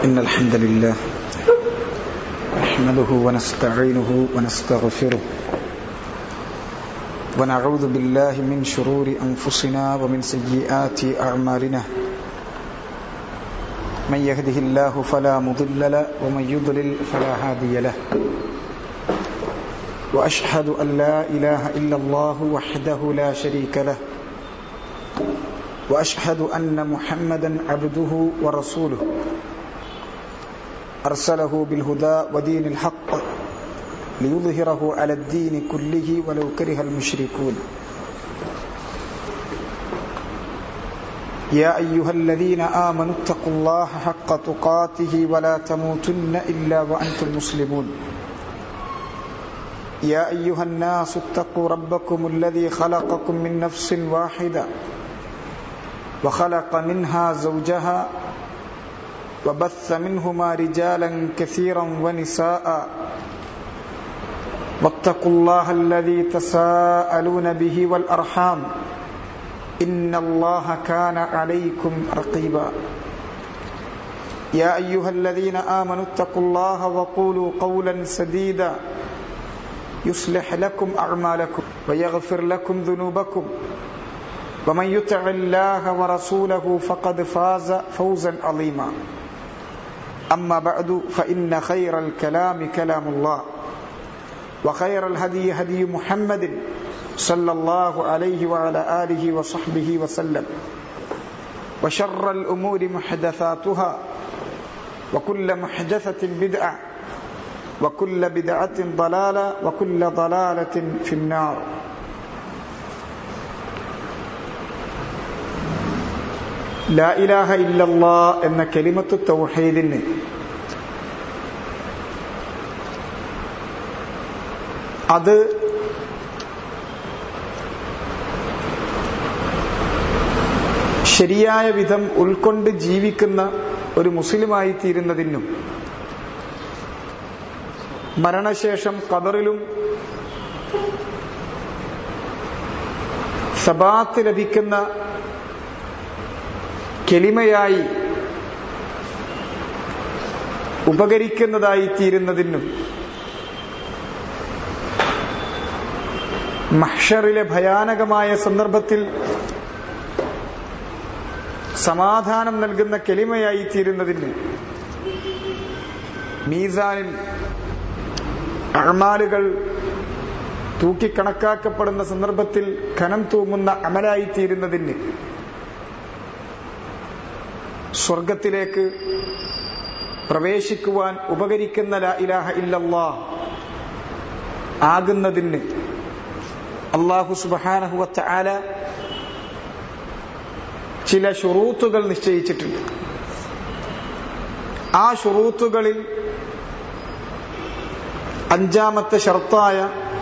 إن الحمد لله نحمده ونستعينه ونستغفره ونعوذ بالله من شرور أنفسنا ومن سيئات أعمالنا من يهده الله فلا مضل له ومن يضلل فلا هادي له وأشهد أن لا إله إلا الله وحده لا شريك له واشهد ان محمدا عبده ورسوله ارسله بالهدى ودين الحق ليظهره على الدين كله ولو كره المشركون يا ايها الذين امنوا اتقوا الله حق تقاته ولا تموتن الا وانتم مسلمون يا ايها الناس اتقوا ربكم الذي خلقكم من نفس واحده وخلق منها زوجها وبث منهما رجالا كثيرا ونساء واتقوا الله الذي تساءلون به والارحام ان الله كان عليكم رقيبا يا ايها الذين امنوا اتقوا الله وقولوا قولا سديدا يصلح لكم اعمالكم ويغفر لكم ذنوبكم ومن يطع الله ورسوله فقد فاز فوزا عظيما أما بعد فإن خير الكلام كلام الله وخير الهدي هدي محمد صلى الله عليه وعلى آله وصحبه وسلم وشر الأمور محدثاتها وكل محدثة بدعة وكل بدعة ضلالة وكل ضلالة في النار ലാ ഇലാഹ ഇല്ലല്ലാ എന്ന കെലിമത്ത് തൗഹീദിന് അത് ശരിയായ വിധം ഉൾക്കൊണ്ട് ജീവിക്കുന്ന ഒരു മുസ്ലിമായി തീരുന്നതിനും മരണശേഷം കബറിലും സബാത്ത് ലഭിക്കുന്ന കെളിമയായി ഉപകരിക്കുന്നതായി തീരുന്നതിനും മഹ്ഷറിലെ ഭയാനകമായ സന്ദർഭത്തിൽ സമാധാനം നൽകുന്ന കെളിമയായി തീരുന്നതിന് മീസാനിൽ അഴമാലുകൾ തൂക്കിക്കണക്കാക്കപ്പെടുന്ന സന്ദർഭത്തിൽ ഖനം തൂങ്ങുന്ന അമലായി തീരുന്നതിന് സ്വർഗത്തിലേക്ക് പ്രവേശിക്കുവാൻ ഉപകരിക്കുന്ന ലാ ഇലാഹ ഇല്ലല്ലാ ആകുന്നതിന് അള്ളാഹു സുബാനഹുവച്ച ആല ചില ഷുറൂത്തുകൾ നിശ്ചയിച്ചിട്ടുണ്ട് ആ ഷുറൂത്തുകളിൽ അഞ്ചാമത്തെ ഷർത്തായ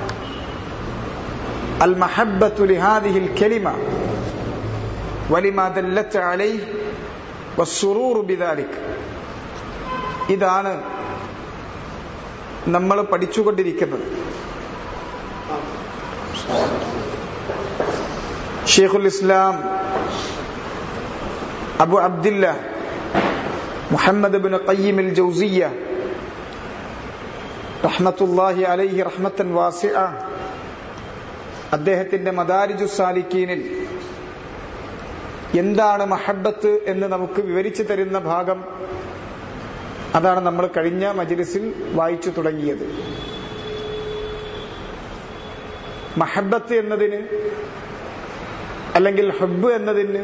അൽ മഹബത്തു ലിഹാദിഹിൽ കെലിമ വലിമാ ദല്ലത്ത് അലൈഹ് വസ്സുറൂറു ബിദാലിക് ഇതാണ് നമ്മൾ പഠിച്ചുകൊണ്ടിരിക്കുന്നത് ഷെയ്ഖുൽ ഇസ്ലാം അബു അബ്ദില്ല മുഹമ്മദ് ബിൻ ഖയ്യിമിൽ ജൗസിയ റഹ്മത്തുല്ലാഹി അലൈഹി റഹ്മത്തൻ വാസിഅ അദ്ദേഹത്തിന്റെ മദാരിജു സാലിക്കീനിൽ എന്താണ് മഹബത്ത് എന്ന് നമുക്ക് വിവരിച്ചു തരുന്ന ഭാഗം അതാണ് നമ്മൾ കഴിഞ്ഞ മജിലിസിൽ വായിച്ചു തുടങ്ങിയത് മഹബത്ത് എന്നതിന് അല്ലെങ്കിൽ ഹബ്ബ് എന്നതിന്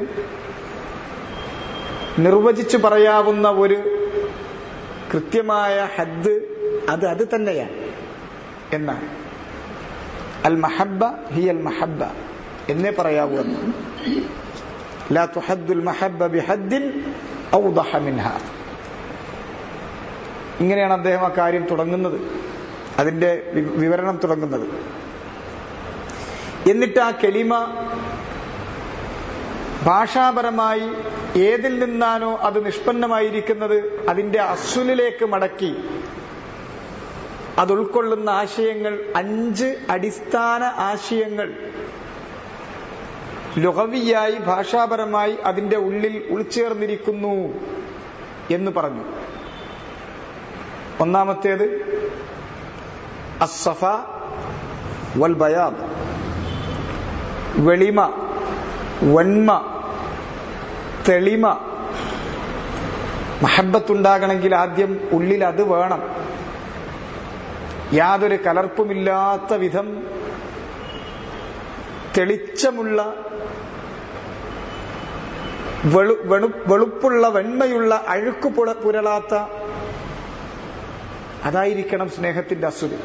നിർവചിച്ചു പറയാവുന്ന ഒരു കൃത്യമായ ഹദ് അത് അത് തന്നെയാണ് എന്നാണ് അൽ മഹബ ഹി അൽ മഹബ എന്നേ പറയാവൂ എന്ന് لا تحد المحبة بحد أوضح منها ഇങ്ങനെയാണ് അദ്ദേഹം ആ കാര്യം തുടങ്ങുന്നത് അതിന്റെ വിവരണം തുടങ്ങുന്നത് എന്നിട്ട് ആ കെലിമ ഭാഷാപരമായി ഏതിൽ നിന്നാണോ അത് നിഷ്പന്നമായിരിക്കുന്നത് അതിന്റെ അസുലിലേക്ക് മടക്കി അത് ഉൾക്കൊള്ളുന്ന ആശയങ്ങൾ അഞ്ച് അടിസ്ഥാന ആശയങ്ങൾ ലുഹവിയായി ഭാഷാപരമായി അതിന്റെ ഉള്ളിൽ ഉൾച്ചേർന്നിരിക്കുന്നു എന്ന് പറഞ്ഞു ഒന്നാമത്തേത് അസഫ വൽ ബയാദ് വെളിമ വന്മ തെളിമ മഹബത്തുണ്ടാകണമെങ്കിൽ ആദ്യം ഉള്ളിൽ അത് വേണം യാതൊരു കലർപ്പുമില്ലാത്ത വിധം തെളിച്ചമുള്ള വെളു വെളു വെളുപ്പുള്ള വെണ്മയുള്ള അഴുക്ക് പുല പുരളാത്ത അതായിരിക്കണം സ്നേഹത്തിന്റെ അസുരി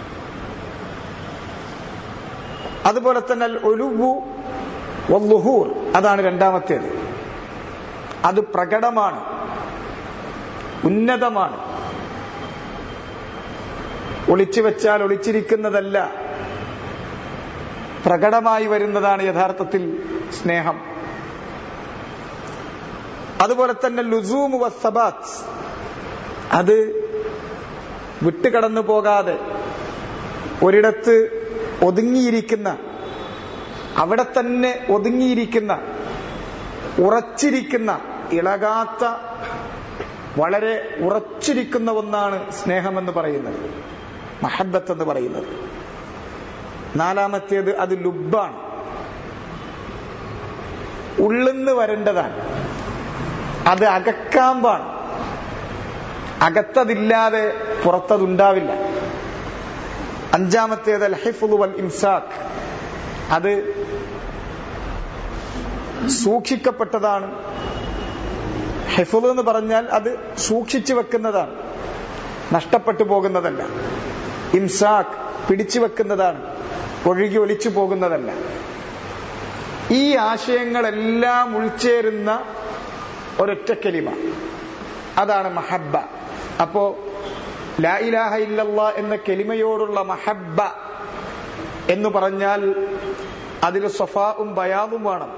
അതുപോലെ തന്നെ ഒലുവു വല്ലുഹൂർ അതാണ് രണ്ടാമത്തേത് അത് പ്രകടമാണ് ഉന്നതമാണ് ഒളിച്ചു വെച്ചാൽ ഒളിച്ചിരിക്കുന്നതല്ല പ്രകടമായി വരുന്നതാണ് യഥാർത്ഥത്തിൽ സ്നേഹം അതുപോലെ തന്നെ ലുസൂമു വസബാത്ത് അത് വിട്ടുകടന്നു പോകാതെ ഒരിടത്ത് ഒതുങ്ങിയിരിക്കുന്ന അവിടെ തന്നെ ഒതുങ്ങിയിരിക്കുന്ന ഉറച്ചിരിക്കുന്ന ഇളകാത്ത വളരെ ഉറച്ചിരിക്കുന്ന ഒന്നാണ് സ്നേഹമെന്ന് പറയുന്നത് മഹബത്ത് എന്ന് പറയുന്നത് നാലാമത്തേത് അത് ലുബാണ് ഉള്ളിന്ന് വരേണ്ടതാണ് അത് അകക്കാമ്പാണ് അകത്തതില്ലാതെ പുറത്തതുണ്ടാവില്ല അഞ്ചാമത്തേത് അൽ ഹിഫുൽ വൽ ഇംസാഖ് അത് സൂക്ഷിക്കപ്പെട്ടതാണ് ഹിഫുൽ എന്ന് പറഞ്ഞാൽ അത് സൂക്ഷിച്ചു വെക്കുന്നതാണ് നഷ്ടപ്പെട്ടു പോകുന്നതല്ല ഇംസാഖ് പിടിച്ചു വെക്കുന്നതാണ് ഒഴുകി ഒലിച്ചു പോകുന്നതല്ല ഈ ആശയങ്ങളെല്ലാം ഉൾച്ചേരുന്ന ഒരൊറ്റ കലിമ അതാണ് മഹബ്ബ അപ്പോ ലാ ഇലാഹ ഇല്ലല്ല എന്ന കെലിമയോടുള്ള മഹബ്ബ എന്ന് പറഞ്ഞാൽ അതിൽ സഫാവും ബയാവും വേണം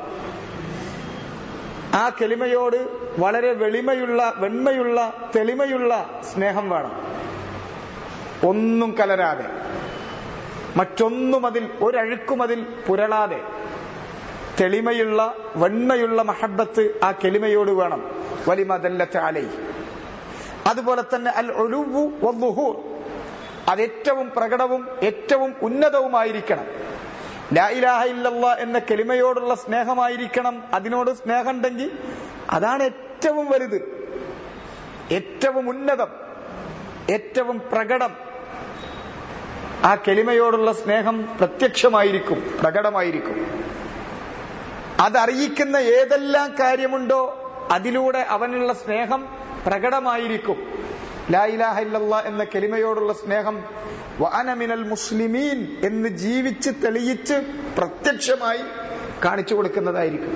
ആ കെലിമയോട് വളരെ വെളിമയുള്ള വെണ്മയുള്ള തെളിമയുള്ള സ്നേഹം വേണം ഒന്നും കലരാതെ മറ്റൊന്നും അതിൽ ഒരഴുക്കും അതിൽ പുരളാതെ തെളിമയുള്ള വെണ്മയുള്ള മഹബത്ത് ആ കെലിമയോട് വേണം വലിമതല്ലത്തെ അലൈ അതുപോലെ തന്നെ അൽ ഒലുവു വല്ലുഹൂർ അത് ഏറ്റവും പ്രകടവും ഏറ്റവും ഉന്നതവുമായിരിക്കണം ലാ ഇലാഹ ഇല്ലല്ല എന്ന കെലിമയോടുള്ള സ്നേഹമായിരിക്കണം അതിനോട് സ്നേഹമുണ്ടെങ്കിൽ അതാണ് ഏറ്റവും വലുത് ഏറ്റവും ഉന്നതം ഏറ്റവും പ്രകടം ആ കെലിമയോടുള്ള സ്നേഹം പ്രത്യക്ഷമായിരിക്കും പ്രകടമായിരിക്കും അതറിയിക്കുന്ന ഏതെല്ലാം കാര്യമുണ്ടോ അതിലൂടെ അവനുള്ള സ്നേഹം പ്രകടമായിരിക്കും ലാ ഇലാഹ ഇല്ലല്ല എന്ന കെലിമയോടുള്ള സ്നേഹം വാനമിനൽ മുസ്ലിമീൻ എന്ന് ജീവിച്ച് തെളിയിച്ച് പ്രത്യക്ഷമായി കാണിച്ചു കൊടുക്കുന്നതായിരിക്കും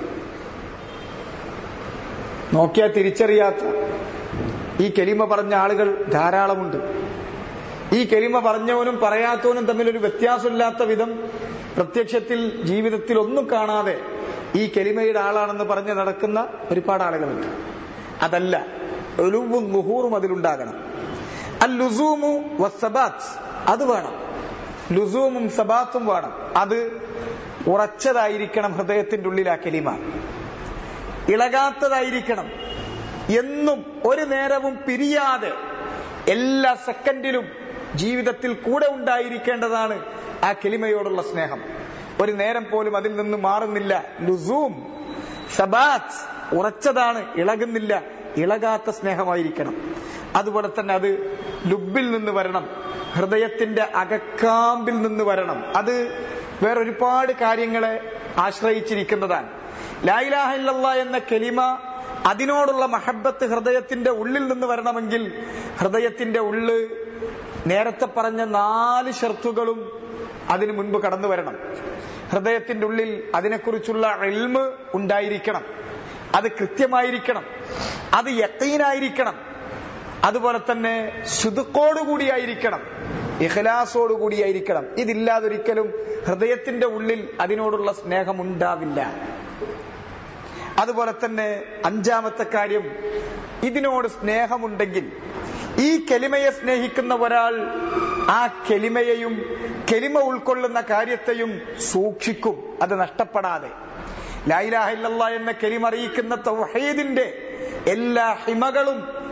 നോക്കിയാൽ തിരിച്ചറിയാത്ത ഈ കെലിമ പറഞ്ഞ ആളുകൾ ധാരാളമുണ്ട് ഈ കെലിമ പറഞ്ഞവനും പറയാത്തവനും തമ്മിൽ ഒരു വ്യത്യാസമില്ലാത്ത വിധം പ്രത്യക്ഷത്തിൽ ജീവിതത്തിൽ ഒന്നും കാണാതെ ഈ കെലിമയുടെ ആളാണെന്ന് പറഞ്ഞ് നടക്കുന്ന ഒരുപാട് ആളുകളുണ്ട് അതല്ല ഒലുവും നുഹൂറും അതിലുണ്ടാകണം അൽ ലുസൂമു വസബാത്ത് അത് വേണം ലുസൂമും സബാത്തും വേണം അത് ഉറച്ചതായിരിക്കണം ഹൃദയത്തിന്റെ ഉള്ളിൽ ആ കെലിമ ഇളകാത്തതായിരിക്കണം എന്നും ഒരു നേരവും പിരിയാതെ എല്ലാ സെക്കൻഡിലും ജീവിതത്തിൽ കൂടെ ഉണ്ടായിരിക്കേണ്ടതാണ് ആ കെലിമയോടുള്ള സ്നേഹം ഒരു നേരം പോലും അതിൽ നിന്ന് മാറുന്നില്ല ലുസൂം സബാത്ത് ഉറച്ചതാണ് ഇളകുന്നില്ല ഇളകാത്ത സ്നേഹമായിരിക്കണം അതുപോലെ തന്നെ അത് ലുബിൽ നിന്ന് വരണം ഹൃദയത്തിന്റെ അകക്കാമ്പിൽ നിന്ന് വരണം അത് വേറൊരുപാട് കാര്യങ്ങളെ ആശ്രയിച്ചിരിക്കുന്നതാണ് ലായിലാഹ ഇല്ലല്ലാ എന്ന കെലിമ അതിനോടുള്ള മഹബത്ത് ഹൃദയത്തിന്റെ ഉള്ളിൽ നിന്ന് വരണമെങ്കിൽ ഹൃദയത്തിന്റെ ഉള്ള് നേരത്തെ പറഞ്ഞ നാല് ഷർത്തുകളും അതിനു മുൻപ് കടന്നു വരണം ഹൃദയത്തിന്റെ ഉള്ളിൽ അതിനെക്കുറിച്ചുള്ള എൽമ് ഉണ്ടായിരിക്കണം അത് കൃത്യമായിരിക്കണം അത് യക്കീനായിരിക്കണം അതുപോലെ തന്നെ ശുതുക്കോടുകൂടിയായിരിക്കണം ഇഖലാസോടുകൂടിയായിരിക്കണം ഇതില്ലാതൊരിക്കലും ഹൃദയത്തിന്റെ ഉള്ളിൽ അതിനോടുള്ള സ്നേഹം ഉണ്ടാവില്ല അതുപോലെ തന്നെ അഞ്ചാമത്തെ കാര്യം ഇതിനോട് സ്നേഹമുണ്ടെങ്കിൽ ഈ കെലിമയെ സ്നേഹിക്കുന്ന ഒരാൾ ആ കെലിമയെയും കെലിമ ഉൾക്കൊള്ളുന്ന കാര്യത്തെയും സൂക്ഷിക്കും അത് നഷ്ടപ്പെടാതെ ലായിലാഹില്ല എന്ന കെലിമ അറിയിക്കുന്ന തൗഹീദിന്റെ എല്ലാ ഹിമകളും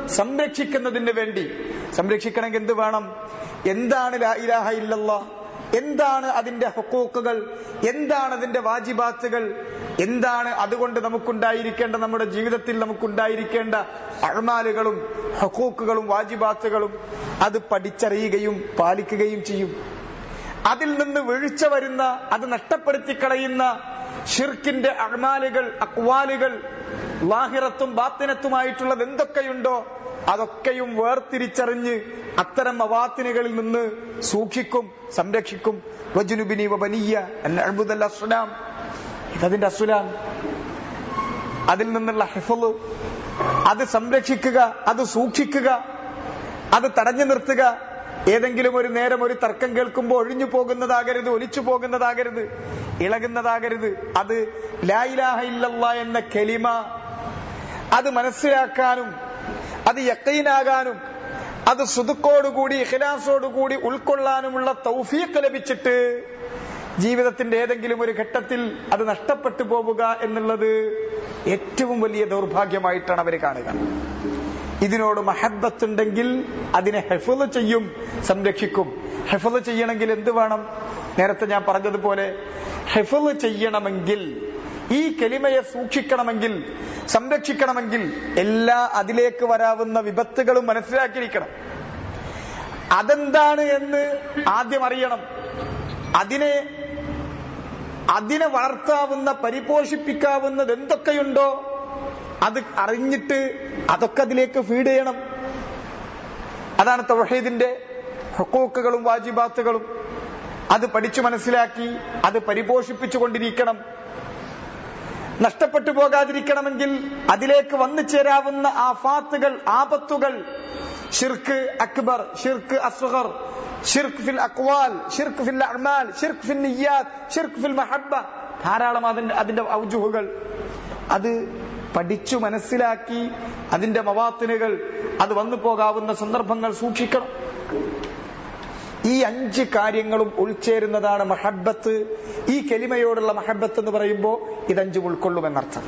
സംരക്ഷിക്കുന്നതിന് വേണ്ടി സംരക്ഷിക്കണമെങ്കിൽ എന്ത് വേണം എന്താണ് ലാ ഇലാഹ ഇല്ലല്ലാ എന്താണ് അതിന്റെ ഹുക്കൂക്കുകൾ എന്താണ് അതിന്റെ വാജിബാത്തുകൾ എന്താണ് അതുകൊണ്ട് നമുക്കുണ്ടായിരിക്കേണ്ട നമ്മുടെ ജീവിതത്തിൽ നമുക്കുണ്ടായിരിക്കേണ്ട അഴമാലുകളും ഹുക്കൂക്കുകളും വാജിബാത്തുകളും അത് പഠിച്ചറിയുകയും പാലിക്കുകയും ചെയ്യും അതിൽ നിന്ന് വീഴ്ച വരുന്ന അത് നഷ്ടപ്പെടുത്തി കളയുന്ന ഷിർക്കിന്റെ അഴമാലുകൾ അക്വാലുകൾ ലാഹിറത്തും ബാത്തിനത്തുമായിട്ടുള്ളത് എന്തൊക്കെയുണ്ടോ അതൊക്കെയും വേർതിരിച്ചറിഞ്ഞ് അത്തരം മവാത്തിനുകളിൽ നിന്ന് സൂക്ഷിക്കും സംരക്ഷിക്കും വജുനുബിനി വബനിയ അൽഅബ്ദുൽ അസ്ലാം ഇതതിന്റെ അസുലാം അതിൽ നിന്നുള്ള ഹിഫള് അത് സംരക്ഷിക്കുക അത് സൂക്ഷിക്കുക അത് തടഞ്ഞു നിർത്തുക ഏതെങ്കിലും ഒരു നേരം ഒരു തർക്കം കേൾക്കുമ്പോൾ ഒഴിഞ്ഞു പോകുന്നതാകരുത് ഒലിച്ചു പോകുന്നതാകരുത് ഇളകുന്നതാകരുത് അത് ലായിലാഹ ഇല്ലല്ല എന്ന കെലിമ അത് മനസ്സിലാക്കാനും അത് യക്കീനാകാനും അത് സുതുക്കോടുകൂടി ഇഖ്ലാസോടുകൂടി ഉൾക്കൊള്ളാനുമുള്ള തൗഫീഖ് ലഭിച്ചിട്ട് ജീവിതത്തിന്റെ ഏതെങ്കിലും ഒരു ഘട്ടത്തിൽ അത് നഷ്ടപ്പെട്ടു പോവുക എന്നുള്ളത് ഏറ്റവും വലിയ ദൗർഭാഗ്യമായിട്ടാണ് അവർ കാണുക ഇതിനോട് മഹബത്തുണ്ടെങ്കിൽ അതിനെ ഹെഫല് ചെയ്യും സംരക്ഷിക്കും ഹെഫല് ചെയ്യണമെങ്കിൽ എന്ത് വേണം നേരത്തെ ഞാൻ പറഞ്ഞതുപോലെ ഹെഫല് ചെയ്യണമെങ്കിൽ ഈ കെലിമയെ സൂക്ഷിക്കണമെങ്കിൽ സംരക്ഷിക്കണമെങ്കിൽ എല്ലാ അതിലേക്ക് വരാവുന്ന വിപത്തുകളും മനസ്സിലാക്കിയിരിക്കണം അതെന്താണ് എന്ന് ആദ്യം അറിയണം അതിനെ അതിനെ വളർത്താവുന്ന പരിപോഷിപ്പിക്കാവുന്നത് എന്തൊക്കെയുണ്ടോ അത് അറിഞ്ഞിട്ട് അതൊക്കെ അതിലേക്ക് ഫീഡ് ചെയ്യണം അതാണ് തൗഹീദിന്റെ ഹുക്കൂക്കുകളും വാജിബാത്തുകളും അത് പഠിച്ചു മനസ്സിലാക്കി അത് പരിപോഷിപ്പിച്ചുകൊണ്ടിരിക്കണം നഷ്ടപ്പെട്ടു പോകാതിരിക്കണമെങ്കിൽ അതിലേക്ക് വന്നു ചേരാവുന്ന ആഫാത്തുകൾ ആപത്തുകൾ ഷിർക്ക് അക്ബർ ഷിർക്ക് അസ്ഗർ ഷിർക്ക് ഫിൽ അക്വാൽ ഷിർക്ക് ഫിൽ അഅ്മാൽ ഷിർക്ക് ഫിൽ നിയ്യാത്ത് ഷിർക്ക് ഫിൽ മഹബ്ബ ധാരാളം അതിന്റെ അതിന്റെ ഔജുഹുകൾ അത് പഠിച്ചു മനസ്സിലാക്കി അതിന്റെ മവാത്തിനുകൾ അത് വന്നു പോകാവുന്ന സന്ദർഭങ്ങൾ സൂക്ഷിക്കണം ഈ അഞ്ച് കാര്യങ്ങളും ഉൾച്ചേരുന്നതാണ് മഹബത്ത് ഈ കെലിമയോടുള്ള മഹബത്ത് എന്ന് പറയുമ്പോൾ ഇതഞ്ചും ഉൾക്കൊള്ളുമെന്നർത്ഥം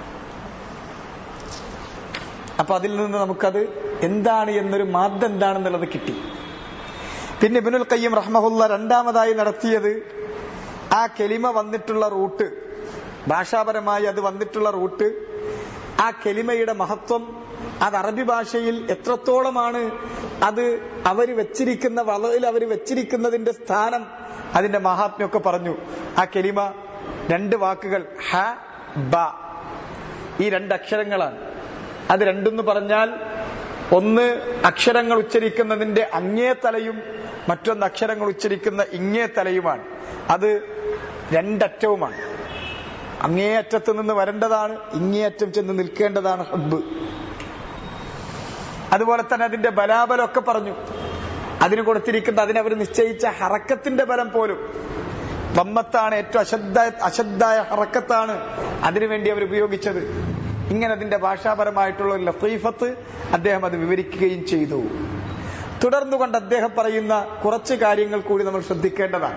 അപ്പൊ അതിൽ നിന്ന് നമുക്കത് എന്താണ് എന്നൊരു മാദ്ദ എന്താണെന്നുള്ളത് കിട്ടി പിന്നെ ഇബിനുൽ കയ്യം റഹ്മഹുല്ല രണ്ടാമതായി നടത്തിയത് ആ കെലിമ വന്നിട്ടുള്ള റൂട്ട് ഭാഷാപരമായി അത് വന്നിട്ടുള്ള റൂട്ട് ആ കെലിമയുടെ മഹത്വം അത് അറബി ഭാഷയിൽ എത്രത്തോളമാണ് അത് അവർ വെച്ചിരിക്കുന്ന വളയിൽ അവർ വെച്ചിരിക്കുന്നതിന്റെ സ്ഥാനം അതിന്റെ മഹാത്മ്യമൊക്കെ പറഞ്ഞു ആ കെലിമ രണ്ട് വാക്കുകൾ ഹ ബ ഈ രണ്ട് അക്ഷരങ്ങളാണ് അത് രണ്ടെന്ന് പറഞ്ഞാൽ ഒന്ന് അക്ഷരങ്ങൾ ഉച്ചരിക്കുന്നതിന്റെ അങ്ങേ തലയും മറ്റൊന്ന് അക്ഷരങ്ങൾ ഉച്ചരിക്കുന്ന ഇങ്ങേ തലയുമാണ് അത് രണ്ടറ്റവുമാണ് അങ്ങേയറ്റത്ത് നിന്ന് വരേണ്ടതാണ് ഇങ്ങേയറ്റം ചെന്ന് നിൽക്കേണ്ടതാണ് ഹബ്ബ് അതുപോലെ തന്നെ അതിന്റെ ബലാബലമൊക്കെ പറഞ്ഞു അതിന് കൊടുത്തിരിക്കുന്ന അതിനവർ നിശ്ചയിച്ച ഹറക്കത്തിന്റെ ബലം പോലും വമ്മത്താണ് ഏറ്റവും അശദ്ധ അശദ്ധായ ഹറക്കത്താണ് അതിനുവേണ്ടി അവർ ഉപയോഗിച്ചത് ഇങ്ങനെ അതിന്റെ ഭാഷാപരമായിട്ടുള്ള ഒരു ലത്തീഫത്ത് അദ്ദേഹം അത് വിവരിക്കുകയും ചെയ്തു തുടർന്നുകൊണ്ട് അദ്ദേഹം പറയുന്ന കുറച്ച് കാര്യങ്ങൾ കൂടി നമ്മൾ ശ്രദ്ധിക്കേണ്ടതാണ്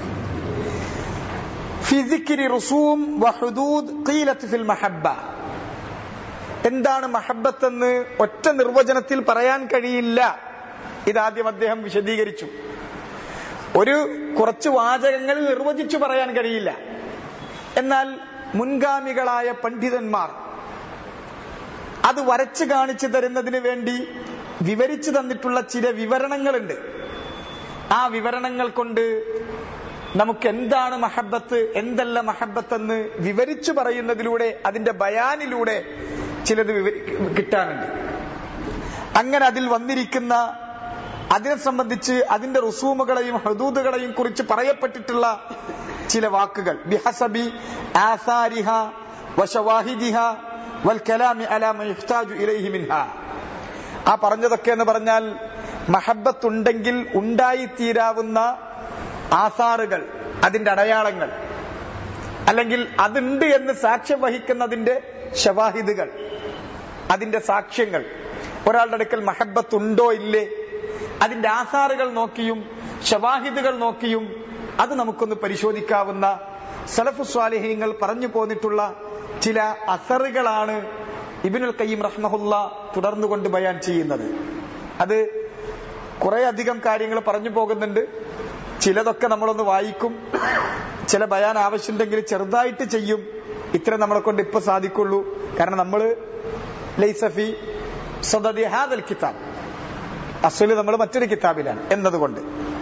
ഫിസിക്കിരി റുസൂം വഹുദൂദ് ഖീലത്ത് ഫിൽ മഹബ്ബ എന്താണ് മഹബത്ത് എന്ന് ഒറ്റ നിർവചനത്തിൽ പറയാൻ കഴിയില്ല ഇതാദ്യം അദ്ദേഹം വിശദീകരിച്ചു ഒരു കുറച്ച് വാചകങ്ങൾ നിർവചിച്ചു പറയാൻ കഴിയില്ല എന്നാൽ മുൻഗാമികളായ പണ്ഡിതന്മാർ അത് വരച്ചു കാണിച്ചു തരുന്നതിന് വേണ്ടി വിവരിച്ചു തന്നിട്ടുള്ള ചില വിവരണങ്ങളുണ്ട് ആ വിവരണങ്ങൾ കൊണ്ട് നമുക്ക് എന്താണ് മഹബത്ത് എന്തല്ല മഹബത്ത് എന്ന് വിവരിച്ചു പറയുന്നതിലൂടെ അതിന്റെ ബയാനിലൂടെ ചിലത് വിവരി കിട്ടാനുണ്ട് അങ്ങനെ അതിൽ വന്നിരിക്കുന്ന അതിനെ സംബന്ധിച്ച് അതിന്റെ റുസൂമുകളെയും ഹദൂദുകളെയും കുറിച്ച് പറയപ്പെട്ടിട്ടുള്ള ചില വാക്കുകൾ ബിഹസബി ആസാരിഹ വശവാഹിദിഹ വൽ കലാമി അലാ യുഹ്താജു ഇലൈഹി മിൻഹ ആ പറഞ്ഞതൊക്കെ എന്ന് പറഞ്ഞാൽ മഹബത്തുണ്ടെങ്കിൽ ഉണ്ടായിത്തീരാവുന്ന ആസാറുകൾ അതിന്റെ അടയാളങ്ങൾ അല്ലെങ്കിൽ അതുണ്ട് എന്ന് സാക്ഷ്യം വഹിക്കുന്നതിന്റെ ഷവാഹിദുകൾ അതിന്റെ സാക്ഷ്യങ്ങൾ ഒരാളുടെ അടുക്കൽ മഹബത്ത് ഉണ്ടോ ഇല്ലേ അതിന്റെ ആസാറുകൾ നോക്കിയും ഷവാഹിദുകൾ നോക്കിയും അത് നമുക്കൊന്ന് പരിശോധിക്കാവുന്ന സലഫു സ്വാലിഹീങ്ങൾ പറഞ്ഞു പോന്നിട്ടുള്ള ചില അസറുകളാണ് ഇബിനുൽ കയ്യം റഹ്മഹുല്ല തുടർന്നുകൊണ്ട് ബയാൻ ചെയ്യുന്നത് അത് കുറെ അധികം കാര്യങ്ങൾ പറഞ്ഞു പോകുന്നുണ്ട് ചിലതൊക്കെ നമ്മളൊന്ന് വായിക്കും ചില ബയാൻ ആവശ്യമുണ്ടെങ്കിൽ ചെറുതായിട്ട് ചെയ്യും ഇത്ര നമ്മളെ കൊണ്ട് ഇപ്പൊ സാധിക്കുള്ളൂ കാരണം നമ്മള് ലൈസഫി സദദി ഹാദൽ കിതാബ് അസുല് നമ്മൾ മറ്റൊരു കിതാബിലാണ് എന്നതുകൊണ്ട്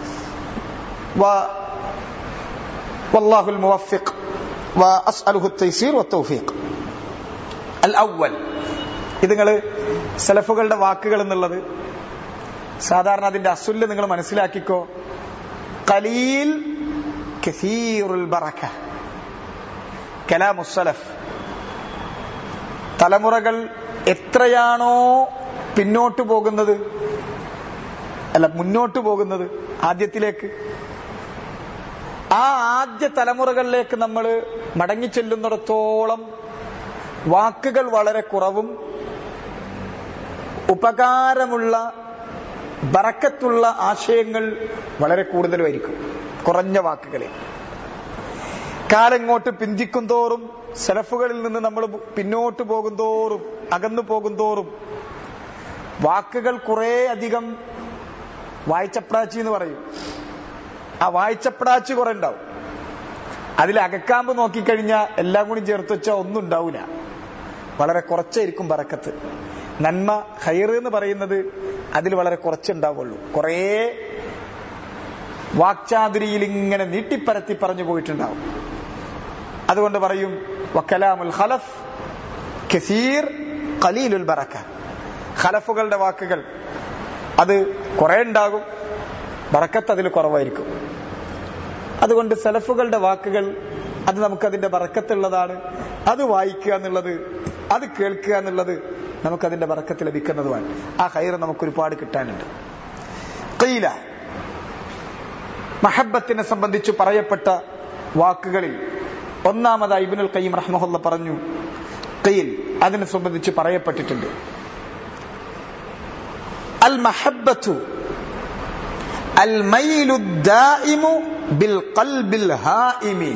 والله الموفق وأسأله التيسير والتوفيق الأول ഇത് നിങ്ങൾ സെലഫുകളുടെ വാക്കുകൾ എന്നുള്ളത് സാധാരണ അതിന്റെ അസുല്ല് നിങ്ങൾ മനസ്സിലാക്കിക്കോ കലീൽ കസീറുൽ ബറക കലാമുസലഫ് തലമുറകൾ എത്രയാണോ പിന്നോട്ട് പോകുന്നത് അല്ല മുന്നോട്ട് പോകുന്നത് ആദ്യത്തിലേക്ക് ആ ആദ്യ തലമുറകളിലേക്ക് നമ്മൾ മടങ്ങിച്ചെല്ലുന്നിടത്തോളം വാക്കുകൾ വളരെ കുറവും ഉപകാരമുള്ള ബറക്കത്തുള്ള ആശയങ്ങൾ വളരെ കൂടുതലുമായിരിക്കും കുറഞ്ഞ വാക്കുകളിൽ കാലെങ്ങോട്ട് പിന്തിക്കും തോറും സെലഫുകളിൽ നിന്ന് നമ്മൾ പിന്നോട്ട് പോകും തോറും അകന്നു പോകും തോറും വാക്കുകൾ കുറെ അധികം വായിച്ചപ്രാച്ചി എന്ന് പറയും ആ വായിച്ചപ്രാച്ചി കുറെ ഉണ്ടാവും അതിൽ അകക്കാമ്പ് നോക്കിക്കഴിഞ്ഞാൽ എല്ലാം കൂടി ചേർത്ത് വെച്ചാൽ ഒന്നും ഉണ്ടാവില്ല വളരെ കുറച്ചായിരിക്കും ബറക്കത്ത് നന്മ ഹൈർ എന്ന് പറയുന്നത് അതിൽ വളരെ കുറച്ചുണ്ടാവുള്ളൂ കുറേ വാക്ചാതുരിയിൽ ഇങ്ങനെ നീട്ടിപ്പരത്തി പറഞ്ഞു പോയിട്ടുണ്ടാവും അതുകൊണ്ട് പറയും വക്കലാമുൽ ഖലഫ് കസീർ ഖലീലുൽ ബറക്ക ഖലഫുകളുടെ വാക്കുകൾ അത് കുറെ ഉണ്ടാകും ബറക്കത്ത് അതിൽ കുറവായിരിക്കും അതുകൊണ്ട് സലഫുകളുടെ വാക്കുകൾ അത് നമുക്ക് അതിന്റെ ബറക്കത്തുള്ളതാണ് അത് വായിക്കുക എന്നുള്ളത് അത് കേൾക്കുക എന്നുള്ളത് നമുക്ക് അതിന്റെ ബറക്കത്ത് ലഭിക്കുന്നതുമാണ് ആ ഹൈർ നമുക്ക് ഒരുപാട് കിട്ടാനുണ്ട് കയ്യില മഹബത്തിനെ സംബന്ധിച്ച് പറയപ്പെട്ട വാക്കുകളിൽ ഒന്നാമതായി ഇബിനുൽ കയ്യം റഹ്മഹുല്ല പറഞ്ഞു കയ്യിൽ അതിനെ സംബന്ധിച്ച് പറയപ്പെട്ടിട്ടുണ്ട് അൽ മഹബത്തു അൽ മൈലു ദായിമു ബിൽ ഖൽബിൽ ഹായിമി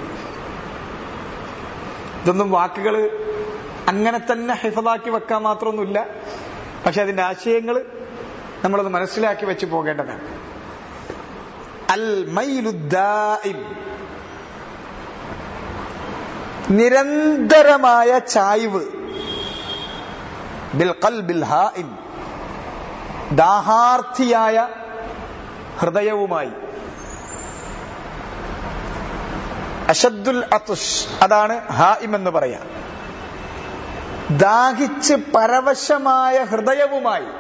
ഇതൊന്നും വാക്കുകൾ അങ്ങനെ തന്നെ ഹിഫലാക്കി വെക്കാൻ മാത്രമൊന്നുമില്ല പക്ഷെ അതിന്റെ ആശയങ്ങൾ നമ്മളത് മനസ്സിലാക്കി വെച്ച് പോകേണ്ടതാണ് അൽ മൈലുദ്ദായിം നിരന്തരമായ ചായ്വ് ബിൽ ഖൽബിൽ ഹായിം ദാഹാർത്ഥിയായ ഹൃദയവുമായി അഷദ്ദുൽ അതുഷ് അതാണ് ഹായിം എന്ന് പറയാം ദാഹിച്ച് പരവശമായ ഹൃദയവുമായി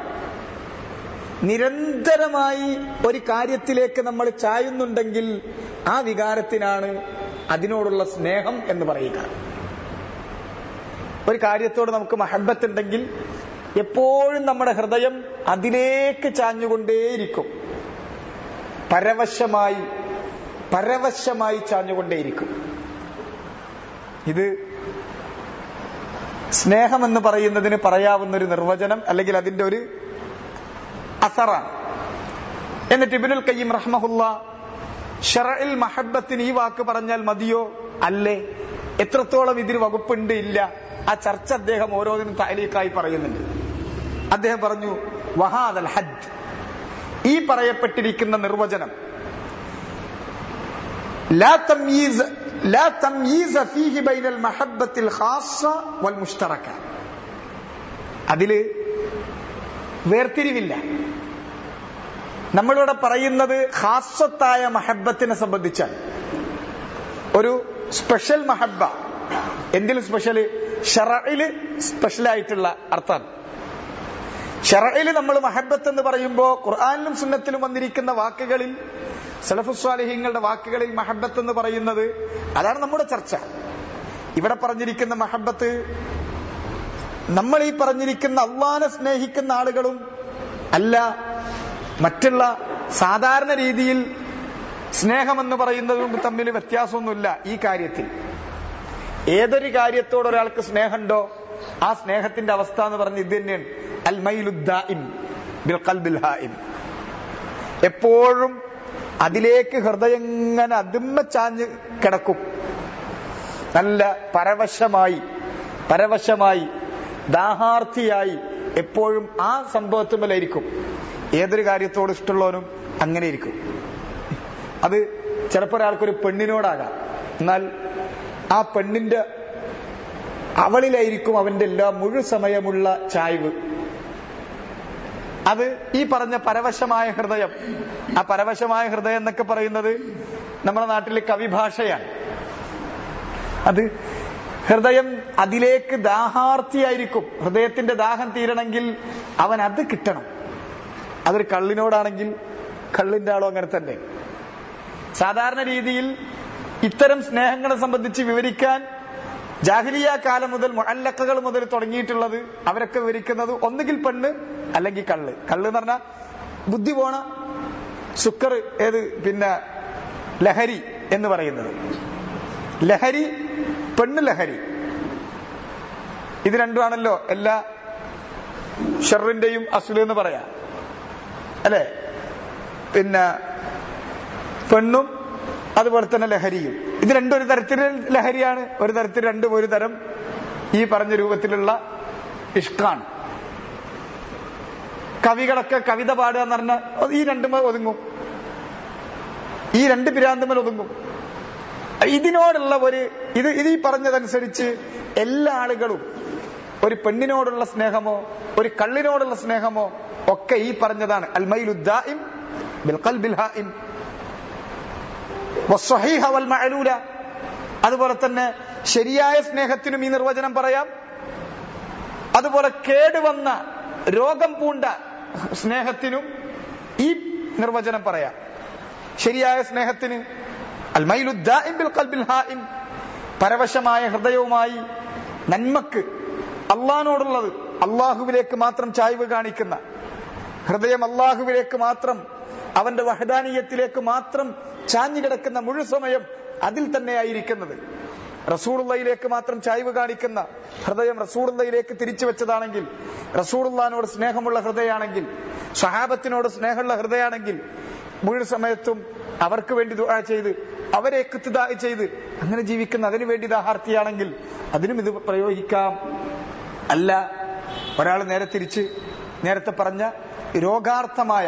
നിരന്തരമായി ഒരു കാര്യത്തിലേക്ക് നമ്മൾ ചായുന്നുണ്ടെങ്കിൽ ആ വികാരത്തിനാണ് അതിനോടുള്ള സ്നേഹം എന്ന് പറയുക ഒരു കാര്യത്തോട് നമുക്ക് മഹബത്ത് ഉണ്ടെങ്കിൽ എപ്പോഴും നമ്മുടെ ഹൃദയം അതിലേക്ക് ചാഞ്ഞുകൊണ്ടേയിരിക്കും പരവശമായി പരവശമായി ചാഞ്ഞുകൊണ്ടേയിരിക്കും ഇത് സ്നേഹം എന്ന് പറയുന്നതിന് പറയാവുന്ന ഒരു നിർവചനം അല്ലെങ്കിൽ അതിന്റെ ഒരു അസറാണ് എന്നിട്ട് ഇബിനുൽ കയ്യം റഹ്മഹുല്ല ഷറയിൽ മഹബത്തിന് ഈ വാക്ക് പറഞ്ഞാൽ മതിയോ അല്ലേ എത്രത്തോളം ഇതിന് വകുപ്പുണ്ട് ഇല്ല ആ ചർച്ച അദ്ദേഹം ഓരോന്നിനും താലീക്കായി പറയുന്നുണ്ട് അദ്ദേഹം പറഞ്ഞു വഹാദൽ ഹദ് ഈ പറയപ്പെട്ടിരിക്കുന്ന നിർവചനം لا تمييز لا تمييز فيه بين المحبة الخاصة والمشتركة അതില് വേർതിരിവില്ല നമ്മളിവിടെ പറയുന്നത് ഹാസ്വത്തായ മഹബത്തിനെ സംബന്ധിച്ചാണ് ഒരു സ്പെഷ്യൽ മഹബ എന്തിലും സ്പെഷ്യല് ഷറയില് സ്പെഷ്യൽ ആയിട്ടുള്ള അർത്ഥം ഷറയില് നമ്മൾ മഹബത്ത് എന്ന് പറയുമ്പോൾ ഖുർആാനിലും സുന്നത്തിലും വന്നിരിക്കുന്ന വാക്കുകളിൽ സലഫുസ്വാലിഹിങ്ങളുടെ വാക്കുകളിൽ മഹബത്ത് എന്ന് പറയുന്നത് അതാണ് നമ്മുടെ ചർച്ച ഇവിടെ പറഞ്ഞിരിക്കുന്ന മഹബത്ത് നമ്മൾ ഈ പറഞ്ഞിരിക്കുന്ന അള്ളാനെ സ്നേഹിക്കുന്ന ആളുകളും അല്ല മറ്റുള്ള സാധാരണ രീതിയിൽ സ്നേഹമെന്ന് പറയുന്നതും തമ്മിൽ വ്യത്യാസമൊന്നുമില്ല ഈ കാര്യത്തിൽ ഏതൊരു കാര്യത്തോട് ഒരാൾക്ക് സ്നേഹമുണ്ടോ ആ സ്നേഹത്തിന്റെ അവസ്ഥ എന്ന് പറഞ്ഞ് ഇത് തന്നെയാണ് അൽ മൈലുദ്ദായിം ബിൽ ഖൽബിൽ ഹായിം എപ്പോഴും അതിലേക്ക് ഹൃദയം ഇങ്ങനെ അതിമ്മ ചാഞ്ഞ് കിടക്കും നല്ല പരവശമായി പരവശമായി ദാഹാർത്ഥിയായി എപ്പോഴും ആ സംഭവത്തുമ്മലായിരിക്കും ഏതൊരു കാര്യത്തോട് ഇഷ്ടമുള്ളവനും അങ്ങനെ ഇരിക്കും അത് ചിലപ്പോൾ ഒരാൾക്കൊരു പെണ്ണിനോടാകാം എന്നാൽ ആ പെണ്ണിന്റെ അവളിലായിരിക്കും അവന്റെ എല്ലാ മുഴു സമയമുള്ള ചായ്വ് അത് ഈ പറഞ്ഞ പരവശമായ ഹൃദയം ആ പരവശമായ ഹൃദയം എന്നൊക്കെ പറയുന്നത് നമ്മുടെ നാട്ടിലെ കവിഭാഷയാണ് അത് ഹൃദയം അതിലേക്ക് ദാഹാർത്ഥിയായിരിക്കും ഹൃദയത്തിന്റെ ദാഹം തീരണമെങ്കിൽ അവൻ അത് കിട്ടണം അതൊരു കള്ളിനോടാണെങ്കിൽ കള്ളിന്റെ ആളോ അങ്ങനെ തന്നെ സാധാരണ രീതിയിൽ ഇത്തരം സ്നേഹങ്ങളെ സംബന്ധിച്ച് വിവരിക്കാൻ ജാഹിലിയ കാലം മുതൽ മുഅല്ലക്കകൾ മുതൽ തുടങ്ങിയിട്ടുള്ളത് അവരൊക്കെ വിവരിക്കുന്നത് ഒന്നുകിൽ പെണ്ണ് അല്ലെങ്കിൽ കള്ള് കള്ള് എന്ന് പറഞ്ഞാൽ ബുദ്ധി പോണ ശുക്കർ ഏത് പിന്നെ ലഹരി എന്ന് പറയുന്നത് ലഹരി പെണ്ണ് ലഹരി ഇത് രണ്ടുമാണല്ലോ എല്ലാ ഷെറിന്റെയും അസുല് എന്ന് പറയാം അല്ലെ പിന്നെ പെണ്ണും അതുപോലെ തന്നെ ലഹരിയും ഇത് രണ്ടും ഒരു തരത്തിൽ ലഹരിയാണ് ഒരു തരത്തിൽ രണ്ടും ഒരു തരം ഈ പറഞ്ഞ രൂപത്തിലുള്ള ഇഷ്കാണ് കവികളൊക്കെ കവിത പാടുക എന്ന് പറഞ്ഞാൽ ഈ രണ്ടുമേൽ ഒതുങ്ങും ഈ രണ്ട് പിരാന്തുമേൽ ഒതുങ്ങും ഇതിനോടുള്ള ഒരു ഇത് ഇത് ഈ പറഞ്ഞതനുസരിച്ച് എല്ലാ ആളുകളും ഒരു പെണ്ണിനോടുള്ള സ്നേഹമോ ഒരു കള്ളിനോടുള്ള സ്നേഹമോ ഒക്കെ ഈ പറഞ്ഞതാണ് അൽമൈലുദ്ദായിം ബിൽഖൽബിൽ ഹായിം വസ്സഹീഹ വൽ മഅലൂല അതുപോലെ തന്നെ ശരിയായ സ്നേഹത്തിനും ഈ നിർവചനം പറയാം അതുപോലെ കേടുവന്ന രോഗം പൂണ്ട സ്നേഹത്തിനും ഈ നിർവചനം പറയാം ശരിയായ സ്നേഹത്തിന് അൽമൈലുദ്ദായിം ബിൽ ഖൽബിൽ ഹായിം പരവശമായ ഹൃദയവുമായി നന്മക്ക് അള്ളഹാനോടുള്ളത് അള്ളാഹുവിലേക്ക് മാത്രം ചായ്വ് കാണിക്കുന്ന ഹൃദയം അള്ളാഹുവിലേക്ക് മാത്രം അവന്റെ വഹദാനീയത്തിലേക്ക് മാത്രം ചാഞ്ഞു കിടക്കുന്ന മുഴു സമയം അതിൽ തന്നെയായിരിക്കുന്നത് റസൂറുള്ളയിലേക്ക് മാത്രം ചായ്വ് കാണിക്കുന്ന ഹൃദയം റസൂറുള്ളയിലേക്ക് തിരിച്ചു വെച്ചതാണെങ്കിൽ റസൂറുള്ളഹാനോട് സ്നേഹമുള്ള ഹൃദയമാണെങ്കിൽ സഹാബത്തിനോട് സ്നേഹമുള്ള ഹൃദയമാണെങ്കിൽ മുഴു സമയത്തും അവർക്ക് വേണ്ടി ദുആ ചെയ്ത് അവരെ കുത്തുദാ ചെയ്ത് അങ്ങനെ ജീവിക്കുന്ന അതിനു വേണ്ടി ദാഹാർത്ഥിയാണെങ്കിൽ അതിനും ഇത് പ്രയോഗിക്കാം അല്ല ഒരാൾ നേരെ തിരിച്ച് നേരത്തെ പറഞ്ഞ രോഗാർത്ഥമായ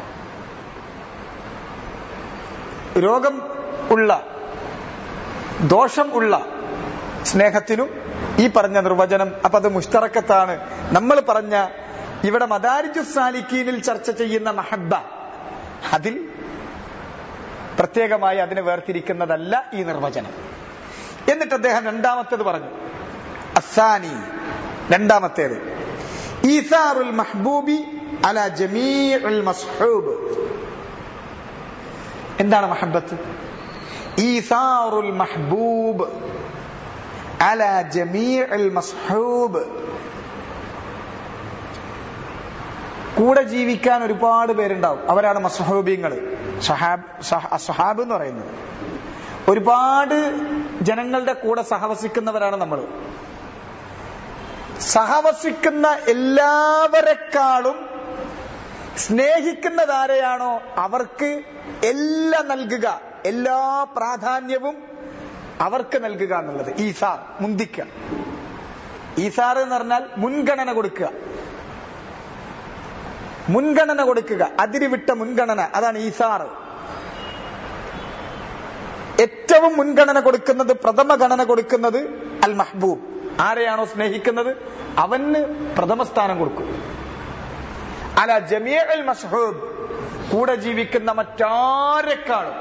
രോഗം ഉള്ള ദോഷം ഉള്ള സ്നേഹത്തിനും ഈ പറഞ്ഞ നിർവചനം അപ്പൊ അത് മുഷ്തറക്കത്താണ് നമ്മൾ പറഞ്ഞ ഇവിടെ മദാരിജു സാലിക്കീനിൽ ചർച്ച ചെയ്യുന്ന മഹബ അതിൽ പ്രത്യേകമായി അതിനെ വേർതിരിക്കുന്നതല്ല ഈ നിർവചനം എന്നിട്ട് അദ്ദേഹം രണ്ടാമത്തേത് പറഞ്ഞു അസാനി രണ്ടാമത്തേത് ഈസാറുൽ മഹ്ബൂബി അല ജമീഉൽ മസ്ഹൂബ് എന്താണ് മഹബത്ത് ഈസാറുൽ മഹ്ബൂബ് അല ജമീഉൽ മസ്ഹൂബ് കൂടെ ജീവിക്കാൻ ഒരുപാട് പേരുണ്ടാവും അവരാണ് മസ്ഹൂബിങ്ങൾ സഹാബ് സഹാബ് എന്ന് പറയുന്നത് ഒരുപാട് ജനങ്ങളുടെ കൂടെ സഹവസിക്കുന്നവരാണ് നമ്മൾ സഹവസിക്കുന്ന എല്ലാവരെക്കാളും സ്നേഹിക്കുന്നതാരെയാണോ അവർക്ക് എല്ലാം നൽകുക എല്ലാ പ്രാധാന്യവും അവർക്ക് നൽകുക എന്നുള്ളത് ഈസാർ മുന്തിക്കുക ഈസാർ എന്ന് പറഞ്ഞാൽ മുൻഗണന കൊടുക്കുക മുൻഗണന കൊടുക്കുക അതിരിവിട്ട മുൻഗണന അതാണ് ഈസാർ ഏറ്റവും മുൻഗണന കൊടുക്കുന്നത് പ്രഥമ ഗണന കൊടുക്കുന്നത് അൽ മഹ്ബൂബ് ആരെയാണോ സ്നേഹിക്കുന്നത് അവന് പ്രഥമ സ്ഥാനം കൊടുക്കും അല ജമിയൽ മസ്ഹൂബ് കൂടെ ജീവിക്കുന്ന മറ്റാരെക്കാളും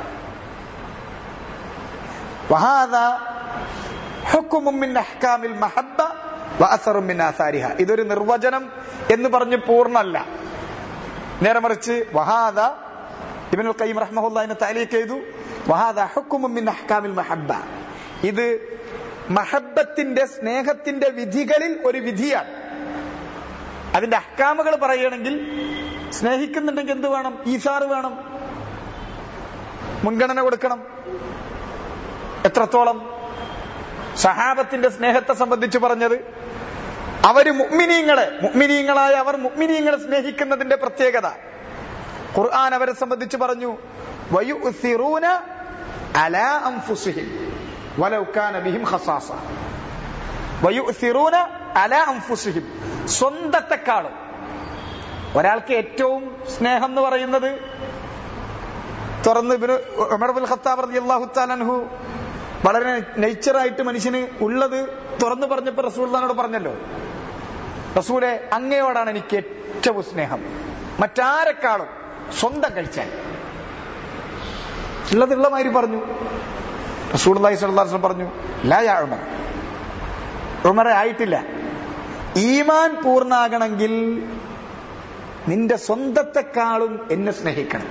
വഹാദ ഹുക്കുമും മിൻ അഹ്കാമിൽ മഹബ്ബ വഅസറും മിൻ ആസാരിഹ ഇതൊരു നിർവചനം എന്ന് പറഞ്ഞ് പൂർണ്ണല്ല നേരെ മറിച്ച് വഹാദ ഇബ്നുൽ ഖയ്യിം റഹ്മഹുല്ലാഹിനെ തഅലീഖ് ചെയ്തു വഹാദ ഹുക്കുമും മിൻ അഹ്കാമിൽ മഹബ്ബ ഇത് മഹബത്തിന്റെ സ്നേഹത്തിന്റെ വിധികളിൽ ഒരു വിധിയാണ് അതിന്റെ അഹ്കാമുകൾ പറയുകയാണെങ്കിൽ സ്നേഹിക്കുന്നുണ്ടെങ്കിൽ എന്ത് വേണം ഈസാറ് വേണം മുൻഗണന കൊടുക്കണം എത്രത്തോളം സഹാബത്തിന്റെ സ്നേഹത്തെ സംബന്ധിച്ച് പറഞ്ഞത് അവര് മുഗ്മിനീങ്ങളെ മുഗ്മിനീങ്ങളായ അവർ മുഗ്മിനീങ്ങളെ സ്നേഹിക്കുന്നതിന്റെ പ്രത്യേകത ഖുർആൻ അവരെ സംബന്ധിച്ച് പറഞ്ഞു വയുസിറൂന അലാ അൻഫുസിഹിം വലൗ കാന ബിഹിം ഖസാസ വയുസിറൂന അല അംഫുസിഹിം സ്വന്തത്തെക്കാളും ഒരാൾക്ക് ഏറ്റവും സ്നേഹം എന്ന് പറയുന്നത് തുറന്ന് ഇബിന് ഉമർ ബുൽ ഖത്താബ് റളിയല്ലാഹു തആലഹു വളരെ നേച്ചറായിട്ട് മനുഷ്യന് ഉള്ളത് തുറന്നു പറഞ്ഞപ്പോ റസൂൽദാനോട് പറഞ്ഞല്ലോ റസൂലെ അങ്ങയോടാണ് എനിക്ക് ഏറ്റവും സ്നേഹം മറ്റാരെക്കാളും സ്വന്തം കഴിച്ചാൽ ഉള്ളതുള്ള മാതിരി പറഞ്ഞു റസൂൽ അള്ളാഹി പറഞ്ഞു ലാ യാ ഉമർ ഉമറെ ആയിട്ടില്ല ഈമാൻ പൂർണ്ണാകണമെങ്കിൽ നിന്റെ സ്വന്തത്തെക്കാളും എന്നെ സ്നേഹിക്കണം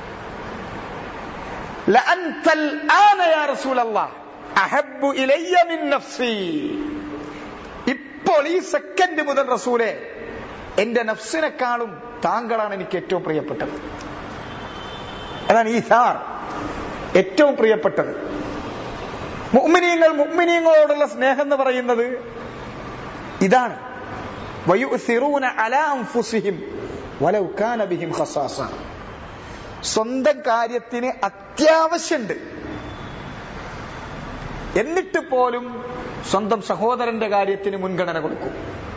لأنت الآن يا رسول الله أحب إلي من نفسي ഇപ്പോൾ ഈ സെക്കൻഡ് മുതൽ റസൂലെ എന്റെ നഫ്സിനെക്കാളും താങ്കളാണ് എനിക്ക് ഏറ്റവും പ്രിയപ്പെട്ടത് അതാണ് ഈ സാർ ഏറ്റവും പ്രിയപ്പെട്ടത് മുഅ്മിനീങ്ങൾ മുഅ്മിനീങ്ങളോടുള്ള സ്നേഹം എന്ന് പറയുന്നത് ഇതാണ് വയുസിറൂന അലാ അൻഫുസിഹിം വലൗ കാന ബിഹിം ഖസാസ സ്വന്തം കാര്യത്തിന് അത്യാവശ്യമുണ്ട് എന്നിട്ട് പോലും സ്വന്തം സഹോദരന്റെ കാര്യത്തിന് മുൻഗണന കൊടുക്കും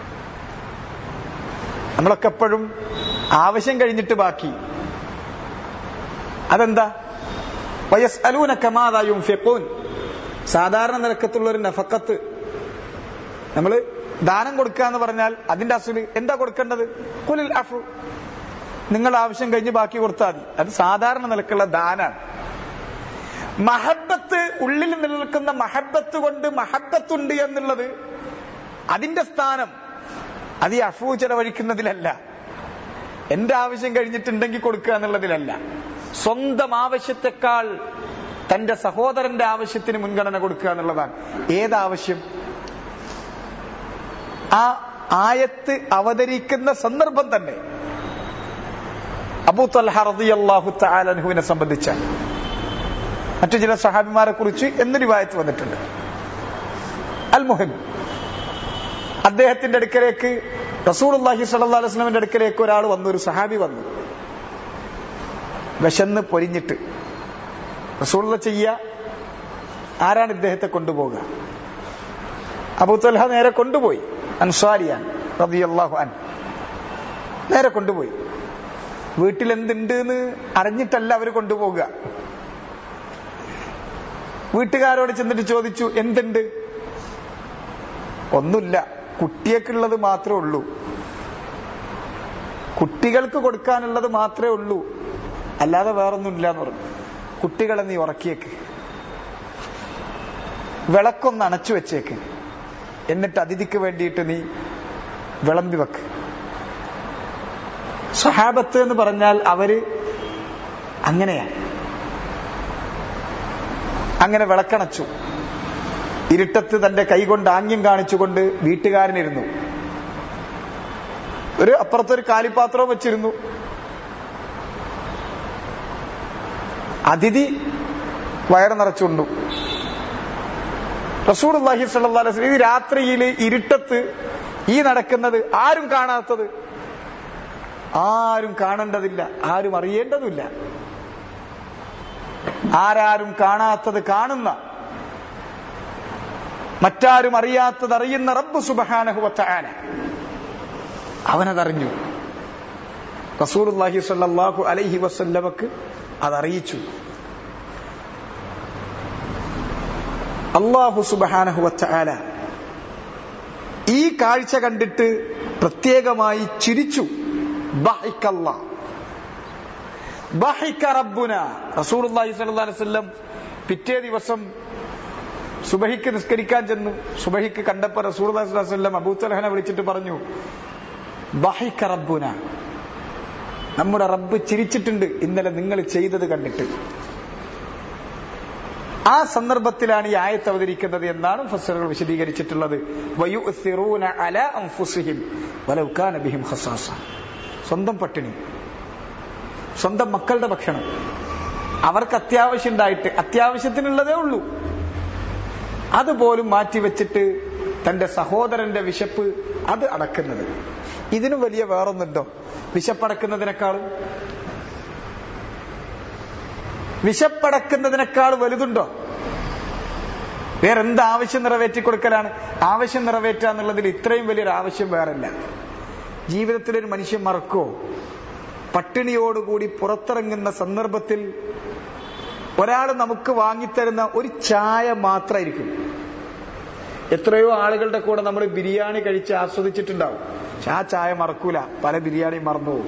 നമ്മളൊക്കെ എപ്പോഴും ആവശ്യം കഴിഞ്ഞിട്ട് ബാക്കി അതെന്താ വയസ് അലൂന കമാതായും ഫെക്കോൻ സാധാരണ നിരക്കത്തുള്ള ഒരു നഫക്കത്ത് നമ്മള് ദാനം കൊടുക്കുക എന്ന് പറഞ്ഞാൽ അതിന്റെ അസുല് എന്താ കൊടുക്കേണ്ടത് കുലിൽ അഫു നിങ്ങൾ ആവശ്യം കഴിഞ്ഞ് ബാക്കി കൊടുത്താൽ മതി അത് സാധാരണ നിലക്കുള്ള ദാനാണ് മഹബത്ത് ഉള്ളിൽ നിലനിൽക്കുന്ന മഹബത്ത് കൊണ്ട് മഹബത്തുണ്ട് എന്നുള്ളത് അതിന്റെ സ്ഥാനം അത് ഈ അഫു ചെലവഴിക്കുന്നതിലല്ല എന്റെ ആവശ്യം കഴിഞ്ഞിട്ടുണ്ടെങ്കിൽ കൊടുക്കുക എന്നുള്ളതിലല്ല സ്വന്തം ആവശ്യത്തെക്കാൾ തന്റെ സഹോദരന്റെ ആവശ്യത്തിന് മുൻഗണന കൊടുക്കുക എന്നുള്ളതാണ് ഏതാവശ്യം ആ ആയത്ത് അവതരിക്കുന്ന സന്ദർഭം തന്നെ അബൂ തൽഹ റളിയല്ലാഹു തആല അൻഹുവിനെ സംബന്ധിച്ചാണ് മറ്റു ചില സഹാബിമാരെ കുറിച്ച് എന്നൊരു വായത്ത് വന്നിട്ടുണ്ട് അൽ മുഹിം അദ്ദേഹത്തിന്റെ അടുക്കലേക്ക് റസൂലുള്ളാഹി സ്വല്ലല്ലാഹു അലൈഹി വസല്ലമയുടെ അടുക്കലേക്ക് ഒരാൾ വന്നു ഒരു സഹാബി വന്നു വിശന്ന് പൊരിഞ്ഞിട്ട് റസൂലുള്ള ചെയ്യ ആരാണ് ഇദ്ദേഹത്തെ കൊണ്ടുപോകുക അബൂ തൽഹ നേരെ കൊണ്ടുപോയി അൻസാരിയാൻ റളിയല്ലാഹു അൻ നേരെ കൊണ്ടുപോയി വീട്ടിൽ എന്തുണ്ട് എന്ന് അറിഞ്ഞിട്ടല്ല അവർ കൊണ്ടുപോകുക വീട്ടുകാരോട് ചെന്നിട്ട് ചോദിച്ചു എന്തുണ്ട് ഒന്നുമില്ല കുട്ടിയൊക്കെയുള്ളത് മാത്രമേ ഉള്ളൂ കുട്ടികൾക്ക് കൊടുക്കാനുള്ളത് മാത്രമേ ഉള്ളൂ അല്ലാതെ വേറൊന്നുമില്ല എന്ന് പറഞ്ഞു കുട്ടികളെ നീ ഉറക്കിയേക്ക് വിളക്കൊന്ന് അണച്ചു വെച്ചേക്ക് എന്നിട്ട് അതിഥിക്ക് വേണ്ടിയിട്ട് നീ വിളമ്പി വെക്ക് സഹാബത്ത് എന്ന് പറഞ്ഞാൽ അവര് അങ്ങനെയാണ് അങ്ങനെ വിളക്കണച്ചു ഇരുട്ടത്ത് തന്റെ കൈകൊണ്ട് ആംഗ്യം കാണിച്ചുകൊണ്ട് വീട്ടുകാരനിരുന്നു ഒരു അപ്പുറത്തൊരു കാലിപാത്രവും വെച്ചിരുന്നു അതിഥി വയറ് നിറച്ചുണ്ടു റസൂർ അള്ളാഹി സല്ലാ ഈ രാത്രിയിൽ ഇരുട്ടത്ത് ഈ നടക്കുന്നത് ആരും കാണാത്തത് ആരും കാണേണ്ടതില്ല ആരും അറിയേണ്ടതില്ല ആരാരും കാണാത്തത് കാണുന്ന മറ്റാരും അറിയാത്തത് അറിയുന്ന റബ്ബ് സുബഹാനഹുവത്താന അവനതറിഞ്ഞു റസൂലുള്ളാഹി സ്വല്ലല്ലാഹു അലൈഹി വസല്ലമക്ക് അതറിയിച്ചു അള്ളാഹു സുബഹാനഹുവത്താല ഈ കാഴ്ച കണ്ടിട്ട് പ്രത്യേകമായി ചിരിച്ചു ബഹിക്കല്ല ബഹിക്ക റബ്ബുന റസൂലുള്ളാഹി സ്വല്ലല്ലാഹു അലൈഹി വസല്ലം പിറ്റേ ദിവസം സുബഹിക്ക് നിസ്കരിക്കാൻ ചെന്നു സുബഹിക്ക് കണ്ടപ്പോ റസൂലുള്ളാഹി സ്വല്ലല്ലാഹു അലൈഹി വസല്ലം അബൂത്തലഹനെ വിളിച്ചിട്ട് പറഞ്ഞു ബഹിക്ക റബ്ബുന നമ്മുടെ റബ്ബ് ചിരിച്ചിട്ടുണ്ട് ഇന്നലെ നിങ്ങൾ ചെയ്തത് കണ്ടിട്ട് ആ സന്ദർഭത്തിലാണ് ഈ ആയത്ത് അവതരിക്കുന്നത് എന്നാണ് ഫസറുകൾ വിശദീകരിച്ചിട്ടുള്ളത് വയുസിറൂന അല അൻഫുസിഹിം വലൗ കാന ബിഹിം ഖസാസ സ്വന്തം പട്ടിണി സ്വന്തം മക്കളുടെ ഭക്ഷണം അവർക്ക് അത്യാവശ്യം ഉണ്ടായിട്ട് അത്യാവശ്യത്തിനുള്ളതേ ഉള്ളൂ അതുപോലും മാറ്റിവെച്ചിട്ട് തന്റെ സഹോദരന്റെ വിശപ്പ് അത് അടക്കുന്നത് ഇതിനും വലിയ വേറൊന്നുണ്ടോ വിശപ്പടക്കുന്നതിനേക്കാളും വിശപ്പടക്കുന്നതിനേക്കാൾ വലുതുണ്ടോ വേറെന്ത് ആവശ്യം നിറവേറ്റി കൊടുക്കലാണ് ആവശ്യം നിറവേറ്റുക എന്നുള്ളതിൽ ഇത്രയും വലിയൊരു ആവശ്യം വേറല്ല ജീവിതത്തിൽ ഒരു മനുഷ്യൻ മറക്കോ പട്ടിണിയോടുകൂടി പുറത്തിറങ്ങുന്ന സന്ദർഭത്തിൽ ഒരാൾ നമുക്ക് വാങ്ങിത്തരുന്ന ഒരു ചായ മാത്രമായിരിക്കും എത്രയോ ആളുകളുടെ കൂടെ നമ്മൾ ബിരിയാണി കഴിച്ച് ആസ്വദിച്ചിട്ടുണ്ടാവും പക്ഷെ ആ ചായ മറക്കൂല പല ബിരിയാണിയും മറന്നുപോകും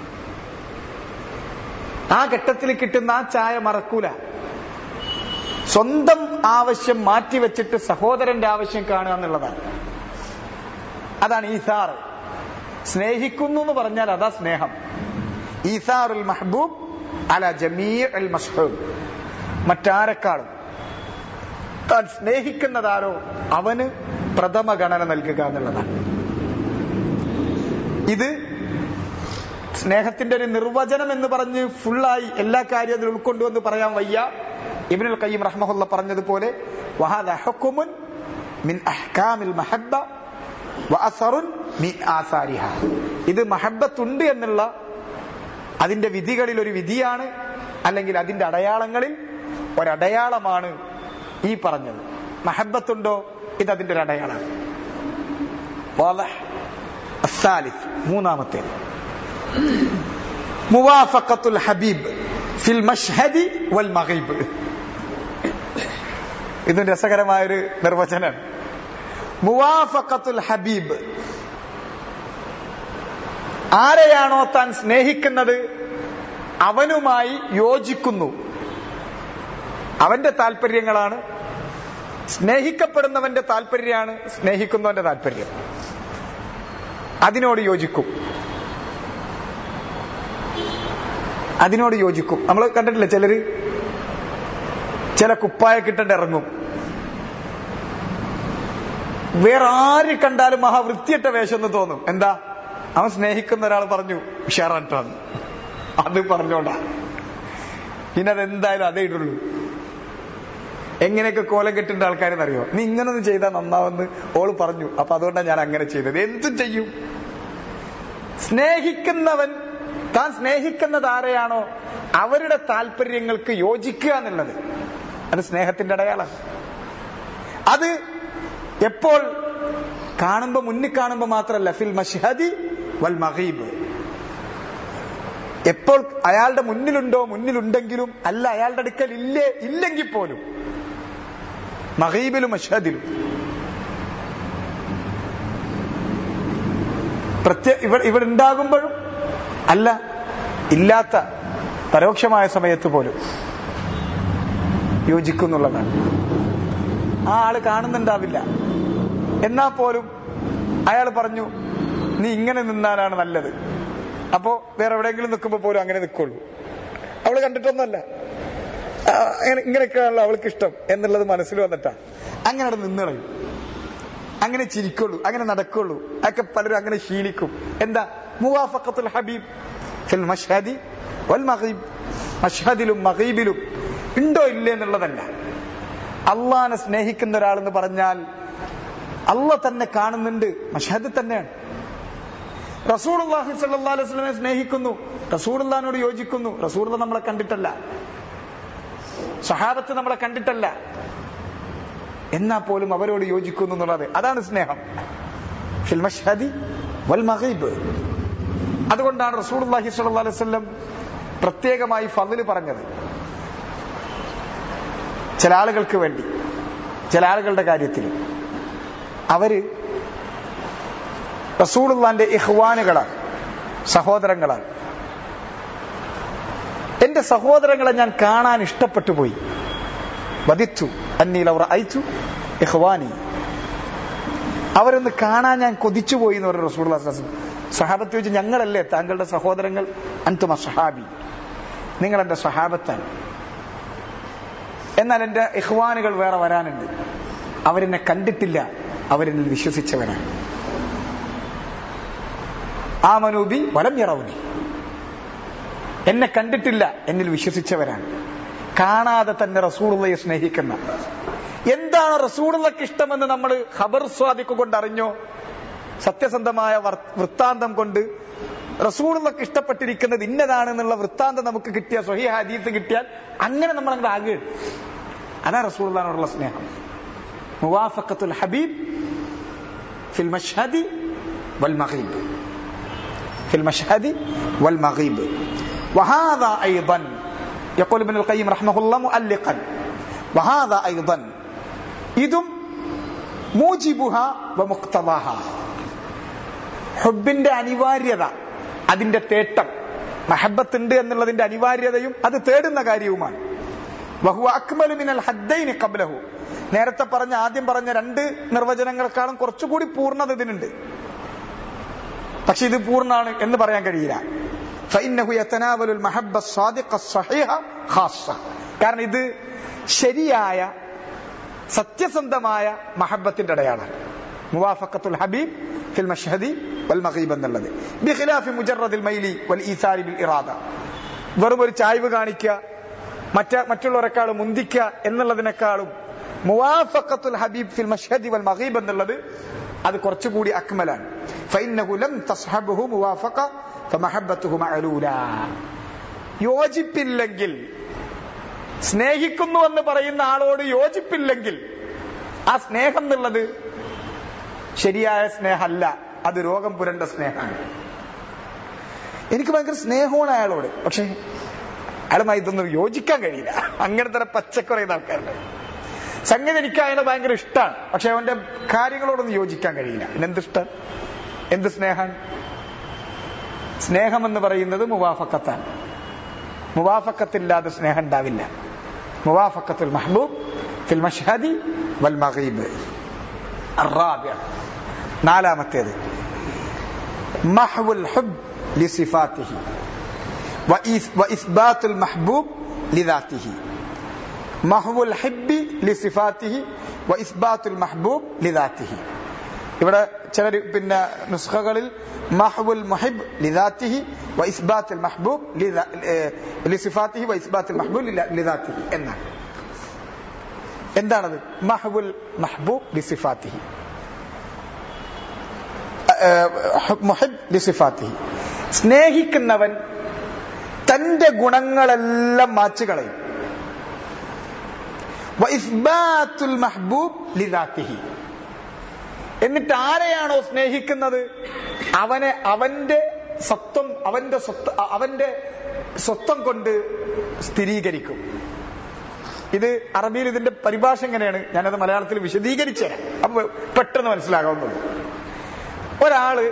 ആ ഘട്ടത്തിൽ കിട്ടുന്ന ആ ചായ മറക്കൂല സ്വന്തം ആവശ്യം മാറ്റിവെച്ചിട്ട് സഹോദരന്റെ ആവശ്യം കാണുക എന്നുള്ളതാണ് അതാണ് ഈസാർ സ്നേഹിക്കുന്നു എന്ന് പറഞ്ഞാൽ അതാ സ്നേഹം ഈസാറുൽ മഹബൂബ് അല ജമീ അൽ മഷ്ഹൂബ് മറ്റാരെക്കാളും താൻ സ്നേഹിക്കുന്നതാരോ അവന് പ്രഥമ ഗണന നൽകുക എന്നുള്ളതാണ് ഇത് സ്നേഹത്തിന്റെ ഒരു നിർവചനം എന്ന് പറഞ്ഞ് ഫുള്ളായി എല്ലാ കാര്യവും അതിൽ ഉൾക്കൊണ്ടുവന്ന് പറയാൻ വയ്യ ഇബ്നുൽ ഖയ്യിം റഹ്മഹുല്ല പറഞ്ഞതുപോലെ വഹാദ ഹുക്കുമുൻ മിൻ അഹ്കാമിൽ മഹബ്ബ വഅസറുൻ മിൻ ആസാരിഹ ഇത് മഹബ്ബത്തുണ്ട് എന്നുള്ള അതിന്റെ വിധികളിൽ ഒരു വിധിയാണ് അല്ലെങ്കിൽ അതിന്റെ അടയാളങ്ങളിൽ ഒരടയാളമാണ് ഈ പറഞ്ഞത് മഹബത്തുണ്ടോ ഇത് അതിന്റെ ഒരു അടയാളമാണ് വാളഹ്. അസ്സാലിസ് മൂന്നാമത്തെ മുവാഫഖത്തുൽ ഹബീബ് ഫിൽ മഷ്ഹദി വൽ മഗീബ് ഇതും രസകരമായൊരു നിർവചനം മുവാഫഖത്തുൽ ഹബീബ് ആരെയാണോ താൻ സ്നേഹിക്കുന്നത് അവനുമായി യോജിക്കുന്നു അവന്റെ താല്പര്യങ്ങളാണ് സ്നേഹിക്കപ്പെടുന്നവന്റെ താല്പര്യമാണ് സ്നേഹിക്കുന്നവന്റെ താല്പര്യം അതിനോട് യോജിക്കും അതിനോട് യോജിക്കും നമ്മൾ കണ്ടിട്ടില്ല ചിലര് ചില കുപ്പായ കിട്ടണ്ട് ഇറങ്ങും വേറെ ആര് കണ്ടാലും മഹാ വൃത്തിയിട്ട വേഷം എന്ന് തോന്നും എന്താ അവൻ സ്നേഹിക്കുന്ന ഒരാൾ പറഞ്ഞു ഉഷാറാട്ടാണ് അത് പറഞ്ഞോണ്ടാ പിന്നെ അതെന്തായാലും അതേ ഇടുള്ളൂ എങ്ങനെയൊക്കെ കോലം കെട്ടേണ്ട ആൾക്കാരെന്നറിയോ നീ ഇങ്ങനൊന്നും ചെയ്താൽ നന്നാവെന്ന് ഓള് പറഞ്ഞു അപ്പൊ അതുകൊണ്ടാണ് ഞാൻ അങ്ങനെ ചെയ്തത് എന്തും ചെയ്യും സ്നേഹിക്കുന്നവൻ താൻ സ്നേഹിക്കുന്നത് ആരെയാണോ അവരുടെ താല്പര്യങ്ങൾക്ക് യോജിക്കുക എന്നുള്ളത് അത് സ്നേഹത്തിന്റെ അടയാളം അത് എപ്പോൾ കാണുമ്പോ മുന്നിൽ കാണുമ്പോ മാത്രമല്ല ഫിൽ മഷ്ഹദി വൽ മഹീബ് എപ്പോൾ അയാളുടെ മുന്നിലുണ്ടോ മുന്നിലുണ്ടെങ്കിലും അല്ല അയാളുടെ അടുക്കൽ ഇല്ലേ ഇല്ലെങ്കിൽ പോലും മഹീബിലും മഷഹദിലും പ്രത്യേക ഇവിടെ ഇവിടെ ഉണ്ടാകുമ്പോഴും അല്ല ഇല്ലാത്ത പരോക്ഷമായ സമയത്ത് പോലും യോജിക്കുന്നുള്ളതാണ് ആ ആള് കാണുന്നുണ്ടാവില്ല എന്നാ പോലും അയാൾ പറഞ്ഞു നീ ഇങ്ങനെ നിന്നാലാണ് നല്ലത് അപ്പോ വേറെ എവിടെയെങ്കിലും നിൽക്കുമ്പോ പോലും അങ്ങനെ നിൽക്കുള്ളൂ അവള് കണ്ടിട്ടൊന്നുമല്ല ആ, അങ്ങനെ ഇങ്ങനെയൊക്കെയാണല്ലോ അവൾക്ക് ഇഷ്ടം എന്നുള്ളത് മനസ്സിൽ വന്നിട്ടാ അങ്ങനെ അവിടെ നിന്നിളയും അങ്ങനെ ചിരിക്കുള്ളൂ അങ്ങനെ നടക്കുള്ളൂ അതൊക്കെ പലരും അങ്ങനെ ശീലിക്കും എന്താ മുവാഫഖത്തുൽ ഹബീബ് ഫിൽ മഷ്ഹദി വൽ മഗീബ് മഷ്ഹദിലും മഗീബിലും ഉണ്ടോ ഇല്ലേ എന്നുള്ളതല്ല അള്ളാനെ സ്നേഹിക്കുന്ന ഒരാളെന്ന് പറഞ്ഞാൽ അള്ള തന്നെ കാണുന്നുണ്ട് മഷഹദ് തന്നെയാണ് റസൂർഹി സല്ലാ അലൈഹി സ്വലമെ സ്നേഹിക്കുന്നു റസൂർല്ലാനോട് യോജിക്കുന്നു റസൂർല നമ്മളെ കണ്ടിട്ടല്ല സഹാബത്ത് നമ്മളെ കണ്ടിട്ടല്ല എന്നാ പോലും അവരോട് യോജിക്കുന്നു എന്നുള്ളത് അതാണ് സ്നേഹം ഫിൽ മഷ്ഹദി വൽ മഗീബ് അതുകൊണ്ടാണ് റസൂർഹി സല്ലാ അലൈഹി സ്വലം പ്രത്യേകമായി ഫതില് പറഞ്ഞത് ചില ആളുകൾക്ക് വേണ്ടി ചില ആളുകളുടെ കാര്യത്തിൽ അവര് റസൂളുള്ളാന്റെ ഇഹ്വാനുകളാണ് സഹോദരങ്ങളാണ് എന്റെ സഹോദരങ്ങളെ ഞാൻ കാണാൻ ഇഷ്ടപ്പെട്ടു പോയി വധിച്ചു അന്നീൽ അവർ അയച്ചു ഇഹ്വാനി അവരൊന്ന് കാണാൻ ഞാൻ കൊതിച്ചു പോയി എന്ന് പറഞ്ഞു റസൂൽ സഹാബത്ത് ചോദിച്ചു ഞങ്ങളല്ലേ താങ്കളുടെ സഹോദരങ്ങൾ അന്തുമ സഹാബി നിങ്ങൾ എന്റെ സഹാബത്താണ് എന്നാൽ എന്റെ ഇഹ്വാനുകൾ വേറെ വരാനുണ്ട് അവരെന്നെ കണ്ടിട്ടില്ല അവരെന്നിൽ വിശ്വസിച്ചവനാണ് ആ മനൂബി വലം യറവുനി എന്നെ കണ്ടിട്ടില്ല എന്നിൽ വിശ്വസിച്ചവരാണ് കാണാതെ തന്നെ റസൂളുള്ളയെ സ്നേഹിക്കുന്ന എന്താണ് റസൂളുള്ളക്ക് ഇഷ്ടമെന്ന് നമ്മൾ ഖബർ സ്വാദിക്ക് കൊണ്ട് അറിഞ്ഞോ സത്യസന്ധമായ വർ- വൃത്താന്തം കൊണ്ട് റസൂളുള്ളക്ക് ഇഷ്ടപ്പെട്ടിരിക്കുന്നത് ഇന്നതാണെന്നുള്ള വൃത്താന്തം നമുക്ക് കിട്ടിയ സ്വഹി ഹദീത്ത് കിട്ടിയാൽ അങ്ങനെ നമ്മൾ അങ്ങോട്ട് ആകുകയാണ് അതാ റസൂളുള്ളാനോടുള്ള സ്നേഹം മുവാഫക്കത്തുൽ ഹബീബ് ഫിൽ മഷ്ഹദി വൽ മഗ്രിബ് ഫിൽ മഷ്ഹദി വൽ മഗ്രിബ് وهذا أيضا يقول ابن القيم رحمه الله مؤلقا وهذا أيضا ഇതും മൂജിബുഹ വമുക്തവാഹ ഹുബിന്റെ അനിവാര്യത അതിന്റെ തേട്ടം മഹബത്തുണ്ട് എന്നുള്ളതിന്റെ അനിവാര്യതയും അത് തേടുന്ന കാര്യവുമാണ് വഹു അക്മലു മിനൽ ഹദ്ദൈനി ഖബ്ലഹു നേരത്തെ പറഞ്ഞ ആദ്യം പറഞ്ഞ രണ്ട് നിർവചനങ്ങളെക്കാളും കുറച്ചുകൂടി പൂർണ്ണത ഇതിനുണ്ട് പക്ഷെ ഇത് പൂർണ്ണാണ് എന്ന് പറയാൻ കഴിയില്ല فإنه يتناول المحبة الصادقة الصحيحة خاصة കാരണം ഇത് ശരിയായ സത്യസന്ധമായ മഹബത്തിന്റെ അടയാളാണ് മുവാഫക്കത്തുൽ ഹബീബ് ഫിൽ മഷ്ഹദി വൽ മഗീബ് എന്നുള്ളത് ബിഖിലാഫി മുജറദിൽ മൈലി വൽ ഈസാരി ബിൽ ഇറാദ വെറും ഒരു ചായ്വ് കാണിക്കുക മറ്റ മറ്റുള്ളവരെക്കാളും മുന്തിക്കുക എന്നുള്ളതിനേക്കാളും മുവാഫക്കത്തുൽ ഹബീബ് ഫിൽ മഷ്ഹദി വൽ മഗീബ് എന്നുള്ളത് അത് കുറച്ചുകൂടി അക്മലാണ് ഫൈന്നഹു ലം തസ്ഹബുഹു മുവാഫഖ ഫമഹബ്ബത്തുഹു മഅലൂല യോജിപ്പില്ലെങ്കിൽ സ്നേഹിക്കുന്നു എന്ന് പറയുന്ന ആളോട് യോജിപ്പില്ലെങ്കിൽ ആ സ്നേഹം എന്നുള്ളത് ശരിയായ സ്നേഹമല്ല അത് രോഗം പുരണ്ട സ്നേഹമാണ് എനിക്ക് ഭയങ്കര സ്നേഹമാണ് അയാളോട് പക്ഷെ അയാളുമായി ഇതൊന്നും യോജിക്കാൻ കഴിയില്ല അങ്ങനത്തെ പച്ചക്കുറയുന്ന ആൾക്കാരുണ്ട് സംഗതി എനിക്ക് അയാളെ ഭയങ്കര ഇഷ്ടമാണ് പക്ഷെ അവന്റെ കാര്യങ്ങളോടൊന്നും യോജിക്കാൻ കഴിയില്ല എന്തിഷ്ടം എന്ത് സ്നേഹമാണ് സ്നേഹം എന്ന് പറയുന്നത് മുവാഫക്കത്താണ് മുവാഫക്കത്തില്ലാതെ സ്നേഹം ഉണ്ടാവില്ല മുവാഫക്കത്തുൽ മഹബൂബ് ഫിൽ മഷ്ഹദി വൽ മഗീബ് الرابع നാലാമത്തേത് മഹ്വുൽ ഹുബ് لصفاته وإثبات المحبوب لذاته محو الحب لصفاته وإثبات المحبوب لذاته ഇവിടെ ചില പിന്നെ നുസ്ഖകളിൽ മഹ്വുൽ മുഹിബ് ലിദാത്തിഹി വ ഇസ്ബാത്തുൽ മഹ്ബൂബ് ലിസിഫാത്തിഹി വ ഇസ്ബാത്തുൽ മഹ്ബൂബ് ലിദാത്തിഹി എന്നാണ് എന്താണത് മഹ്വുൽ മഹ്ബൂബ് ലിസിഫാത്തിഹി മുഹിബ് ലിസിഫാത്തിഹി സ്നേഹിക്കുന്നവൻ തന്റെ ഗുണങ്ങളെല്ലാം മാച്ചു കളയും വ ഇസ്ബാത്തുൽ മഹ്ബൂബ് ലിദാത്തിഹി എന്നിട്ട് ആരെയാണോ സ്നേഹിക്കുന്നത് അവനെ അവന്റെ സ്വത്വം അവന്റെ സ്വത്ത് അവന്റെ സ്വത്വം കൊണ്ട് സ്ഥിരീകരിക്കും ഇത് അറബിയിൽ ഇതിന്റെ പരിഭാഷ എങ്ങനെയാണ് ഞാനത് മലയാളത്തിൽ വിശദീകരിച്ചു തരാം അപ്പൊ പെട്ടെന്ന് മനസ്സിലാകാവുന്നത് ഒരാള്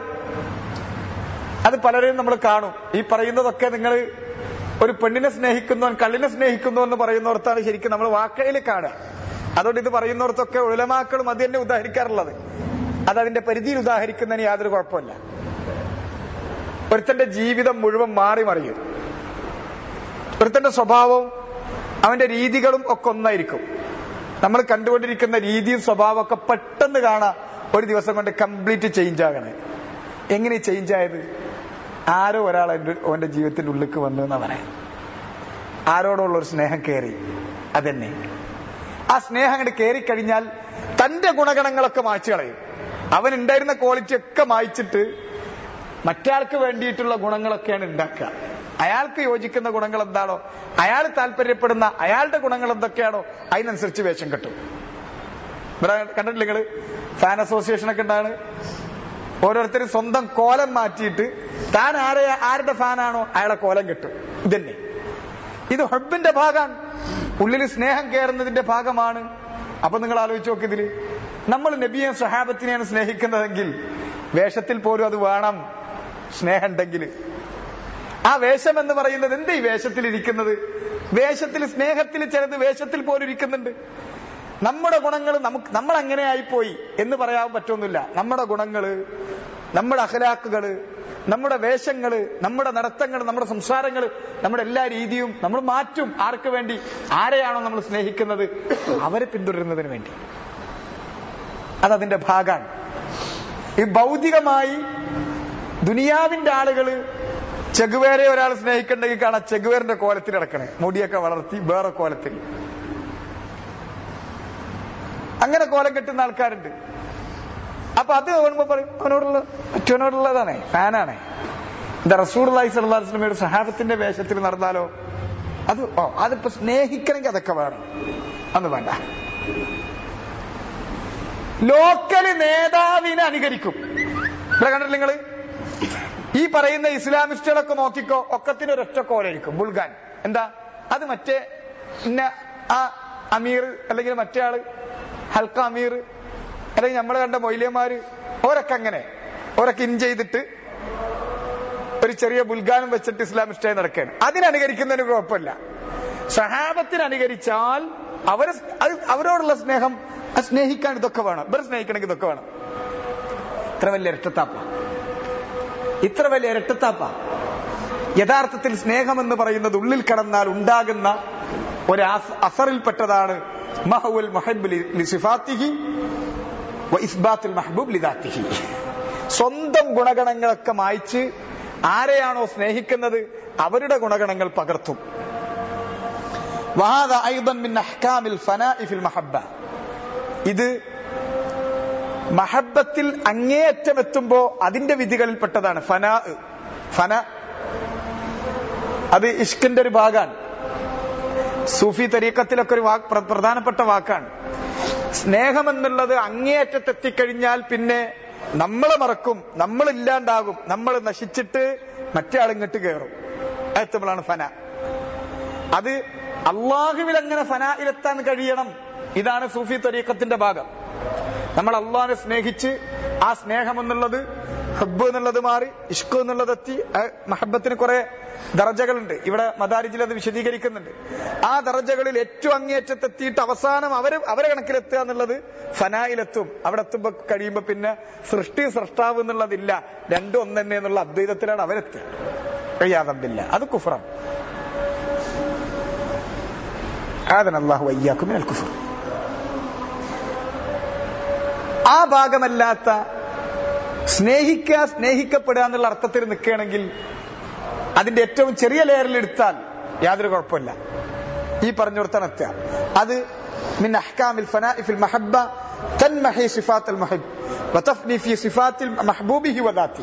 അത് പലരെയും നമ്മൾ കാണും ഈ പറയുന്നതൊക്കെ നിങ്ങൾ ഒരു പെണ്ണിനെ സ്നേഹിക്കുന്നവൻ കള്ളിനെ സ്നേഹിക്കുന്നു എന്ന് പറയുന്നിടത്താണ് ശരിക്കും നമ്മൾ വാക്കയിൽ കാണുക അതുകൊണ്ട് ഇത് പറയുന്നിടത്തൊക്കെ ഉലമാക്കളും അത് തന്നെ ഉദാഹരിക്കാറുള്ളത് അത് അതിന്റെ പരിധിയിൽ ഉദാഹരിക്കുന്നതിന് യാതൊരു കുഴപ്പമില്ല ഒരുത്തന്റെ ജീവിതം മുഴുവൻ മാറി മറിയും ഒരുത്തന്റെ സ്വഭാവവും അവന്റെ രീതികളും ഒക്കെ ഒന്നായിരിക്കും നമ്മൾ കണ്ടുകൊണ്ടിരിക്കുന്ന രീതിയും സ്വഭാവം ഒക്കെ പെട്ടെന്ന് കാണാം ഒരു ദിവസം കൊണ്ട് കംപ്ലീറ്റ് ചേഞ്ച് ആകണേ എങ്ങനെ ചേഞ്ച് ആയത് ആരോ ഒരാൾ അവന്റെ ജീവിതത്തിന്റെ ഉള്ളിലേക്ക് വന്നു എന്നാ പറയാം ആരോടുള്ള ഒരു സ്നേഹം കയറി അതന്നെ ആ സ്നേഹം അങ്ങോട്ട് കയറി കഴിഞ്ഞാൽ തന്റെ ഗുണഗണങ്ങളൊക്കെ മായ്ച്ചു കളയും അവൻ ഉണ്ടായിരുന്ന ക്വാളിറ്റി ഒക്കെ മായ്ച്ചിട്ട് മറ്റാൾക്ക് വേണ്ടിയിട്ടുള്ള ഗുണങ്ങളൊക്കെയാണ് ഉണ്ടാക്കുക അയാൾക്ക് യോജിക്കുന്ന ഗുണങ്ങൾ എന്താണോ അയാൾ താല്പര്യപ്പെടുന്ന അയാളുടെ ഗുണങ്ങൾ എന്തൊക്കെയാണോ അതിനനുസരിച്ച് വേഷം കെട്ടും ഇവിടെ കണ്ടിട്ടില്ല നിങ്ങള് ഫാൻ അസോസിയേഷൻ ഒക്കെ ഉണ്ടാണ് ഓരോരുത്തരും സ്വന്തം കോലം മാറ്റിയിട്ട് താൻ ആരെ ആരുടെ ഫാനാണോ അയാളെ കോലം കെട്ടും ഇതന്നെ ഇത് ഹബ്ബിന്റെ ഭാഗമാണ് ഉള്ളിൽ സ്നേഹം കയറുന്നതിന്റെ ഭാഗമാണ് അപ്പൊ നിങ്ങൾ ആലോചിച്ച് നോക്ക് ഇതില് നമ്മൾ നബിയെ സഹാബത്തിനെയാണ് സ്നേഹിക്കുന്നതെങ്കിൽ വേഷത്തിൽ പോലും അത് വേണം സ്നേഹം ഉണ്ടെങ്കിൽ ആ വേഷം എന്ന് പറയുന്നത് എന്ത് ഈ വേഷത്തിൽ ഇരിക്കുന്നത് വേഷത്തിൽ സ്നേഹത്തിൽ ചിലത് വേഷത്തിൽ പോലും ഇരിക്കുന്നുണ്ട് നമ്മുടെ ഗുണങ്ങൾ നമുക്ക് നമ്മൾ അങ്ങനെ ആയിപ്പോയി എന്ന് പറയാൻ പറ്റൊന്നുമില്ല നമ്മുടെ ഗുണങ്ങള് നമ്മുടെ അഖലാക്കുകള് നമ്മുടെ വേഷങ്ങള് നമ്മുടെ നടത്തങ്ങൾ നമ്മുടെ സംസാരങ്ങൾ നമ്മുടെ എല്ലാ രീതിയും നമ്മൾ മാറ്റും ആർക്ക് വേണ്ടി ആരെയാണോ നമ്മൾ സ്നേഹിക്കുന്നത് അവരെ പിന്തുടരുന്നതിന് വേണ്ടി അതതിന്റെ ഭാഗമാണ് ഈ ഭൗതികമായി ദുനിയാവിന്റെ ആളുകള് ചെഗുവേരെ ഒരാൾ സ്നേഹിക്കണ്ടെങ്കിൽ കാണാം ചെഗുവേറിന്റെ കോലത്തിൽ കിടക്കണേ മുടിയൊക്കെ വളർത്തി വേറെ കോലത്തിൽ അങ്ങനെ കോലം കെട്ടുന്ന ആൾക്കാരുണ്ട് അപ്പൊ അത് കാണുമ്പോ പറയും അവനോടുള്ള മറ്റവനോടുള്ളതാണേ ഫാനാണേ എന്താ റസൂർ അലൈഹി സ്വലാസ്ലമയുടെ സഹാബത്തിന്റെ വേഷത്തിൽ നടന്നാലോ അത് ഓ അതിപ്പോ സ്നേഹിക്കണമെങ്കിൽ അതൊക്കെ വേണം അന്ന് വേണ്ട ലോക്കല് നേതാവിനെ അനുകരിക്കും ഇവിടെ കണ്ടിട്ടില്ല നിങ്ങള് ഈ പറയുന്ന ഇസ്ലാമിസ്റ്റുകളൊക്കെ നോക്കിക്കോ ഒക്കത്തിന് ഒരൊറ്റ കോലായിരിക്കും ബുൾഗാൻ എന്താ അത് മറ്റേ ഇന്ന ആ അമീർ അല്ലെങ്കിൽ മറ്റേ ആള് ഹൽക്ക അമീർ അല്ലെങ്കിൽ നമ്മൾ കണ്ട മൊയ്ലിയന്മാര് ഓരൊക്കെ അങ്ങനെ ഓരൊക്കെ ഇൻ ചെയ്തിട്ട് ഒരു ചെറിയ ബുൽഗാനും വെച്ചിട്ട് ഇസ്ലാമിസ്റ്റായി നടക്കുകയാണ് അതിനനുകരിക്കുന്നതിന് കുഴപ്പമില്ല സഹാബത്തിന് അനുകരിച്ചാൽ അവരെ അത് അവരോടുള്ള സ്നേഹം അത് സ്നേഹിക്കാൻ ഇതൊക്കെ വേണം ഇവരെ സ്നേഹിക്കണമെങ്കിൽ ഇതൊക്കെ വേണം ഇത്ര വലിയ ഇരട്ടത്താപ്പ ഇത്ര വലിയ ഇരട്ടത്താപ്പ യഥാർത്ഥത്തിൽ സ്നേഹം എന്ന് പറയുന്നത് ഉള്ളിൽ കടന്നാൽ ഉണ്ടാകുന്ന ഒരു അസ- അസറിൽപ്പെട്ടതാണ് മഹുൽ മഹബ് ലിസിഫാത്തിഹി വ ഇസ്ബാത്തുൽ മഹബൂബ് ലിദാത്തിഹി സ്വന്തം ഗുണഗണങ്ങളൊക്കെ മായ്ച്ച് ആരെയാണോ സ്നേഹിക്കുന്നത് അവരുടെ ഗുണഗണങ്ങൾ പകർത്തും വഹാദ ഐദൻ മിൻ അഹ്കാമിൽ ഫനാഇ ഫിൽ മഹബ്ബ ഇത് മഹബത്തിൽ അങ്ങേയറ്റം എത്തുമ്പോ അതിന്റെ വിധികളിൽപ്പെട്ടതാണ് ഫനാ ഫന അത് ഇഷ്കിന്റെ ഒരു ഭാഗമാണ് സൂഫി തരീക്കത്തിലൊക്കെ ഒരു വാക്ക് പ്ര- പ്രധാനപ്പെട്ട വാക്കാണ് സ്നേഹം എന്നുള്ളത് അങ്ങേയറ്റത്തെത്തിക്കഴിഞ്ഞാൽ പിന്നെ നമ്മളെ മറക്കും നമ്മൾ ഇല്ലാണ്ടാകും നമ്മൾ നശിച്ചിട്ട് മറ്റേ ആളിങ്ങോട്ട് കയറും എത്തുമ്പോഴാണ് ഫന അത് അള്ളാഹുവിൽ അങ്ങനെ ഫനായിലെത്താൻ കഴിയണം ഇതാണ് സൂഫി തരീക്കത്തിന്റെ ഭാഗം നമ്മൾ അള്ളാഹിനെ സ്നേഹിച്ച് ആ സ്നേഹം എന്നുള്ളത് ഹബ്ബ് എന്നുള്ളത് മാറി ഇഷ്ക് എന്നുള്ളത് എത്തി ആ മഹബത്തിന് കുറെ ദറജകളുണ്ട് ഇവിടെ മദാരിജിൽ അത് വിശദീകരിക്കുന്നുണ്ട് ആ ദറജകളിൽ ഏറ്റവും അങ്ങേയറ്റത്തെത്തിയിട്ട് അവസാനം അവര് അവരെ കണക്കിലെത്തുക എന്നുള്ളത് ഫനായിലെത്തും അവിടെ എത്തുമ്പോ കഴിയുമ്പോ പിന്നെ സൃഷ്ടി സൃഷ്ടാവ് എന്നുള്ളതില്ല രണ്ടും ഒന്ന് തന്നെ എന്നുള്ള അദ്വൈതത്തിലാണ് അവരെത്തുക കഴിയാതമ്പില്ല അത് കുഫറാണ് ആദന അള്ളാഹു വയ്യാക്കും മിനൽ കുഫർ ആ ഭാഗമല്ലാത്ത സ്നേഹിക്കുക സ്നേഹിക്കപ്പെടുക എന്നുള്ള അർത്ഥത്തിൽ നിൽക്കുകയാണെങ്കിൽ അതിന്റെ ഏറ്റവും ചെറിയ ലെയറിൽ എടുത്താൽ യാതൊരു കുഴപ്പമില്ല ഈ പറഞ്ഞു കൊടുത്താണ് എത്തുക അത് من أحكام الفناء في المحبة تنمحي صفات المحب وتفني في صفات محبوبه وذاته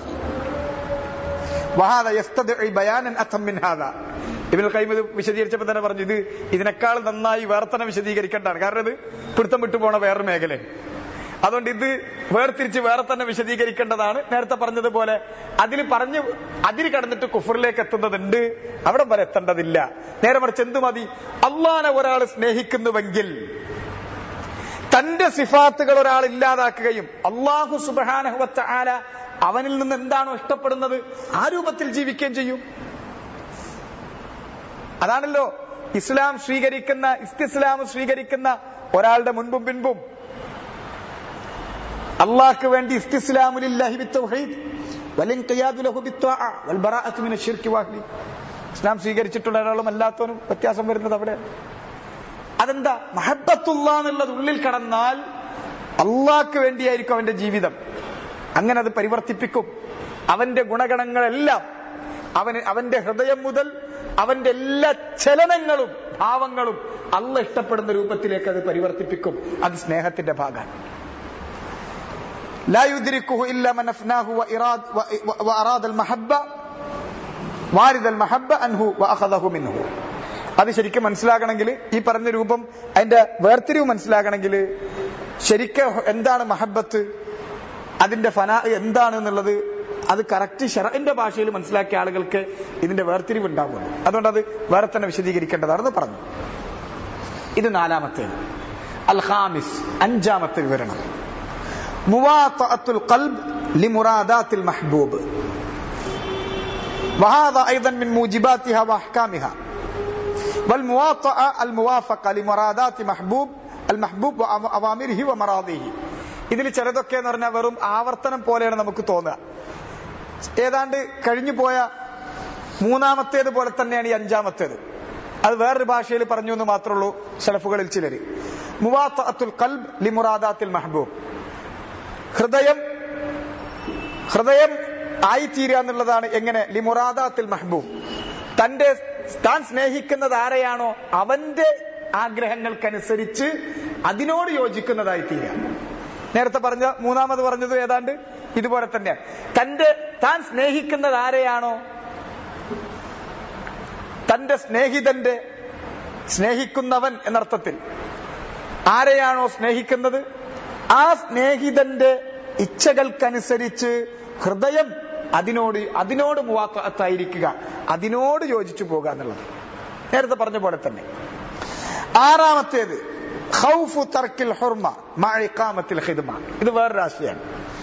وهذا يستدعي بيانا أتم من هذا ഇബിൻ കൈം ഇത് വിശദീകരിച്ചപ്പോൾ തന്നെ പറഞ്ഞു ഇത് ഇതിനേക്കാൾ നന്നായി വേറെ തന്നെ വിശദീകരിക്കേണ്ടതാണ് കാരണം ഇത് പിടുത്തം വിട്ടു പോണ വേറൊരു മേഖലയാണ് അതുകൊണ്ട് ഇത് വേർതിരിച്ച് വേറെ തന്നെ വിശദീകരിക്കേണ്ടതാണ് നേരത്തെ പറഞ്ഞതുപോലെ അതിൽ പറഞ്ഞു അതിൽ കടന്നിട്ട് കുഫറിലേക്ക് എത്തുന്നതുണ്ട് അവിടെ വരെ എത്തേണ്ടതില്ല നേരെ മറിച്ച് എന്ത് മതി അള്ളാനെ ഒരാൾ സ്നേഹിക്കുന്നുവെങ്കിൽ തന്റെ സിഫാത്തുകൾ ഒരാൾ ഇല്ലാതാക്കുകയും അള്ളാഹു സുബാനഹുവത്ത ആല അവനിൽ നിന്ന് എന്താണോ ഇഷ്ടപ്പെടുന്നത് ആ രൂപത്തിൽ ജീവിക്കുകയും ചെയ്യും അതാണല്ലോ ഇസ്ലാം സ്വീകരിക്കുന്ന ഇസ്തിസ്ലാം സ്വീകരിക്കുന്ന ഒരാളുടെ മുൻപും പിൻപും അള്ളാഹ്ക്ക് വേണ്ടി ഇസ്തിസ്ലാമുലില്ലാഹി ബിത്തൗഹീദ് വലിൻഖിയാദു ലഹു ബിത്വാഅ വൽ ബറാഅത്തു മിന ശിർക്കി വാഹ്ലി ഇസ്ലാം സ്വീകരിച്ചിട്ടുള്ള ഒരാളും അല്ലാത്തവനും വ്യത്യാസം വരുന്നത് അവിടെ അതെന്താ മഹബത്തുള്ള എന്നുള്ളത് ഉള്ളിൽ കടന്നാൽ അള്ളാഹ്ക്ക് വേണ്ടിയായിരിക്കും അവന്റെ ജീവിതം അങ്ങനെ അത് പരിവർത്തിപ്പിക്കും അവന്റെ ഗുണഗണങ്ങളെല്ലാം അവന് അവന്റെ ഹൃദയം മുതൽ അവന്റെ എല്ലാ ചലനങ്ങളും ഭാവങ്ങളും അല്ല ഇഷ്ടപ്പെടുന്ന രൂപത്തിലേക്ക് അത് പരിവർത്തിപ്പിക്കും അത് സ്നേഹത്തിന്റെ ഭാഗമാണ് لا يدركه إلا من أفناه وإراد وأراد المحبة وارد المحبة عنه وأخذه منه അത് ശരിക്കും മനസ്സിലാകണമെങ്കിൽ ഈ പറഞ്ഞ രൂപം അതിന്റെ വേർതിരിവ് മനസ്സിലാകണമെങ്കിൽ ശരിക്കും എന്താണ് മഹബത്ത് അതിന്റെ ഫന എന്താണ് എന്നുള്ളത് അത് കറക്റ്റ് ഷെറിന്റെ ഭാഷയിൽ മനസ്സിലാക്കിയ ആളുകൾക്ക് ഇതിന്റെ വേർതിരിവ് ഉണ്ടാവുള്ളൂ അതുകൊണ്ട് അത് വേറെ തന്നെ വിശദീകരിക്കേണ്ടതാണെന്ന് പറഞ്ഞു ഇത് നാലാമത്തേത് അൽ ഖാമിസ് അഞ്ചാമത്തെ വിവരണം مواطأة القلب لمرادات المحبوب وهذا أيضا من موجباتها وأحكامها والمواطأة الموافقة لمرادات محبوب المحبوب وأوامره ومراضيه ഇതിൽ ചിലതൊക്കെ എന്ന് പറഞ്ഞാൽ വെറും ആവർത്തനം പോലെയാണ് നമുക്ക് തോന്നുക ഏതാണ്ട് കഴിഞ്ഞു പോയ മൂന്നാമത്തേത് പോലെ തന്നെയാണ് ഈ അഞ്ചാമത്തേത് അത് വേറൊരു ഭാഷയിൽ പറഞ്ഞു എന്ന് മാത്രമേ ഉള്ളൂ ഷലഫുകളിൽ ചിലര് മുവാത്തഅത്തുൽ കൽബ് ലിമുറാദാത്തിൽ മഹബൂബ് ഹൃദയം ഹൃദയം ആയിത്തീരുക എന്നുള്ളതാണ് എങ്ങനെ ലിമുറാദാത്തിൽ മഹബൂബ് തന്റെ താൻ സ്നേഹിക്കുന്നത് ആരെയാണോ അവന്റെ ആഗ്രഹങ്ങൾക്കനുസരിച്ച് അതിനോട് യോജിക്കുന്നതായി തീരുക നേരത്തെ പറഞ്ഞ മൂന്നാമത് പറഞ്ഞത് ഏതാണ്ട് ഇതുപോലെ തന്നെയാണ് തന്റെ താൻ സ്നേഹിക്കുന്നത് ആരെയാണോ തന്റെ സ്നേഹിതന്റെ സ്നേഹിക്കുന്നവൻ എന്നർത്ഥത്തിൽ ആരെയാണോ സ്നേഹിക്കുന്നത് ആ സ്നേഹിതന്റെ ഇച്ഛകൾക്കനുസരിച്ച് ഹൃദയം അതിനോട് അതിനോട് മുവാത്തായിരിക്കുക അതിനോട് യോജിച്ചു പോകുക എന്നുള്ളത് നേരത്തെ പറഞ്ഞ പോലെ തന്നെ ആറാമത്തേത് ഖൗഫു തർക്കിൽ ഹുർമ മഅ ഇഖാമത്തിൽ ഖിദ്മ ഇത് വേറൊരു ആശയമാണ്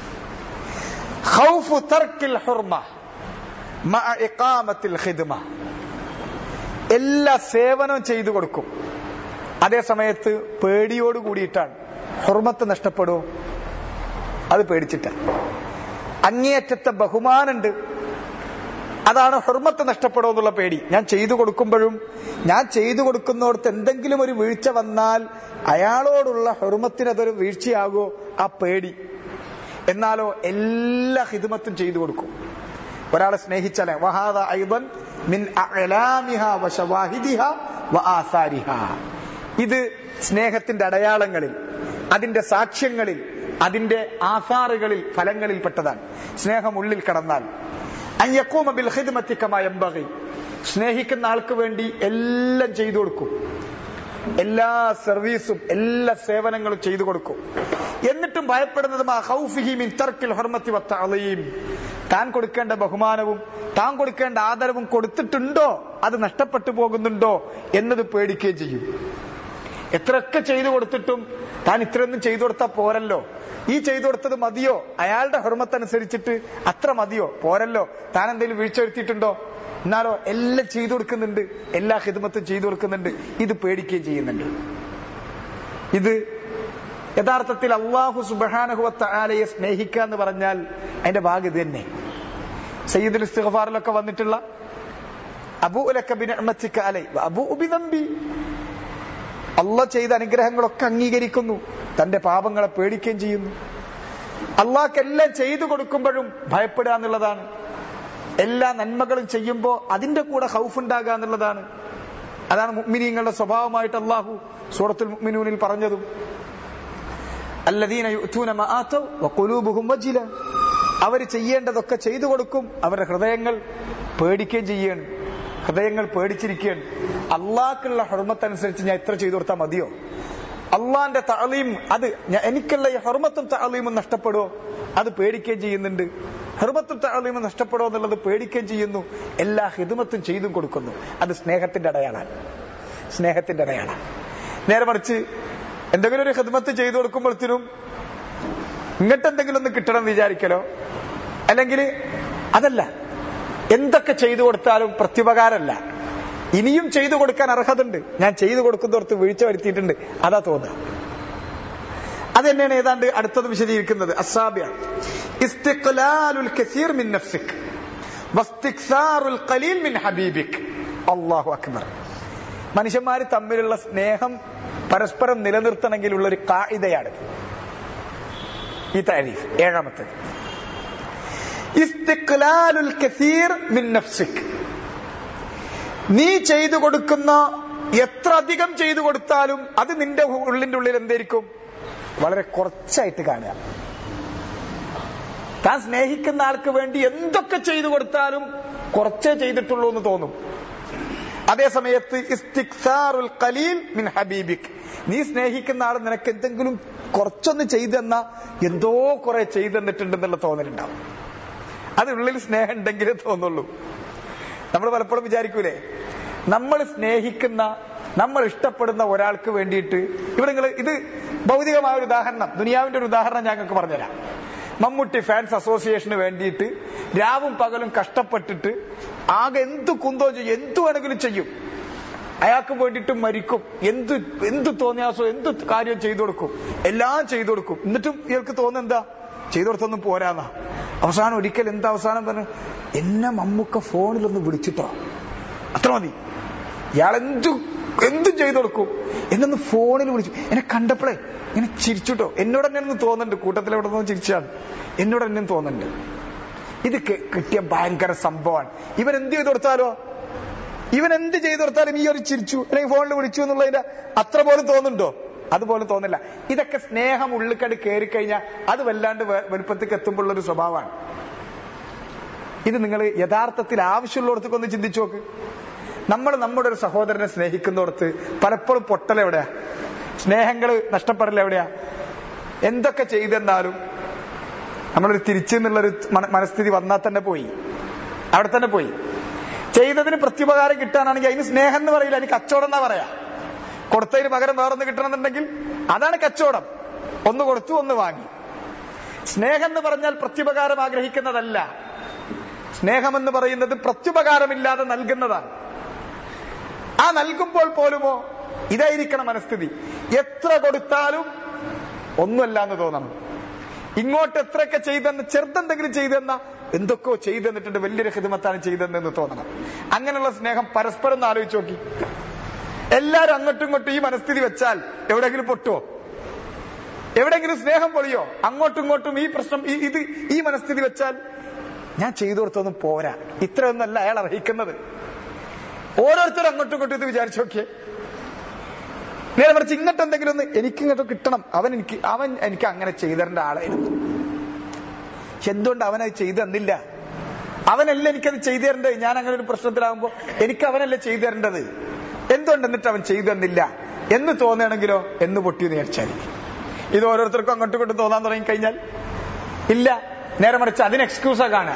ഖൗഫു തർക്കിൽ ഹുർമ മഅ ഇഖാമത്തിൽ ഖിദ്മ എല്ലാ സേവനവും ചെയ്തു കൊടുക്കും അതേ സമയത്ത് പേടിയോട് കൂടിയിട്ടാണ് ഹുർമത്ത് നഷ്ടപ്പെടുമോ അത് പേടിച്ചിട്ടാണ് അങ്ങേയറ്റത്തെ ബഹുമാനുണ്ട് അതാണ് ഹുർമത്ത് നഷ്ടപ്പെടുമോ എന്നുള്ള പേടി ഞാൻ ചെയ്തു കൊടുക്കുമ്പോഴും ഞാൻ ചെയ്തു കൊടുക്കുന്നിടത്ത് എന്തെങ്കിലും ഒരു വീഴ്ച വന്നാൽ അയാളോടുള്ള ഹുർമത്തിന് അതൊരു വീഴ്ചയാകുമോ ആ പേടി എന്നാലോ എല്ലാ ഹിദ്മത്തും ചെയ്തു കൊടുക്കും ഒരാളെ സ്നേഹിച്ചാലേ വഹാദ ഐദൻ മിൻ അഅലാമിഹ വശവാഹിദിഹ വആസാരിഹ ഇത് സ്നേഹത്തിന്റെ അടയാളങ്ങളിൽ അതിന്റെ സാക്ഷ്യങ്ങളിൽ അതിന്റെ ആസാറുകളിൽ ഫലങ്ങളിൽ പെട്ടതാണ് സ്നേഹം ഉള്ളിൽ കടന്നാൽ അയ്യക്കൂമ ബിൽ ഖിദ്മത്തി കമാ യംബഗി സ്നേഹിക്കുന്ന ആൾക്ക് വേണ്ടി എല്ലാം ചെയ്തു കൊടുക്കും എല്ലാ സർവീസും എല്ലാ സേവനങ്ങളും ചെയ്തു കൊടുക്കും എന്നിട്ടും ഭയപ്പെടുന്നത് മാ ഖൗഫിഹി മിൻ തർക്കിൽ ഹുർമത്തി വത്തഅളീം താൻ കൊടുക്കേണ്ട ബഹുമാനവും താൻ കൊടുക്കേണ്ട ആദരവും കൊടുത്തിട്ടുണ്ടോ അത് നഷ്ടപ്പെട്ടു പോകുന്നുണ്ടോ എന്നത് പേടിക്കുകയും ചെയ്യും എത്രയൊക്കെ ചെയ്തു കൊടുത്തിട്ടും താൻ ഇത്രയൊന്നും ചെയ്തു കൊടുത്താൽ പോരല്ലോ ഈ ചെയ്തു കൊടുത്തത് മതിയോ അയാളുടെ ഹുർമത്തനുസരിച്ചിട്ട് അത്ര മതിയോ പോരല്ലോ താൻ എന്തെങ്കിലും വീഴ്ച വരുത്തിയിട്ടുണ്ടോ എന്നാലോ എല്ലാം ചെയ്തു കൊടുക്കുന്നുണ്ട് എല്ലാ ഹിദ്മത്തും ചെയ്തു കൊടുക്കുന്നുണ്ട് ഇത് പേടിക്കുകയും ചെയ്യുന്നുണ്ട് ഇത് യഥാർത്ഥത്തിൽ അള്ളാഹു സുബാനഹുവത്ത ആലയെ സ്നേഹിക്കുക എന്ന് പറഞ്ഞാൽ അതിന്റെ ഭാഗം ഇത് തന്നെ സയ്യിദുൽ ഇസ്തിഗ്ഫാറിലൊക്കെ വന്നിട്ടുള്ള അബു ഉലക്കബിൻ അലൈ അബു ഉബി നമ്പി അള്ള ചെയ്ത അനുഗ്രഹങ്ങളൊക്കെ അംഗീകരിക്കുന്നു തന്റെ പാപങ്ങളെ പേടിക്കുകയും ചെയ്യുന്നു അള്ളാഹ്ക്കെല്ലാം ചെയ്തു കൊടുക്കുമ്പോഴും ഭയപ്പെടുക എന്നുള്ളതാണ് എല്ലാ നന്മകളും ചെയ്യുമ്പോൾ അതിന്റെ കൂടെ ഹൗഫ് ഉണ്ടാകുക എന്നുള്ളതാണ് അതാണ് മുഅ്മിനീങ്ങളുടെ സ്വഭാവമായിട്ട് അള്ളാഹു സൂറത്തുൽ മുഅ്മിനൂനിൽ പറഞ്ഞതും അല്ലദീന യുഅ്തൂന മാ ആതൗ വഖുലൂബുഹും വജില അവർ ചെയ്യേണ്ടതൊക്കെ ചെയ്തു കൊടുക്കും അവരുടെ ഹൃദയങ്ങൾ പേടിക്കുകയും ചെയ്യാണ് ഹൃദയങ്ങൾ പേടിച്ചിരിക്കുകയാണ് അള്ളാഹ്ക്കുള്ള ഹുർമത്തനുസരിച്ച് ഞാൻ ഇത്ര ചെയ്തു കൊടുത്താൽ മതിയോ അള്ളാന്റെ തളീം അത് ഞ- എനിക്കുള്ള ഈ ഹുർമത്തും തളീമും നഷ്ടപ്പെടുമോ അത് പേടിക്കുകയും ചെയ്യുന്നുണ്ട് ഹുർമത്തും തളീമും നഷ്ടപ്പെടുമോ എന്നുള്ളത് പേടിക്കുകയും ചെയ്യുന്നു എല്ലാ ഹിദമത്തും ചെയ്തും കൊടുക്കുന്നു അത് സ്നേഹത്തിന്റെ അടയാളാണ് സ്നേഹത്തിന്റെ അടയാളാണ് നേരെ മറിച്ച് എന്തെങ്കിലും ഒരു ഹിദ്മത്ത് ചെയ്തു കൊടുക്കുമ്പോഴത്തേനും ഇങ്ങോട്ട് എന്തെങ്കിലും ഒന്ന് കിട്ടണം എന്ന് വിചാരിക്കലോ അല്ലെങ്കിൽ അതല്ല എന്തൊക്കെ ചെയ്തു കൊടുത്താലും പ്രത്യുപകാരമല്ല ഇനിയും ചെയ്തു കൊടുക്കാൻ അർഹതയുണ്ട് ഞാൻ ചെയ്തു കൊടുക്കുന്നിടത്ത് വീഴ്ച വരുത്തിയിട്ടുണ്ട് അതാ തോന്നുക അത് തന്നെയാണ് ഏതാണ്ട് അടുത്തത് വിശദീകരിക്കുന്നത് അസാബ്യ ഇസ്തിഖ്ലാലുൽ കസീർ മിൻ നഫ്സിക് വസ്തിക്സാറുൽ ഖലീൽ മിൻ ഹബീബിക് അല്ലാഹു അക്ബർ മനുഷ്യന്മാർ തമ്മിലുള്ള സ്നേഹം പരസ്പരം നിലനിർത്തണമെങ്കിലുള്ള ഒരു കായികയാണ് ഈ താരീഫ് ഏഴാമത്തെ ഇസ്തിഖ്ലാലുൽ കസീർ മിൻ നഫ്സിക് നീ ചെയ്തു കൊടുക്കുന്ന എത്ര അധികം ചെയ്തു കൊടുത്താലും അത് നിന്റെ ഉള്ളിന്റെ ഉള്ളിൽ എന്തായിരിക്കും വളരെ കുറച്ചായിട്ട് കാണുക താൻ സ്നേഹിക്കുന്ന ആൾക്ക് വേണ്ടി എന്തൊക്കെ ചെയ്തു കൊടുത്താലും കുറച്ചേ ചെയ്തിട്ടുള്ളൂ എന്ന് തോന്നും അതേ സമയത്ത് ഇസ്തിക്സാറുൽ ഖലീൽ മിൻ ഹബീബിക് നീ സ്നേഹിക്കുന്ന ആൾ നിനക്ക് എന്തെങ്കിലും കുറച്ചൊന്ന് ചെയ്തെന്ന എന്തോ കുറെ ചെയ്തെന്നിട്ടുണ്ടെന്നുള്ള തോന്നലുണ്ടാവും അത് ഉള്ളിൽ സ്നേഹം ഉണ്ടെങ്കിലേ തോന്നുള്ളൂ നമ്മൾ പലപ്പോഴും വിചാരിക്കൂലേ നമ്മൾ സ്നേഹിക്കുന്ന നമ്മൾ ഇഷ്ടപ്പെടുന്ന ഒരാൾക്ക് വേണ്ടിയിട്ട് ഇവിടെ നിങ്ങൾ ഇത് ഭൗതികമായ ഒരു ഉദാഹരണം ദുനിയാവിന്റെ ഒരു ഉദാഹരണം ഞങ്ങൾക്ക് പറഞ്ഞുതരാം മമ്മൂട്ടി ഫാൻസ് അസോസിയേഷന് വേണ്ടിയിട്ട് രാവും പകലും കഷ്ടപ്പെട്ടിട്ട് ആകെ എന്ത് കുന്തോ ചെയ്യും എന്ത് വേണമെങ്കിലും ചെയ്യും അയാൾക്ക് വേണ്ടിയിട്ട് മരിക്കും എന്ത് എന്ത് തോന്നിയാസോ എന്ത് കാര്യം ചെയ്തു കൊടുക്കും എല്ലാം ചെയ്തു കൊടുക്കും എന്നിട്ടും ഇയാൾക്ക് തോന്നുന്ന എന്താ ചെയ്തു കൊടുത്തൊന്നും പോരാന്നാ അവസാനം ഒരിക്കൽ എന്താ അവസാനം പറഞ്ഞു എന്നെ മമ്മൂക്ക ഫോണിലൊന്ന് വിളിച്ചിട്ടോ അത്ര മതി ഇയാൾ എന്തു എന്തും ചെയ്തു കൊടുക്കും എന്നൊന്ന് ഫോണിൽ വിളിച്ചു എന്നെ കണ്ടപ്പോഴേ ഇങ്ങനെ ചിരിച്ചുട്ടോ എന്നോട് തന്നെ ഒന്ന് തോന്നുന്നുണ്ട് കൂട്ടത്തിൽ എവിടെ നിന്ന് ചിരിച്ചാണ് എന്നോട് തന്നെ തോന്നുന്നുണ്ട് ഇത് കി- കിട്ടിയ ഭയങ്കര സംഭവമാണ് ഇവൻ എന്ത് ചെയ്തു കൊടുത്താലോ ഇവൻ എന്ത് ചെയ്തു കൊടുത്താലും ഈ ഒരു ചിരിച്ചു അല്ലെങ്കിൽ ഫോണിൽ വിളിച്ചു എന്നുള്ളതിന്റെ അത്ര പോലും തോന്നുന്നുണ്ടോ അതുപോലെ തോന്നില്ല ഇതൊക്കെ സ്നേഹം ഉള്ളിക്കടി കയറി കഴിഞ്ഞാൽ അത് വല്ലാണ്ട് വെ- വലുപ്പത്തേക്ക് എത്തുമ്പോഴുള്ള ഒരു സ്വഭാവമാണ് ഇത് നിങ്ങൾ യഥാർത്ഥത്തിൽ ആവശ്യമുള്ളിടത്തേക്ക് ഒന്ന് ചിന്തിച്ചു നോക്ക് നമ്മൾ നമ്മുടെ ഒരു സഹോദരനെ സ്നേഹിക്കുന്നിടത്ത് പലപ്പോഴും പൊട്ടൽ എവിടെയാ സ്നേഹങ്ങൾ നഷ്ടപ്പെടൽ എവിടെയാ എന്തൊക്കെ ചെയ്തെന്നാലും നമ്മളൊരു തിരിച്ചു എന്നുള്ളൊരു മന- മനസ്ഥിതി വന്നാൽ തന്നെ പോയി അവിടെ തന്നെ പോയി ചെയ്തതിന് പ്രത്യുപകാരം കിട്ടാനാണെങ്കിൽ അതിന് സ്നേഹം എന്ന് പറയില്ല അതിന് കച്ചവടം എന്നാ പറയാ കൊടുത്തതിന് പകരം വേറൊന്ന് കിട്ടണമെന്നുണ്ടെങ്കിൽ അതാണ് കച്ചവടം ഒന്ന് കൊടുത്തു ഒന്ന് വാങ്ങി സ്നേഹം എന്ന് പറഞ്ഞാൽ പ്രത്യുപകാരം ആഗ്രഹിക്കുന്നതല്ല സ്നേഹമെന്ന് പറയുന്നത് പ്രത്യുപകാരമില്ലാതെ നൽകുന്നതാണ് ആ നൽകുമ്പോൾ പോലുമോ ഇതായിരിക്കണം മനസ്ഥിതി എത്ര കൊടുത്താലും ഒന്നുമല്ല എന്ന് തോന്നണം ഇങ്ങോട്ട് എത്രയൊക്കെ ചെയ്തെന്ന് ചെറുതെന്തെങ്കിലും ചെയ്തെന്ന എന്തൊക്കെയോ ചെയ്തെന്നിട്ടുണ്ട് വലിയൊരു ഹിതമത്താണ് ചെയ്തെന്ന് തോന്നണം അങ്ങനെയുള്ള സ്നേഹം പരസ്പരം ഒന്ന് ആലോചിച്ച് നോക്കി എല്ലാരും അങ്ങോട്ടും ഇങ്ങോട്ടും ഈ മനസ്ഥിതി വെച്ചാൽ എവിടെയെങ്കിലും പൊട്ടുവോ എവിടെയെങ്കിലും സ്നേഹം പൊളിയോ അങ്ങോട്ടും ഇങ്ങോട്ടും ഈ പ്രശ്നം ഈ- ഇത് ഈ മനസ്ഥിതി വെച്ചാൽ ഞാൻ ചെയ്തു കൊടുത്തൊന്നും പോരാ ഇത്രയൊന്നല്ല അയാൾ അർഹിക്കുന്നത് ഓരോരുത്തരും അങ്ങോട്ടും ഇങ്ങോട്ടും ഇത് വിചാരിച്ചു നോക്കിയേ നേരെ മറിച്ച് ഇങ്ങോട്ട് എന്തെങ്കിലും ഒന്ന് എനിക്ക് ഇങ്ങോട്ട് കിട്ടണം അവൻ എനിക്ക് അവൻ എനിക്ക് അങ്ങനെ ചെയ്തരേണ്ട ആളായിരുന്നു പക്ഷെ എന്തുകൊണ്ട് അവനത് ചെയ്തു തന്നില്ല അവനല്ല എനിക്കത് ചെയ്തു തരേണ്ടത് ഞാൻ അങ്ങനെ ഒരു പ്രശ്നത്തിലാകുമ്പോ എനിക്ക് അവനല്ല ചെയ്തു തരേണ്ടത് എന്തുകൊണ്ട് എന്നിട്ട് അവൻ ചെയ്തു തന്നില്ല എന്ന് തോന്നുകയാണെങ്കിലോ എന്ന് പൊട്ടിയെന്ന് വിചാരിച്ചാൽ ഇത് ഓരോരുത്തർക്കും അങ്ങോട്ടും ഇങ്ങോട്ടും തോന്നാൻ തുടങ്ങി കഴിഞ്ഞാൽ ഇല്ല നേരെ മറിച്ച് അതിന് എക്സ്ക്യൂസാ കാണുക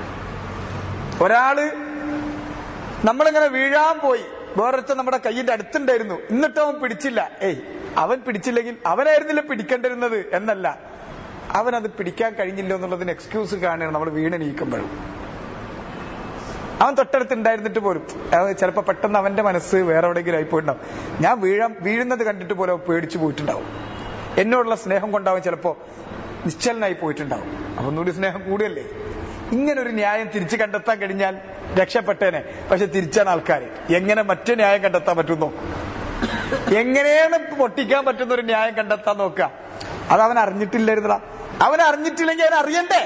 ഒരാള് നമ്മളിങ്ങനെ വീഴാൻ പോയി വേറൊരുത്തൻ നമ്മുടെ കയ്യിന്റെ അടുത്തുണ്ടായിരുന്നു എന്നിട്ട് അവൻ പിടിച്ചില്ല ഏയ് അവൻ പിടിച്ചില്ലെങ്കിൽ അവനായിരുന്നില്ല പിടിക്കേണ്ടിരുന്നത് എന്നല്ല അവനത് പിടിക്കാൻ കഴിഞ്ഞില്ല എന്നുള്ളതിന് എക്സ്ക്യൂസ് കാണുകയാണ് നമ്മൾ വീണെണീക്കുമ്പോഴും അവൻ തൊട്ടടുത്ത് ഉണ്ടായിരുന്നിട്ട് പോലും അത് ചിലപ്പോ പെട്ടെന്ന് അവന്റെ മനസ്സ് വേറെ എവിടെയെങ്കിലും ആയി പോയിട്ടുണ്ടാവും ഞാൻ വീഴാൻ വീഴുന്നത് കണ്ടിട്ട് പോലും അവൻ പേടിച്ചു പോയിട്ടുണ്ടാവും എന്നോടുള്ള സ്നേഹം കൊണ്ടാവും ചിലപ്പോ നിശ്ചലനായി പോയിട്ടുണ്ടാവും അപ്പൊ ഒന്നുകൂടി സ്നേഹം കൂടുകയല്ലേ ഇങ്ങനെ ഒരു ന്യായം തിരിച്ചു കണ്ടെത്താൻ കഴിഞ്ഞാൽ രക്ഷപ്പെട്ടേനെ പക്ഷെ തിരിച്ചാണ് ആൾക്കാർ എങ്ങനെ മറ്റു ന്യായം കണ്ടെത്താൻ പറ്റുന്നു എങ്ങനെയാണ് പൊട്ടിക്കാൻ പറ്റുന്ന ഒരു ന്യായം കണ്ടെത്താൻ നോക്കുക അത് അവൻ അറിഞ്ഞിട്ടില്ലായിരുന്നടാ അവൻ അറിഞ്ഞിട്ടില്ലെങ്കിൽ അവൻ അറിയണ്ടേ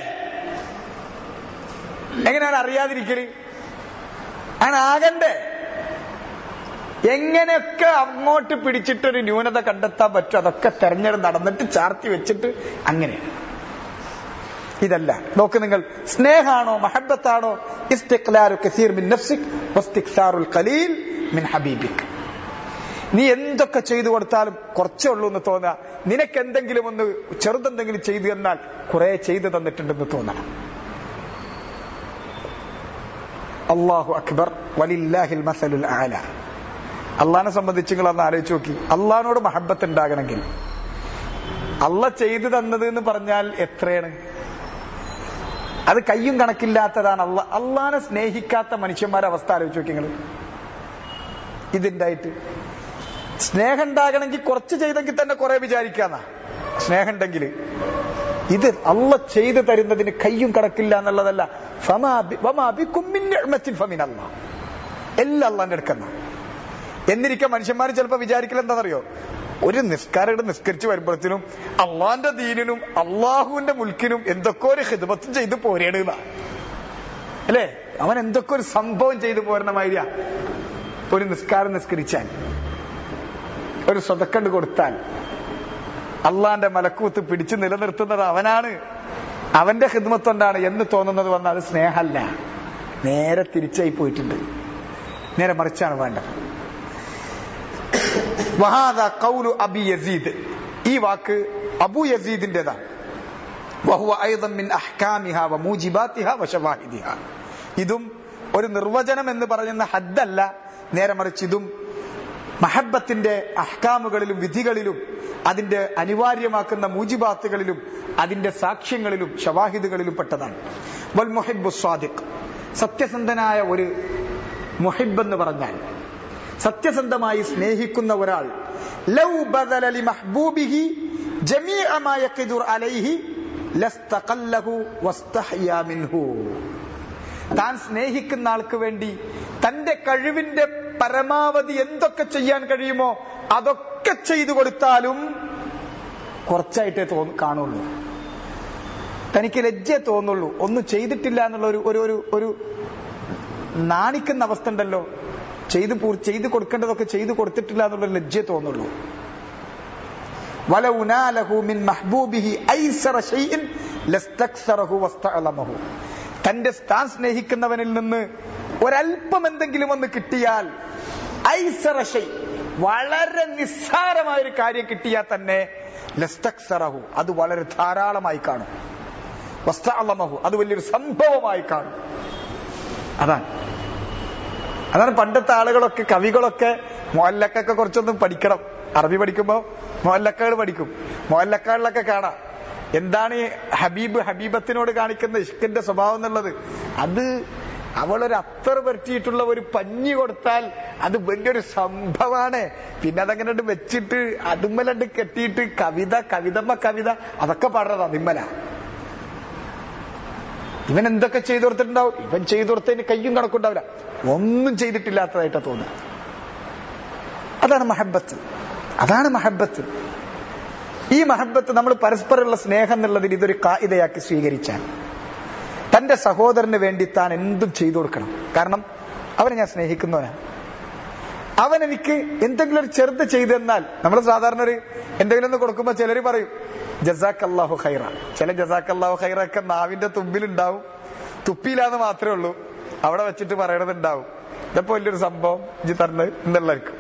എങ്ങനെ അവൻ അറിയാതിരിക്കല് അവൻ ആകണ്ടേ എങ്ങനെയൊക്കെ അങ്ങോട്ട് പിടിച്ചിട്ടൊരു ന്യൂനത കണ്ടെത്താൻ പറ്റും അതൊക്കെ തെരഞ്ഞെടുത്ത് നടന്നിട്ട് ചാർത്തി വെച്ചിട്ട് അങ്ങനെ ഇതല്ല നോക്ക് നിങ്ങൾ സ്നേഹാണോ മഹബത്താണോ ഇസ്തിഖ്ലാലു കസീർ മിൻ നഫ്സിക് വസ്തിക്സാറുൽ ഖലീൽ മിൻ ഹബീബിക് നീ എന്തൊക്കെ ചെയ്തു കൊടുത്താലും കുറച്ചേ ഉള്ളൂ എന്ന് തോന്നുക നിനക്ക് എന്തെങ്കിലും ഒന്ന് ചെറുതെന്തെങ്കിലും ചെയ്തു തന്നാൽ കുറെ ചെയ്തു തന്നിട്ടുണ്ടെന്ന് തോന്നണം അള്ളാഹു അക്ബർ വലില്ലാഹിൽ മസലുൽ ആല അള്ളഹാനെ സംബന്ധിച്ച് നിങ്ങൾ അന്ന് ആലോചിച്ച് നോക്കി അള്ളഹാനോട് മഹബത്ത് ഉണ്ടാകണമെങ്കിൽ അള്ള ചെയ്തു തന്നത് എന്ന് പറഞ്ഞാൽ എത്രയാണ് അത് കയ്യും കണക്കില്ലാത്തതാണ് അള്ള അള്ളഹാനെ സ്നേഹിക്കാത്ത മനുഷ്യന്മാരുടെ അവസ്ഥ ആലോചിച്ച് നോക്കി നിങ്ങൾ ഇതുണ്ടായിട്ട് സ്നേഹം ഉണ്ടാകണമെങ്കിൽ കുറച്ച് ചെയ്തെങ്കിൽ തന്നെ കുറെ വിചാരിക്കാന്നാ സ്നേഹം ഉണ്ടെങ്കിൽ ഇത് അള്ള ചെയ്തു തരുന്നതിന് കയ്യും കണക്കില്ല എന്നുള്ളതല്ല ഫമാ ബി- വമാ ബിക്കും മിൻ നിഅ്മത്തിൻ ഫമിനല്ലാ. എല്ലാം അള്ളാന്റെ അടുക്കുന്ന എന്നിരിക്കെ മനുഷ്യന്മാർ ചിലപ്പോ വിചാരിക്കൽ എന്താണെന്നറിയോ ഒരു നിസ്കാരം നിസ്കരിച്ച് വരുമ്പോഴത്തേനും അള്ളാന്റെ ദീനിനും അള്ളാഹുവിന്റെ മുൽക്കിനും എന്തൊക്കെ ഒരു ഹിദ്മത്തും ചെയ്ത് പോരേടുക അല്ലേ അവൻ എന്തൊക്കെ ഒരു സംഭവം ചെയ്തു പോരണ മാതിരിയാ ഒരു നിസ്കാരം നിസ്കരിച്ചാൽ ഒരു സ്വതക്കണ്ട് കൊടുത്താൽ അള്ളാന്റെ മലക്കൂത്ത് പിടിച്ചു നിലനിർത്തുന്നത് അവനാണ് അവന്റെ ഹിദ്മത്തൊണ്ടാണ് എന്ന് തോന്നുന്നത് വന്നാൽ അത് സ്നേഹമല്ല നേരെ തിരിച്ചായി പോയിട്ടുണ്ട് നേരെ മറിച്ചാണ് വേണ്ടത് വഹാദ കൗലു അബി യസീദ് ഈ വാക്ക് അബു യസീദിന്റേതാണ് വഹുവ അയ്ദൻ മിൻ അഹ്കാമിഹ വമൂജിബാത്തിഹ വശവാഹിദിഹ ഇതും ഒരു നിർവചനം എന്ന് പറയുന്ന ഹദ്ദല്ല നേരെ മറിച്ച് ഇതും മഹബത്തിന്റെ അഹ്കാമുകളിലും വിധികളിലും അതിന്റെ അനിവാര്യമാക്കുന്ന മൂജിബാത്തുകളിലും അതിന്റെ സാക്ഷ്യങ്ങളിലും ഷവാഹിദുകളിലും പെട്ടതാണ് വൽ മുഹിബു സ്വാദിഖ് സത്യസന്ധനായ ഒരു മുഹിബ് എന്ന് പറഞ്ഞാൽ സത്യസന്ധമായി സ്നേഹിക്കുന്ന ഒരാൾ ലൗ ബദല ലി മഹ്ബൂബിഹി ജമീഅ മാ യഖിദുർ അലൈഹി ലസ്തഖല്ലഹു വസ്തഹ്യാ മിൻഹു താൻ സ്നേഹിക്കുന്ന ആൾക്ക് വേണ്ടി തന്റെ കഴിവിന്റെ പരമാവധി എന്തൊക്കെ ചെയ്യാൻ കഴിയുമോ അതൊക്കെ ചെയ്തു കൊടുത്താലും കുറച്ചായിട്ടേ തോന്നു കാണുള്ളൂ തനിക്ക് ലജ്ജ തോന്നുള്ളൂ ഒന്നും ചെയ്തിട്ടില്ല എന്നുള്ള ഒരു ഒരു ഒരു ഒരു നാണിക്കുന്ന അവസ്ഥ ഉണ്ടല്ലോ ചെയ്തു പൂർ ചെയ്തു കൊടുക്കേണ്ടതൊക്കെ ചെയ്തു കൊടുത്തിട്ടില്ല എന്നുള്ള ലജ്ജ തോന്നുള്ളൂ ولو ناله من محبوبه أيسر شيء لاستكثره واستعظمه തന്റെ താൻ സ്നേഹിക്കുന്നവനിൽ നിന്ന് ഒരല്പം എന്തെങ്കിലും ഒന്ന് കിട്ടിയാൽ ഐസറ ഷൈ വളരെ നിസ്സാരമായ ഒരു കാര്യം കിട്ടിയാൽ തന്നെ ലസ്തക്സറഹു അത് വളരെ ധാരാളമായി കാണും വസ്തഅലമഹു അത് വലിയൊരു സംഭവമായി കാണും അതാണ് അതാണ് പണ്ടത്തെ ആളുകളൊക്കെ കവികളൊക്കെ മൊല്ലക്കൊക്കെ കുറച്ചൊന്നും പഠിക്കണം അറബി പഠിക്കുമ്പോ മൊല്ലക്കകൾ പഠിക്കും മൊല്ലക്കകളിലൊക്കെ കാണാം എന്താണ് ഈ ഹബീബ് ഹബീബത്തിനോട് കാണിക്കുന്ന ഇഷ്കിന്റെ സ്വഭാവം എന്നുള്ളത് അത് അവളൊരു അത്തർ പറ്റിയിട്ടുള്ള ഒരു പഞ്ഞി കൊടുത്താൽ അത് വലിയൊരു സംഭവമാണ് പിന്നെ അതങ്ങനെ വെച്ചിട്ട് അതുമ്മലണ്ട് കെട്ടിയിട്ട് കവിത കവിതമ്മ കവിത അതൊക്കെ പാടുന്നത് അതിമ്മല ഇവൻ എന്തൊക്കെ ചെയ്തു കൊടുത്തിട്ടുണ്ടാവും ഇവൻ ചെയ്തു കൊടുത്തതിന് കയ്യും കണക്കുണ്ടാവില്ല ഒന്നും ചെയ്തിട്ടില്ലാത്തതായിട്ടാ തോന്നുക അതാണ് മഹബത്ത് അതാണ് മഹബത്ത് ഈ മഹബത്ത് നമ്മൾ പരസ്പരമുള്ള സ്നേഹം എന്നുള്ളതിൽ ഇതൊരു കായികയാക്കി സ്വീകരിച്ചാൽ തന്റെ സഹോദരന് വേണ്ടി താൻ എന്തും ചെയ്തു കൊടുക്കണം കാരണം അവനെ ഞാൻ സ്നേഹിക്കുന്നവനാണ് അവൻ എനിക്ക് എന്തെങ്കിലും ഒരു ചെറുത് ചെയ്തു തന്നാൽ നമ്മൾ സാധാരണ ഒരു എന്തെങ്കിലും ഒന്ന് കൊടുക്കുമ്പോൾ ചിലർ പറയും ജസാഖ് അള്ളാഹു ഖൈറ ചില ജസാഖ് അള്ളാഹു ഖൈറ ഒക്കെ നാവിന്റെ തുമ്പിലുണ്ടാവും തുപ്പിയില്ലാന്ന് മാത്രമേ ഉള്ളൂ അവിടെ വെച്ചിട്ട് പറയണത് ഉണ്ടാവും ഇതപ്പോ വലിയൊരു സംഭവം ഇജി തരുന്നത് എന്നുള്ളതായിരിക്കും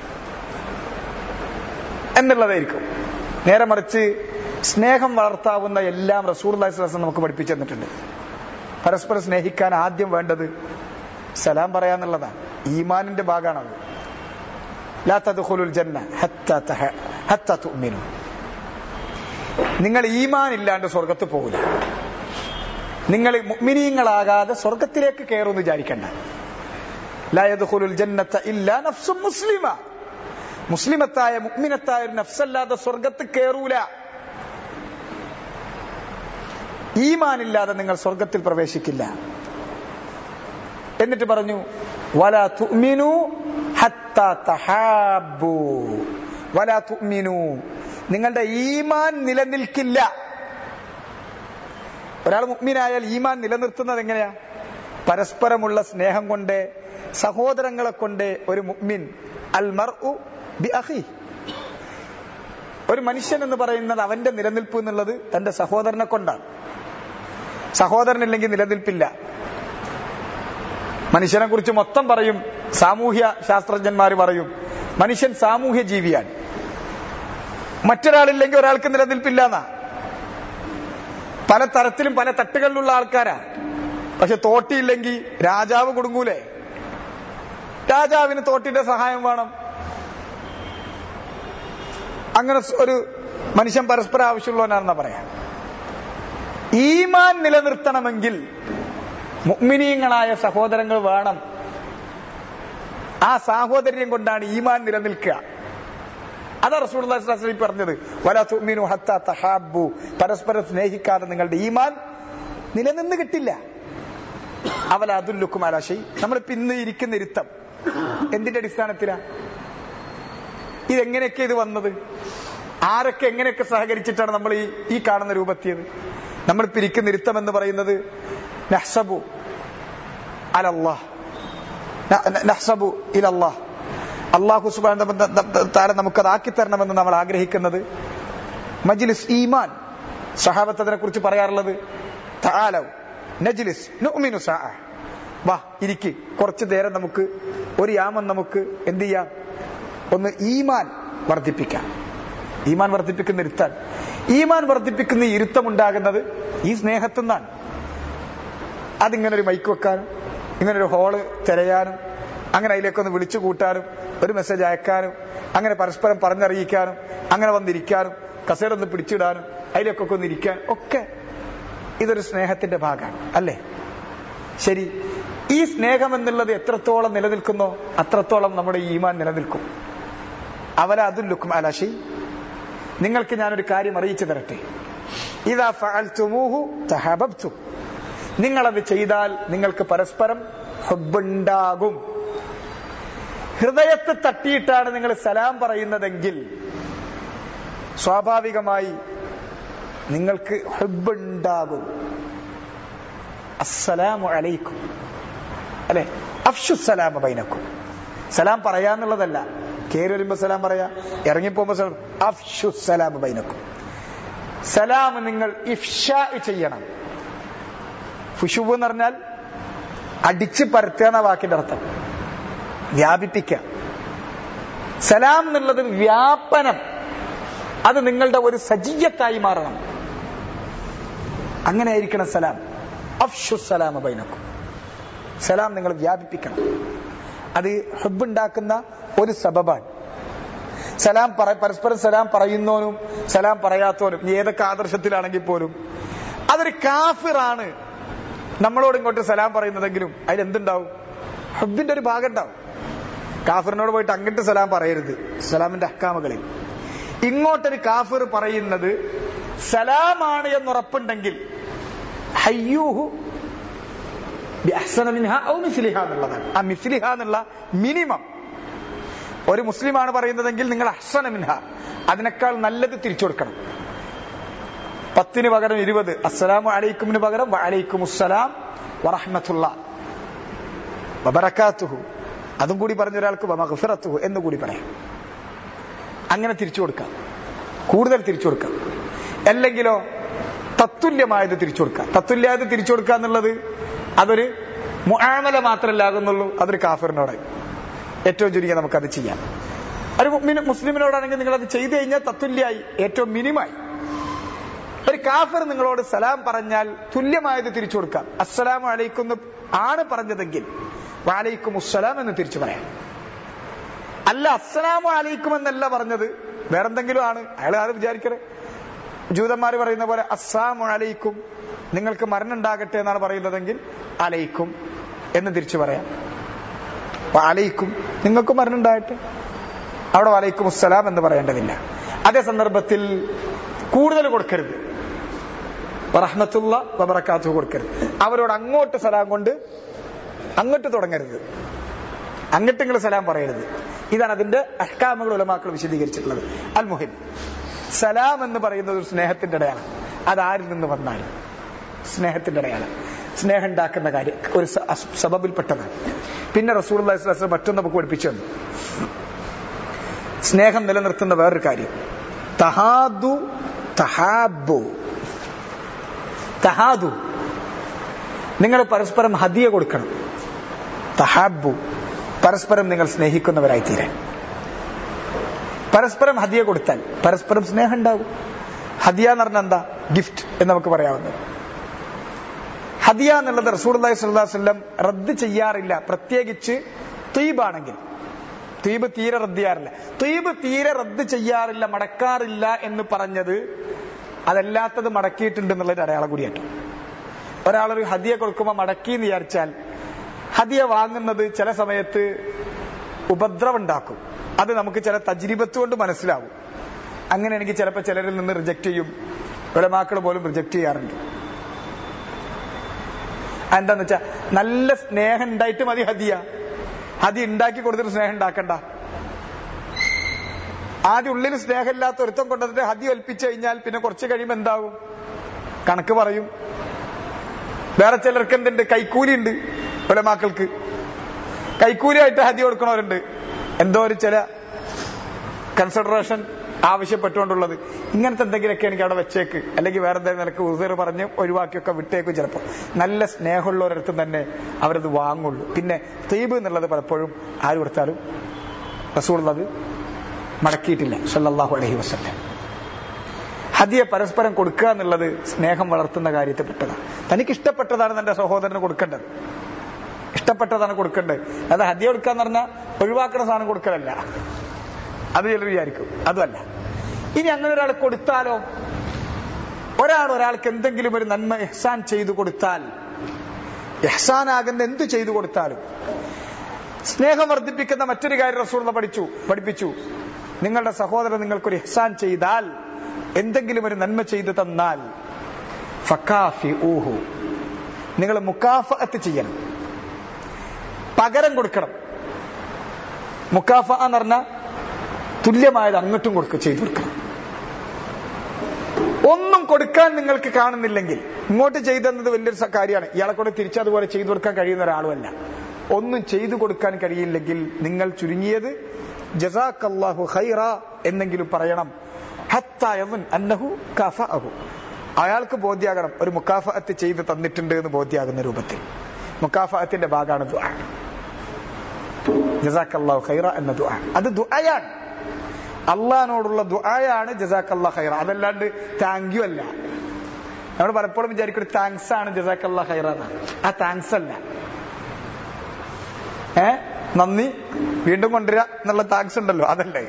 എന്നുള്ളതായിരിക്കും നേരെ മറിച്ച് സ്നേഹം വളർത്താവുന്ന എല്ലാം റസൂർ നമുക്ക് പഠിപ്പിച്ചു തന്നിട്ടുണ്ട് പരസ്പരം സ്നേഹിക്കാൻ ആദ്യം വേണ്ടത് സലാം പറയാന്നുള്ളതാണ് ഈമാനിന്റെ ഭാഗമാണത് ലാ തദ്ഖുലുൽ ജന്ന ഹത്താ തഹ- ഹത്താ തുഅ്മിനു നിങ്ങൾ ഈമാൻ ഇല്ലാണ്ട് സ്വർഗത്ത് പോകില്ല നിങ്ങൾ മുഅ്മിനീങ്ങളാകാതെ സ്വർഗത്തിലേക്ക് കയറുമെന്ന് വിചാരിക്കണ്ട ലാ യദ്ഖുലുൽ ജന്നത ഇല്ലാ നഫ്സും മുസ്ലിമ മുസ്ലിമത്തായ മുഅ്മിനത്തായ ഒരു നഫ്സല്ലാതെ സ്വർഗത്ത് കയറൂല ഈമാനില്ലാതെ നിങ്ങൾ സ്വർഗത്തിൽ പ്രവേശിക്കില്ല എന്നിട്ട് പറഞ്ഞു വലാ തുഅ്മിനു ഹത്താ തഹാബ്ബു വലാ തുഅ്മിനു നിങ്ങളുടെ ഈമാൻ നിലനിൽക്കില്ല ഒരാൾ മുഅ്മിനായാൽ ഈമാൻ നിലനിർത്തുന്നത് എങ്ങനെയാ പരസ്പരമുള്ള സ്നേഹം കൊണ്ട് സഹോദരങ്ങളെ കൊണ്ട് ഒരു മുഅ്മിൻ അൽ മർഉ ബി അഖി ഒരു മനുഷ്യൻ എന്ന് പറയുന്നത് അവന്റെ നിലനിൽപ്പ് എന്നുള്ളത് തന്റെ സഹോദരനെ കൊണ്ടാണ് സഹോദരനില്ലെങ്കിൽ നിലനിൽപ്പില്ല മനുഷ്യനെ കുറിച്ച് മൊത്തം പറയും സാമൂഹ്യ ശാസ്ത്രജ്ഞന്മാർ പറയും മനുഷ്യൻ സാമൂഹ്യ ജീവിയാണ് മറ്റൊരാളില്ലെങ്കിൽ ഒരാൾക്ക് നിലനിൽപ്പില്ല എന്നാ പല തരത്തിലും പല തട്ടുകളിലുള്ള ആൾക്കാരാ പക്ഷെ തോട്ടിയില്ലെങ്കിൽ രാജാവ് കുടുങ്ങൂലേ രാജാവിന് തോട്ടിന്റെ സഹായം വേണം അങ്ങനെ ഒരു മനുഷ്യൻ പരസ്പരം ആവശ്യമുള്ളവനാണെന്നാ പറയാം ഈമാൻ നിലനിർത്തണമെങ്കിൽ മുഗ്മിനീയങ്ങളായ സഹോദരങ്ങൾ വേണം ആ സാഹോദര്യം കൊണ്ടാണ് ഈമാൻ നിലനിൽക്കുക അതാ റസൂൽ പറഞ്ഞത് വലാ തുഅ്മിനു ഹത്താ തഹാബ്ബു പരസ്പരം സ്നേഹിക്കാതെ നിങ്ങളുടെ ഈമാൻ നിലനിന്ന് കിട്ടില്ല അവല അതുല്ലുക്കും അലാശൈ നമ്മൾ ഇന്ന് ഇരിക്കുന്ന ഇരുത്തം എന്തിന്റെ അടിസ്ഥാനത്തിലാ ഇതെങ്ങനെയൊക്കെ ഇത് വന്നത് ആരൊക്കെ എങ്ങനെയൊക്കെ സഹകരിച്ചിട്ടാണ് നമ്മൾ ഈ ഈ കാണുന്ന രൂപത്തിയത് നമ്മൾ പിരിക്കുന്ന ഇരുത്തം എന്ന് പറയുന്നത് നഹ്സബു അലല്ലാഹ് നഹ്സബു ഇലല്ലാഹ് അള്ളാഹു സുബാൻ താരം നമുക്കത് ആക്കി തരണമെന്ന് നമ്മൾ ആഗ്രഹിക്കുന്നത് മജ്ലിസ് ഈമാൻ സഹാബത്ത് അതിനെ കുറിച്ച് പറയാറുള്ളത് തആലൗ നജ്ലിസ് നുഅ്മിനു സാഅ വാ ഇരിക്ക് കുറച്ചു നേരം നമുക്ക് ഒരു യാമം നമുക്ക് എന്ത് ചെയ്യാം ഒന്ന് ഈമാൻ വർദ്ധിപ്പിക്കാം ഈമാൻ വർദ്ധിപ്പിക്കുന്ന ഇരുത്താൻ ഈമാൻ വർദ്ധിപ്പിക്കുന്ന ഈ ഇരുത്തം ഉണ്ടാകുന്നത് ഈ സ്നേഹത്തിൽ നിന്നാണ് അതിങ്ങനെ ഒരു മൈക്ക് വെക്കാനും ഇങ്ങനെ ഒരു ഹോള് തിരയാനും അങ്ങനെ അതിലേക്കൊന്ന് വിളിച്ചു കൂട്ടാനും ഒരു മെസ്സേജ് അയക്കാനും അങ്ങനെ പരസ്പരം പറഞ്ഞറിയിക്കാനും അങ്ങനെ വന്നിരിക്കാനും കസേരൊന്ന് പിടിച്ചിടാനും അതിലേക്കൊക്കെ ഒന്ന് ഇരിക്കാൻ ഒക്കെ ഇതൊരു സ്നേഹത്തിന്റെ ഭാഗമാണ് അല്ലേ ശരി ഈ സ്നേഹം എന്നുള്ളത് എത്രത്തോളം നിലനിൽക്കുന്നോ അത്രത്തോളം നമ്മുടെ ഈമാൻ നിലനിൽക്കും അവല അതുല്ലുക്കും അലാശി നിങ്ങൾക്ക് ഞാനൊരു കാര്യം അറിയിച്ചു തരട്ടെ ഇതാ ഫഅൽതുമൂഹു തഹബബ്തും നിങ്ങളത് ചെയ്താൽ നിങ്ങൾക്ക് പരസ്പരം ഹുബുണ്ടാകും ഹൃദയത്തെ തട്ടിയിട്ടാണ് നിങ്ങൾ സലാം പറയുന്നതെങ്കിൽ സ്വാഭാവികമായി നിങ്ങൾക്ക് ഹുബുണ്ടാകും അസ്സലാമു അലൈക്കും അല്ലെ അഫ്ഷു സലാമ ബൈനക്കും സലാം പറയാന്നുള്ളതല്ല കയറി വരുമ്പോ സലാം പറയാ ഇറങ്ങിപ്പോകുമ്പോ സലാം അഫ്ഷു സലാമ ബൈനക്കും സലാം നിങ്ങൾ ഇഫ്ഷ ചെയ്യണം ഫുഷുബ് എന്ന് പറഞ്ഞാൽ അടിച്ച് പരത്തുക എന്ന വാക്കിന്റെ അർത്ഥം വ്യാപിപ്പിക്കുക സലാം എന്നുള്ളത് വ്യാപനം അത് നിങ്ങളുടെ ഒരു സജീയത്തായി മാറണം അങ്ങനെ ആയിരിക്കണം സലാം അഫ്ഷു സലാമ ബൈനക്കും സലാം നിങ്ങൾ വ്യാപിപ്പിക്കണം അത് ഹബ്ബുണ്ടാക്കുന്ന ഒരു സബബാണ് സലാം പറ പരസ്പരം സലാം പറയുന്നവനും സലാം പറയാത്തവനും ഇനി ഏതൊക്കെ ആദർശത്തിലാണെങ്കിൽ പോലും അതൊരു കാഫിറാണ് നമ്മളോട് ഇങ്ങോട്ട് സലാം പറയുന്നതെങ്കിലും അതിൽ എന്തുണ്ടാവും ഹബ്ബിന്റെ ഒരു ഭാഗം ഉണ്ടാവും കാഫിറിനോട് പോയിട്ട് അങ്ങോട്ട് സലാം പറയരുത് സലാമിന്റെ അഹ്കാമകളിൽ ഇങ്ങോട്ടൊരു കാഫിർ പറയുന്നത് സലാമാണ് എന്ന് ഉറപ്പുണ്ടെങ്കിൽ ഹയ്യൂഹു ബിഅഹ്സന മിൻഹ ഔ മിസ്ലിഹ എന്നുള്ളതാണ് ആ മിസ്ലിഹ എന്നുള്ള മിനിമം ഒരു മുസ്ലിമാണ് പറയുന്നതെങ്കിൽ നിങ്ങൾ അഹ്സന മിൻഹ അതിനേക്കാൾ നല്ലത് തിരിച്ചു കൊടുക്കണം പത്തിന് പകരം ഇരുപത് അസ്സലാമു അലൈക്കുമിന് പകരം വഅലൈക്കും അസ്സലാം വറഹ്മത്തുള്ള വബറക്കാത്തുഹു അതും കൂടി പറഞ്ഞ ഒരാൾക്ക് വമഗ്ഫിറത്തുഹു എന്ന് കൂടി പറയാം അങ്ങനെ തിരിച്ചു കൊടുക്കാം കൂടുതൽ തിരിച്ചു കൊടുക്കാം അല്ലെങ്കിലോ തത്തുല്യമായത് തിരിച്ചു കൊടുക്കാം തത്തുല്യമായത് തിരിച്ചു കൊടുക്കുക എന്നുള്ളത് അതൊരു മുആമല മാത്രമല്ല ആകുന്നുള്ളൂ അതൊരു കാഫിറിനോട് ഏറ്റവും ചുരുങ്ങിയ നമുക്കത് ചെയ്യാം ഒരു മുഅ്മിന് മുസ്ലിമിനോടാണെങ്കിൽ നിങ്ങൾ അത് ചെയ്തു കഴിഞ്ഞാൽ തത്തുല്യായി ഏറ്റവും മിനിമായി ഒരു കാഫിർ നിങ്ങളോട് സലാം പറഞ്ഞാൽ തുല്യമായത് തിരിച്ചു കൊടുക്കാം അസ്സലാമു അലൈക്കും എന്ന് ആണ് പറഞ്ഞതെങ്കിൽ വാലൈക്കും അസ്സലാം എന്ന് തിരിച്ചു പറയാം അല്ല അസ്സലാമു അലൈക്കും എന്നല്ല പറഞ്ഞത് വേറെന്തെങ്കിലും ആണ് അയാൾ ആരും വിചാരിക്കരുത് ജൂതന്മാർ പറയുന്ന പോലെ അസ്സാമു അലൈക്കും നിങ്ങൾക്ക് മരണം ഉണ്ടാകട്ടെ എന്നാണ് പറയുന്നതെങ്കിൽ അലൈക്കും എന്ന് തിരിച്ചു പറയാം അപ്പൊ അലൈക്കും നിങ്ങൾക്ക് മരണം ഉണ്ടാകട്ടെ അവിടെ വലൈക്കും അസ്സലാം എന്ന് പറയേണ്ടതില്ല അതേ സന്ദർഭത്തിൽ കൂടുതൽ കൊടുക്കരുത് റഹ്മത്തുള്ള വബറക്കാത്തു കൊടുക്കരുത് അവരോട് അങ്ങോട്ട് സലാം കൊണ്ട് അങ്ങോട്ട് തുടങ്ങരുത് അങ്ങോട്ട് നിങ്ങൾ സലാം പറയരുത് ഇതാണ് അതിന്റെ അഹ്കാമുകൾ ഉലമാക്കൾ വിശദീകരിച്ചിട്ടുള്ളത് അൽ മുഹിം സലാം എന്ന് പറയുന്നത് ഒരു സ്നേഹത്തിന്റെ അടയാളം അത് ആരിൽ നിന്ന് വന്നാലും സ്നേഹത്തിന്റെ അടയാളം സ്നേഹം ഉണ്ടാക്കുന്ന കാര്യം ഒരു സ- അസ്- സബബിൽപ്പെട്ടതാണ് പിന്നെ റസൂൽ മറ്റൊന്ന് നമുക്ക് പഠിപ്പിച്ചു തന്നു സ്നേഹം നിലനിർത്തുന്ന വേറൊരു കാര്യം തഹാദു തഹാബു തഹാദു നിങ്ങൾ പരസ്പരം ഹദിയ കൊടുക്കണം തഹാബു പരസ്പരം നിങ്ങൾ സ്നേഹിക്കുന്നവരായി തീരാൻ പരസ്പരം ഹദിയ കൊടുത്താൽ പരസ്പരം സ്നേഹം ഉണ്ടാകും ഹദിയ എന്ന് പറഞ്ഞാൽ എന്താ ഗിഫ്റ്റ് എന്ന് നമുക്ക് പറയാവുന്നത് ഹദിയ എന്നുള്ളത് റസൂൽ വസ്ലം റദ്ദ് ചെയ്യാറില്ല പ്രത്യേകിച്ച് ത്വീബാണെങ്കിൽ ത്വീബ് തീരെ റദ്ദ് ചെയ്യാറില്ല ത്വീബ് തീരെ റദ്ദ് ചെയ്യാറില്ല മടക്കാറില്ല എന്ന് പറഞ്ഞത് അതല്ലാത്തത് മടക്കിയിട്ടുണ്ട് എന്നുള്ളൊരു അടയാളം കൂടിയാട്ടോ ഒരാളൊരു ഹദിയ കൊടുക്കുമ്പോൾ മടക്കി എന്ന് വിചാരിച്ചാൽ ഹദിയ വാങ്ങുന്നത് ചില സമയത്ത് ഉപദ്രവം ഉണ്ടാക്കും അത് നമുക്ക് ചില തജ്രിബത്ത് കൊണ്ട് മനസ്സിലാവും അങ്ങനെയാണെങ്കിൽ ചിലപ്പോൾ ചിലരിൽ നിന്ന് റിജക്ട് ചെയ്യും ഉലമാക്കൾ പോലും റിജക്ട് ചെയ്യാറുണ്ട് എന്താന്ന് വെച്ചാ നല്ല സ്നേഹം ഉണ്ടായിട്ട് മതി ഹദിയ ഹദി ഉണ്ടാക്കി കൊടുത്തിട്ട് സ്നേഹം ഉണ്ടാക്കണ്ട ആദ്യം ഉള്ളിൽ സ്നേഹമില്ലാത്ത ഒരുത്തം കൊണ്ടതിന്റെ ഹദി ഒൽപ്പിച്ചു കഴിഞ്ഞാൽ പിന്നെ കുറച്ച് കഴിയുമ്പോൾ എന്താവും കണക്ക് പറയും വേറെ ചിലർക്ക് എന്തുണ്ട് കൈക്കൂലി ഉണ്ട് ഉലമാക്കൾക്ക് കൈക്കൂലിയായിട്ട് ഹദി കൊടുക്കണവരുണ്ട് എന്തോ ഒരു ചില കൺസിഡറേഷൻ ആവശ്യപ്പെട്ടുകൊണ്ടുള്ളത് ഇങ്ങനത്തെ എന്തെങ്കിലുമൊക്കെ എനിക്ക് അവിടെ വെച്ചേക്ക് അല്ലെങ്കിൽ വേറെ എന്തെങ്കിലും നിനക്ക് ഉസേർ പറഞ്ഞ് ഒഴിവാക്കിയൊക്കെ വിട്ടേക്കും ചിലപ്പോൾ നല്ല സ്നേഹമുള്ളവരടുത്തും തന്നെ അവരത് വാങ്ങുള്ളൂ പിന്നെ തീബ് എന്നുള്ളത് പലപ്പോഴും ആര് കൊടുത്താലും റസൂളുള്ളത് മടക്കിയിട്ടില്ല സല്ലല്ലാഹു അലൈഹി വസല്ലം ഹദിയെ പരസ്പരം കൊടുക്കുക എന്നുള്ളത് സ്നേഹം വളർത്തുന്ന കാര്യത്തിൽ പെട്ടതാണ് തനിക്ക് ഇഷ്ടപ്പെട്ടതാണ് തന്റെ സഹോദരന് കൊടുക്കേണ്ടത് ഇഷ്ടപ്പെട്ടതാണ് കൊടുക്കേണ്ടത് അത് ഹദിയ കൊടുക്കാന്ന് പറഞ്ഞാൽ ഒഴിവാക്കുന്ന സാധനം കൊടുക്കലല്ല അത് ചിലർ വിചാരിക്കും അതുമല്ല ഇനി അങ്ങനെ ഒരാൾ കൊടുത്താലോ ഒരാൾ ഒരാൾക്ക് എന്തെങ്കിലും ഒരു നന്മ എഹ്സാൻ ചെയ്തു കൊടുത്താൽ എഹ്സാനാകുന്ന എന്ത് ചെയ്തു കൊടുത്താലും സ്നേഹം വർദ്ധിപ്പിക്കുന്ന മറ്റൊരു കാര്യം റസൂർണ പഠിച്ചു പഠിപ്പിച്ചു നിങ്ങളുടെ സഹോദരൻ നിങ്ങൾക്കൊരു എഹ്സാൻ ചെയ്താൽ എന്തെങ്കിലും ഒരു നന്മ ചെയ്തു തന്നാൽ ഫക്കാഫി ഊഹു നിങ്ങൾ മുക്കാഫത്ത് ചെയ്യണം പകരം കൊടുക്കണം മുക്കാഫ എന്ന് പറഞ്ഞാൽ തുല്യമായത് അങ്ങോട്ടും കൊടുക്കുക ചെയ്തു കൊടുക്കണം ഒന്നും കൊടുക്കാൻ നിങ്ങൾക്ക് കാണുന്നില്ലെങ്കിൽ ഇങ്ങോട്ട് ചെയ്തെന്നത് വലിയൊരു സ- കാര്യമാണ് ഇയാളെ കൊണ്ട് തിരിച്ചതുപോലെ ചെയ്തു കൊടുക്കാൻ കഴിയുന്ന ഒരാളുമല്ല ഒന്നും ചെയ്തു കൊടുക്കാൻ കഴിയില്ലെങ്കിൽ നിങ്ങൾ ചുരുങ്ങിയത് ജസാഖല്ലാഹു ഖൈറ എന്നെങ്കിലും പറയണം ഹത്താ യظن അന്നഹു കഫഅഹു അയാൾക്ക് ബോധ്യാകണം ഒരു മുക്കാഫഅത്ത് ചെയ്ത് തന്നിട്ടുണ്ട് എന്ന് ബോധ്യാകുന്ന രൂപത്തിൽ മുക്കാഫഅത്തിന്റെ ഭാഗമാണ് ദുആ ജസാക്കല്ലാഹു ഖൈറ എന്ന ദുആ അത് ദുആയാണ് അള്ളഹാനോടുള്ള ദുആയാണ് ജസാക്കല്ലാ ഖൈറ അതല്ലാണ്ട് താങ്ക് യു അല്ല നമ്മൾ പലപ്പോഴും വിചാരിക്കും താങ്ക്സ് ആണ് ജസാക്കല്ലാ ഖൈറ എന്നാണ് ആ താങ്ക്സ് അല്ല ഏ നന്ദി വീണ്ടും കൊണ്ടുവരിക എന്നുള്ള താങ്ക്സ് ഉണ്ടല്ലോ അതല്ലേ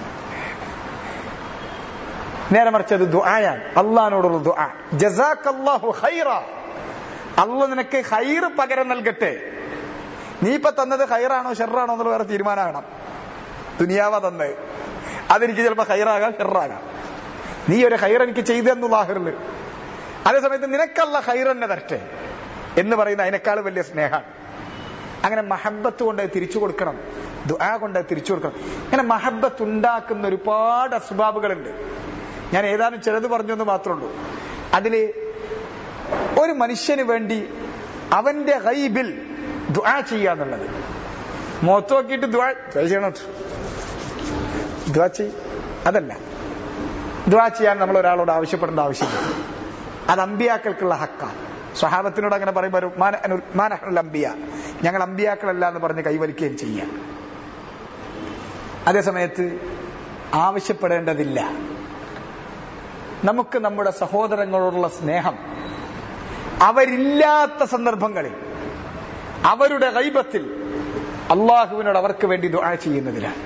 നേരെ മറിച്ച് അത് ദുആയാണ് അള്ളഹാനോടുള്ള ദുആ ജസാക്കല്ലാഹു ഖൈറ അള്ള നിനക്ക് ഹൈറ് പകരം നൽകട്ടെ നീ ഇപ്പൊ തന്നത് ഹൈറാണോ ഷെറാണോ എന്നുള്ള വേറെ തീരുമാനമാകണം ദുനിയാവ തന്നത് അതെനിക്ക് ചിലപ്പോ ഹൈറാകാം ഷെറാകാം നീ ഒരു ഹൈർ എനിക്ക് ചെയ്തു എന്നുള്ള ആഹിറില് അതേസമയത്ത് നിനക്കല്ല ഹൈർ തന്നെ തരട്ടെ എന്ന് പറയുന്ന അതിനേക്കാൾ വലിയ സ്നേഹമാണ് അങ്ങനെ മഹബത്ത് കൊണ്ട് തിരിച്ചു കൊടുക്കണം ദുആ കൊണ്ട് തിരിച്ചു കൊടുക്കണം അങ്ങനെ മഹബത്ത് ഉണ്ടാക്കുന്ന ഒരുപാട് അസ്ബാബുകളുണ്ട് ഞാൻ ഏതാനും ചിലത് പറഞ്ഞെന്ന് മാത്രമേ ഉള്ളൂ അതില് ഒരു മനുഷ്യന് വേണ്ടി അവന്റെ ഗൈബിൽ ദുആ ചെയ്യാന്നുള്ളത് മുഖത്ത് നോക്കിയിട്ട് ദുആ ദുആ ചെയ്യണം ദുആ ചെയ് അതല്ല ദുആ ചെയ്യാൻ നമ്മൾ ഒരാളോട് ആവശ്യപ്പെടേണ്ട ആവശ്യമില്ല അത് അമ്പിയാക്കൾക്കുള്ള ഹക്കാണ് സ്വഹാബത്തിനോട് അങ്ങനെ പറയുമ്പോൾ അമ്പിയ ഞങ്ങൾ അമ്പിയാക്കളല്ല എന്ന് പറഞ്ഞ് കൈവലിക്കുകയും ചെയ്യാം അതേസമയത്ത് ആവശ്യപ്പെടേണ്ടതില്ല നമുക്ക് നമ്മുടെ സഹോദരങ്ങളോടുള്ള സ്നേഹം അവരില്ലാത്ത സന്ദർഭങ്ങളിൽ അവരുടെ ഗൈബത്തിൽ അള്ളാഹുവിനോട് അവർക്ക് വേണ്ടി ദുആ ചെയ്യുന്നതിലാണ്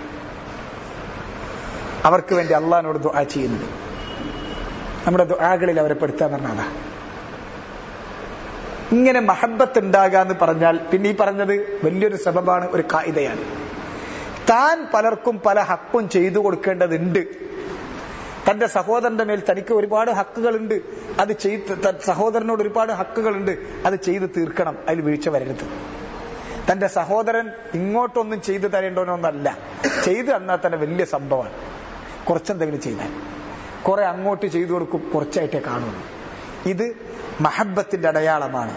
അവർക്ക് വേണ്ടി അള്ളാഹിനോട് ദുആ ചെയ്യുന്നത് നമ്മുടെ ദുആകളിൽ അവരെ പെടുത്താൻ പറഞ്ഞതാ ഇങ്ങനെ മഹബത്ത് ഉണ്ടാകുക എന്ന് പറഞ്ഞാൽ പിന്നെ ഈ പറഞ്ഞത് വലിയൊരു സബബാണ് ഒരു കായികയാണ് താൻ പലർക്കും പല ഹക്കും ചെയ്തു കൊടുക്കേണ്ടതുണ്ട് തന്റെ സഹോദരന്റെ മേൽ തനിക്ക് ഒരുപാട് ഹക്കുകളുണ്ട് അത് ചെയ്ത് സഹോദരനോട് ഒരുപാട് ഹക്കുകളുണ്ട് അത് ചെയ്ത് തീർക്കണം അതിൽ വീഴ്ച വരരുത് തന്റെ സഹോദരൻ ഇങ്ങോട്ടൊന്നും ചെയ്തു തരേണ്ടവനൊന്നല്ല ചെയ്തു തന്നാൽ തന്നെ വലിയ സംഭവമാണ് കുറച്ചെന്തെങ്കിലും ചെയ്താൽ കുറെ അങ്ങോട്ട് ചെയ്തു കൊടുക്കും കുറച്ചായിട്ടേ കാണുള്ളൂ ഇത് മഹബത്തിന്റെ അടയാളമാണ്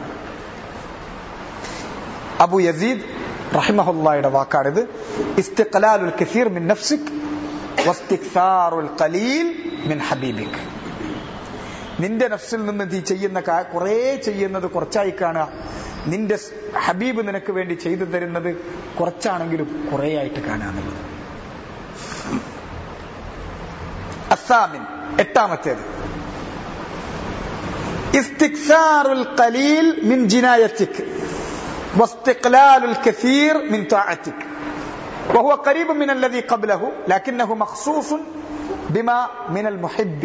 അബു യസീദ് റഹിമഹുല്ലായുടെ വാക്കാണിത് ഇസ്തിഖലാലുൽ കസീർ മിൻ നഫ്സിക് വസ്തിക്സാറുൽ ഖലീൽ മിൻ ഹബീബിക് നിന്റെ നഫ്സിൽ നിന്ന് നീ ചെയ്യുന്ന കുറെ ചെയ്യുന്നത് കുറച്ചായി കാണുക നിന്റെ ഹബീബ് നിനക്ക് വേണ്ടി ചെയ്തു തരുന്നത് കുറച്ചാണെങ്കിലും കുറെ ആയിട്ട് കാണുക എന്നുള്ളത് അസാമിൻ എട്ടാമത്തേത് ഇസ്തിക്സാറുൽ ഖലീൽ മിൻ ജിനായത്തിക് واستقلال الكثير من طاعتك وهو قريب من الذي قبله لكنه مخصوص بما من المحب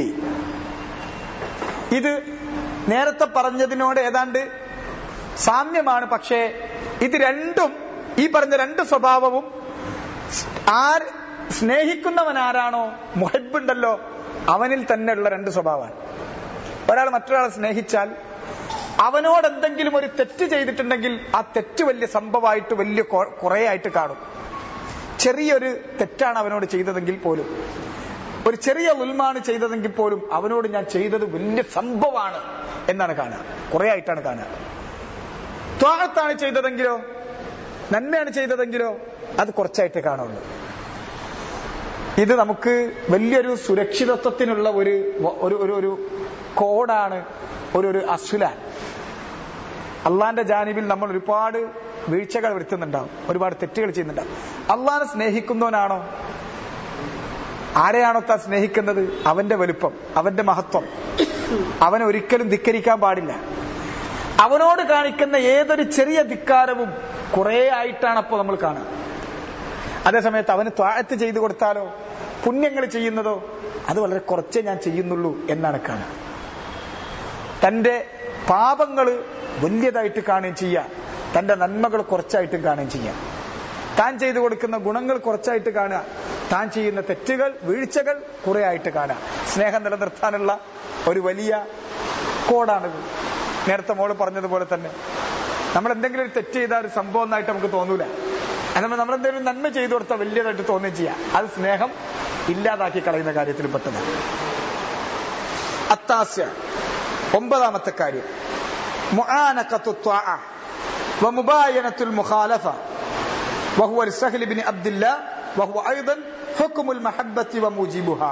ഇത് നേരത്തെ പറഞ്ഞതിനോട് ഏതാണ്ട് സാമ്യമാണ് പക്ഷേ ഇത് രണ്ടും ഈ പറഞ്ഞ രണ്ട് സ്വഭാവവും ആർ സ്നേഹിക്കുന്നവൻ ആരാണോ മുഹബുണ്ടല്ലോ അവനിൽ തന്നെയുള്ള രണ്ട് സ്വഭാവമാണ് ഒരാൾ മറ്റൊരാളെ സ്നേഹിച്ചാൽ അവനോട് എന്തെങ്കിലും ഒരു തെറ്റ് ചെയ്തിട്ടുണ്ടെങ്കിൽ ആ തെറ്റ് വലിയ സംഭവമായിട്ട് വലിയ കുറെ ആയിട്ട് കാണും ചെറിയൊരു തെറ്റാണ് അവനോട് ചെയ്തതെങ്കിൽ പോലും ഒരു ചെറിയ ഉൽമാണ് ചെയ്തതെങ്കിൽ പോലും അവനോട് ഞാൻ ചെയ്തത് വലിയ സംഭവമാണ് എന്നാണ് കാണുക കുറെ ആയിട്ടാണ് കാണുക ത്വാഹത്താണ് ചെയ്തതെങ്കിലോ നന്മയാണ് ചെയ്തതെങ്കിലോ അത് കുറച്ചായിട്ട് കാണുള്ളൂ ഇത് നമുക്ക് വലിയൊരു സുരക്ഷിതത്വത്തിനുള്ള ഒരു ഒരു ഒരു ഒരു കോഡാണ് ഒരു ഒരു അസുലാൻ അള്ളാന്റെ ജാനിബിൽ നമ്മൾ ഒരുപാട് വീഴ്ചകൾ വരുത്തുന്നുണ്ടാവും ഒരുപാട് തെറ്റുകൾ ചെയ്യുന്നുണ്ടാവും അള്ളാനെ സ്നേഹിക്കുന്നവനാണോ ആരെയാണോ താൻ സ്നേഹിക്കുന്നത് അവന്റെ വലുപ്പം അവന്റെ മഹത്വം അവനെ ഒരിക്കലും ധിക്കരിക്കാൻ പാടില്ല അവനോട് കാണിക്കുന്ന ഏതൊരു ചെറിയ ധിക്കാരവും കുറെ ആയിട്ടാണ് അപ്പോൾ നമ്മൾ കാണുക അതേസമയത്ത് അവന് ത്വാഴത്ത് ചെയ്തു കൊടുത്താലോ പുണ്യങ്ങൾ ചെയ്യുന്നതോ അത് വളരെ കുറച്ചേ ഞാൻ ചെയ്യുന്നുള്ളൂ എന്നാണ് കാണുക തന്റെ പാപങ്ങൾ വലിയതായിട്ട് കാണുകയും ചെയ്യാം തന്റെ നന്മകൾ കുറച്ചായിട്ടും കാണുകയും ചെയ്യാം താൻ ചെയ്തു കൊടുക്കുന്ന ഗുണങ്ങൾ കുറച്ചായിട്ട് കാണുക താൻ ചെയ്യുന്ന തെറ്റുകൾ വീഴ്ചകൾ കുറെ ആയിട്ട് കാണുക സ്നേഹം നിലനിർത്താനുള്ള ഒരു വലിയ കോഡാണിത് നേരത്തെ മോള് പറഞ്ഞതുപോലെ തന്നെ നമ്മൾ എന്തെങ്കിലും ഒരു തെറ്റ് ചെയ്താൽ ഒരു സംഭവം ഒന്നായിട്ട് നമുക്ക് തോന്നൂല അതുകൊണ്ട് നമ്മൾ എന്തെങ്കിലും നന്മ ചെയ്തു കൊടുത്താൽ വലിയതായിട്ട് തോന്നുകയും ചെയ്യാം അത് സ്നേഹം ഇല്ലാതാക്കി കളയുന്ന കാര്യത്തിൽ പെട്ടതാണ് അത്താസ്യ ഒമ്പതാമത്തെ കാര്യം മുആനഖത്തു ത്വാഅ ومباينة المخالفة وهو لسهل بن عبد الله وهو أيضا حكم المحبة وموجبها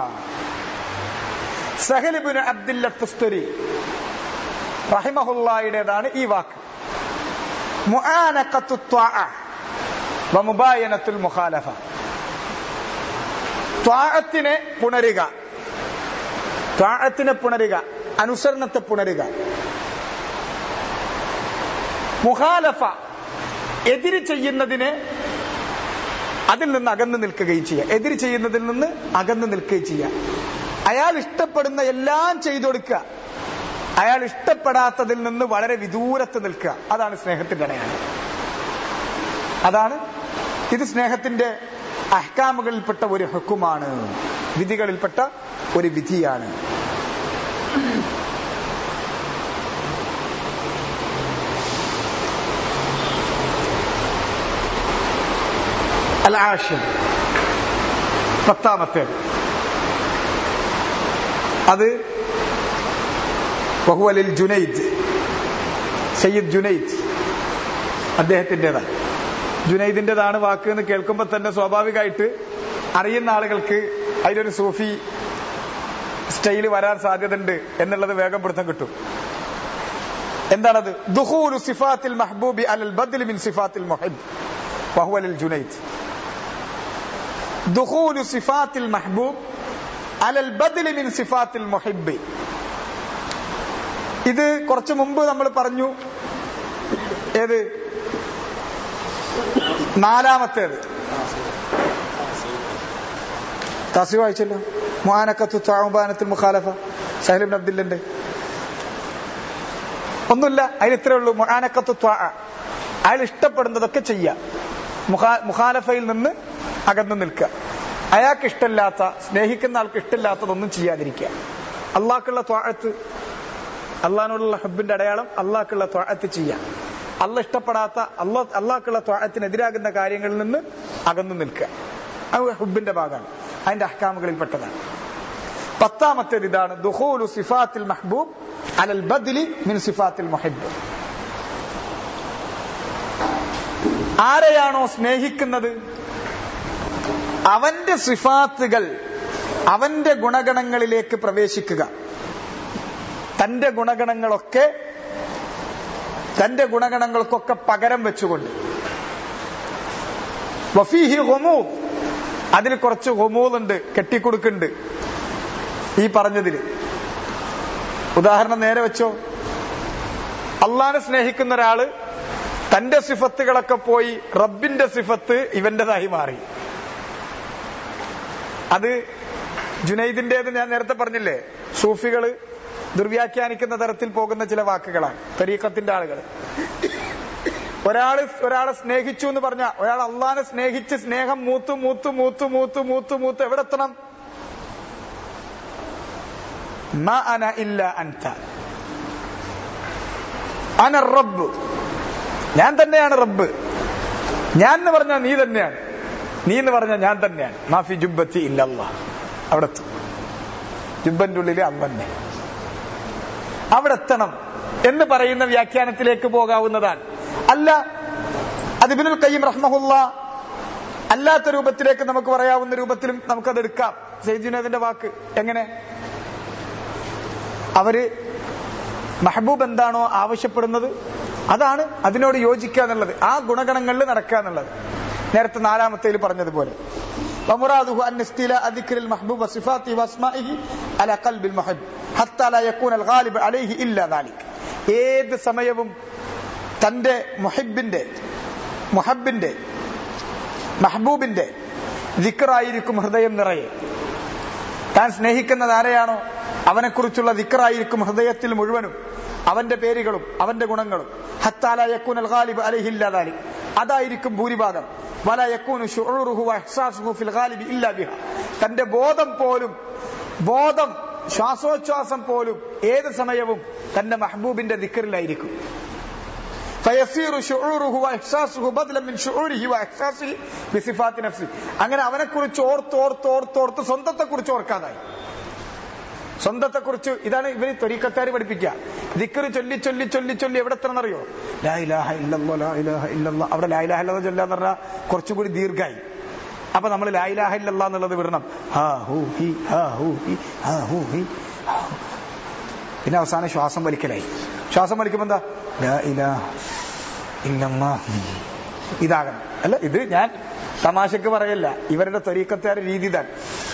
സഹൽ ബിൻ അബ്ദുല്ല തുസ്തരി റഹിമഹുല്ലായുടേതാണ് ഈ വാക്ക് മുആനഖത്തു ത്വാഅ വമുബായനത്തുൽ മുഖാലഫ ത്വാഅത്തിനെ പുണരുക ത്വാഅത്തിനെ പുണരുക അനുസരണത്തെ പുണരുക മുഖാലഫ എതിര് ചെയ്യുന്നതിനെ അതിൽ നിന്ന് അകന്നു നിൽക്കുകയും ചെയ്യുക എതിര് ചെയ്യുന്നതിൽ നിന്ന് അകന്നു നിൽക്കുകയും ചെയ്യുക അയാൾ ഇഷ്ടപ്പെടുന്ന എല്ലാം ചെയ്തു കൊടുക്കുക അയാൾ ഇഷ്ടപ്പെടാത്തതിൽ നിന്ന് വളരെ വിദൂരത്ത് നിൽക്കുക അതാണ് സ്നേഹത്തിന്റെ അടയാളം അതാണ് ഇത് സ്നേഹത്തിന്റെ അഹ്കാമുകളിൽപ്പെട്ട ഒരു ഹുക്കുമാണ് വിധികളിൽപ്പെട്ട ഒരു വിധിയാണ് അൽ ആഷിർ പത്താമത്തേത് അത് വഹുവലിൽ ജുനൈദ് സയ്യിദ് ജുനൈദ് അദ്ദേഹത്തിൻ്റെതാണ് ജുനൈദിൻ്റെതാണ് വാക്ക് എന്ന് കേൾക്കുമ്പോൾ തന്നെ സ്വാഭാവികമായിട്ട് അറിയുന്ന ആളുകൾക്ക് അതിലൊരു സൂഫി സ്റ്റൈല് വരാൻ സാധ്യതയുണ്ട് എന്നുള്ളത് വേഗം പിടുത്തം കിട്ടും എന്താണത് ദുഹൂലു സിഫാത്തിൽ മഹബൂബി അലൽ ബദ്ലി മിൻ സിഫാത്തിൽ മുഹിബ് വഹുവലിൽ ജുനൈദ് ദുഹൂലു സിഫാത്തിൽ മഹബൂബ് അലൽ ബദ്ലി മിൻ സിഫാത്തിൽ മുഹിബ് ഇത് കുറച്ചു മുമ്പ് നമ്മൾ പറഞ്ഞു ഏത് നാലാമത്തേത് തസി വായിച്ചല്ലോ മുഹാനക്കത്തു താമുബാനത്തിൽ മുഖാലഫ സഹലിബിൻ അബ്ദില്ലന്റെ ഒന്നുമില്ല അതിൽ ഇത്രേ ഉള്ളൂ മുഹാനക്കത്തു ത്വാ അയാൾ ഇഷ്ടപ്പെടുന്നതൊക്കെ ചെയ്യാം മുഖാലഫയിൽ നിന്ന് അകന്നു നിൽക്കുക അയാൾക്ക് ഇഷ്ടമില്ലാത്ത സ്നേഹിക്കുന്ന ആൾക്ക് ഇഷ്ടമില്ലാത്തതൊന്നും ചെയ്യാതിരിക്കുക അള്ളാഹ്ക്കുള്ള ത്വാഴത്ത് അള്ളഹാനോടുള്ള ഹബ്ബിന്റെ അടയാളം അള്ളാഹ്ക്കുള്ള ത്വാഴത്ത് ചെയ്യാം അല്ല ഇഷ്ടപ്പെടാത്ത അള്ളാ അള്ളാഹ്ക്കുള്ള ത്വാഴത്തിനെതിരാകുന്ന കാര്യങ്ങളിൽ നിന്ന് അകന്നു നിൽക്കുക അത് ഹുബിന്റെ ഭാഗമാണ് അതിന്റെ അഹ്കാമുകളിൽ പെട്ടതാണ് പത്താമത്തേത് ഇതാണ് ദുഹൂലു സിഫാത്തിൽ മഹബൂബ് അലൽ ബദ്ലി മിൻ സിഫാത്തിൽ മുഹിബ് ആരെയാണോ സ്നേഹിക്കുന്നത് അവന്റെ സിഫാത്തുകൾ അവന്റെ ഗുണഗണങ്ങളിലേക്ക് പ്രവേശിക്കുക തന്റെ ഗുണഗണങ്ങളൊക്കെ തന്റെ ഗുണഗണങ്ങൾക്കൊക്കെ പകരം വെച്ചുകൊണ്ട് വഫീഹി ഹൊമൂദ് അതിൽ കുറച്ച് ഹൊമൂദുണ്ട് കെട്ടിക്കൊടുക്കുന്നുണ്ട് ഈ പറഞ്ഞതിൽ ഉദാഹരണം നേരെ വെച്ചോ അള്ളാനെ സ്നേഹിക്കുന്ന ഒരാള് തന്റെ സിഫത്തുകളൊക്കെ പോയി റബ്ബിന്റെ സിഫത്ത് ഇവന്റേതായി മാറി അത് ജുനൈദിന്റേത് ഞാൻ നേരത്തെ പറഞ്ഞില്ലേ സൂഫികള് ദുർവ്യാഖ്യാനിക്കുന്ന തരത്തിൽ പോകുന്ന ചില വാക്കുകളാണ് തരീഖത്തിന്റെ ആളുകൾ ഒരാള് ഒരാളെ സ്നേഹിച്ചു എന്ന് പറഞ്ഞ ഒരാൾ അള്ളാനെ സ്നേഹിച്ച് സ്നേഹം മൂത്തു മൂത്തു മൂത്തു മൂത്തു മൂത്തു മൂത്ത് എവിടെ എത്തണം മാ അന ഇല്ല അൻത അന റബ്ബ് ഞാൻ തന്നെയാണ് റബ്ബ് ഞാൻ എന്ന് പറഞ്ഞാൽ നീ തന്നെയാണ് നീ എന്ന് പറഞ്ഞാൽ ഞാൻ തന്നെയാണ് മാഫി ജുബത്തി ഇല്ല അള്ളാഹ് അവിടെ എത്തും ജുബന്റെ ഉള്ളിൽ അള്ളന്നെ അവിടെ എത്തണം എന്ന് പറയുന്ന വ്യാഖ്യാനത്തിലേക്ക് പോകാവുന്നതാണ് അല്ല അത് ഇബിനുൽ കയ്യം റഹ്മഹുല്ല അല്ലാത്ത രൂപത്തിലേക്ക് നമുക്ക് പറയാവുന്ന രൂപത്തിലും നമുക്കത് എടുക്കാം സെയ്ജുനേദിന്റെ വാക്ക് എങ്ങനെ അവര് മെഹബൂബ് എന്താണോ ആവശ്യപ്പെടുന്നത് അതാണ് അതിനോട് യോജിക്കുക എന്നുള്ളത് ആ ഗുണഗണങ്ങളിൽ നടക്കുക എന്നുള്ളത് നേരത്തെ നാലാമത്തേൽ പറഞ്ഞതുപോലെ ومراده أن استيلاء ذكر المحبوب وصفاته وأسمائه على قلب المحب حتى لا يكون الغالب عليه إلا ذلك ഏത് സമയവും തന്റെ മുഹിബിന്റെ മുഹബിന്റെ മെഹബൂബിന്റെ ദിക്കറായിരിക്കും ഹൃദയം നിറയെ താൻ സ്നേഹിക്കുന്നത് ആരെയാണോ അവനെക്കുറിച്ചുള്ള ദിക്കറായിരിക്കും ഹൃദയത്തിൽ മുഴുവനും അവന്റെ പേരുകളും അവന്റെ ഗുണങ്ങളും ഹത്താല യക്കൂൻ അൽ ഗാലിബ് അലഹില്ലാതാലി അതായിരിക്കും ഭൂരിഭാഗം വല യക്കൂനു ഷുഊറുഹു വഹ്സാസുഹു ഫിൽ ഗാലിബി ഇല്ലാ ബിഹ തന്റെ ബോധം പോലും ബോധം ശ്വാസോച്ഛ്വാസം പോലും ഏത് സമയവും തന്റെ മഹബൂബിന്റെ ദിക്കറിലായിരിക്കും فيصير شعوره واحساسه بدلا من شعوره واحساسه بصفات نفسه അങ്ങനെ അവനെ കുറിച്ച് ഓർത്ത് ഓർത്ത് ഓർത്ത് ഓർത്ത് സ്വന്തത്തെ കുറിച്ച് ഓർക്കാതായി സ്വന്തത്തെ കുറിച്ച് ഇതാണ് ഇവര് ത്വരീക്കത്താര് പഠിപ്പിക്കുക ദിക്കറ് ചൊല്ലി ചൊല്ലി ചൊല്ലി ചൊല്ലി എവിടെ എത്തണം അറിയോ ലായിലാഹ ഇല്ലല്ലോ ലായിലാഹ ഇല്ലല്ലോ അവിടെ ലായിലാഹ ഇല്ലെന്ന് ചൊല്ലാന്ന് പറഞ്ഞാൽ കുറച്ചും കൂടി ദീർഘായി അപ്പൊ നമ്മൾ ലായിലാഹ ഇല്ലല്ല എന്നുള്ളത് വിടണം ഹാ ഹൂ ഹി ഹാ ഹൂ ഹി ഹാ ഹൂ ഹി പിന്നെ അവസാനം ശ്വാസം വലിക്കലായി ശ്വാസം വലിക്കുമ്പോ എന്താ ലാ ഇലാഹ ഇല്ലല്ലാ ഇതാകണം അല്ല ഇത് ഞാൻ തമാശക്ക് പറയല്ല ഇവരുടെ ത്വരീക്കത്താരുടെ രീതി ഇതാണ്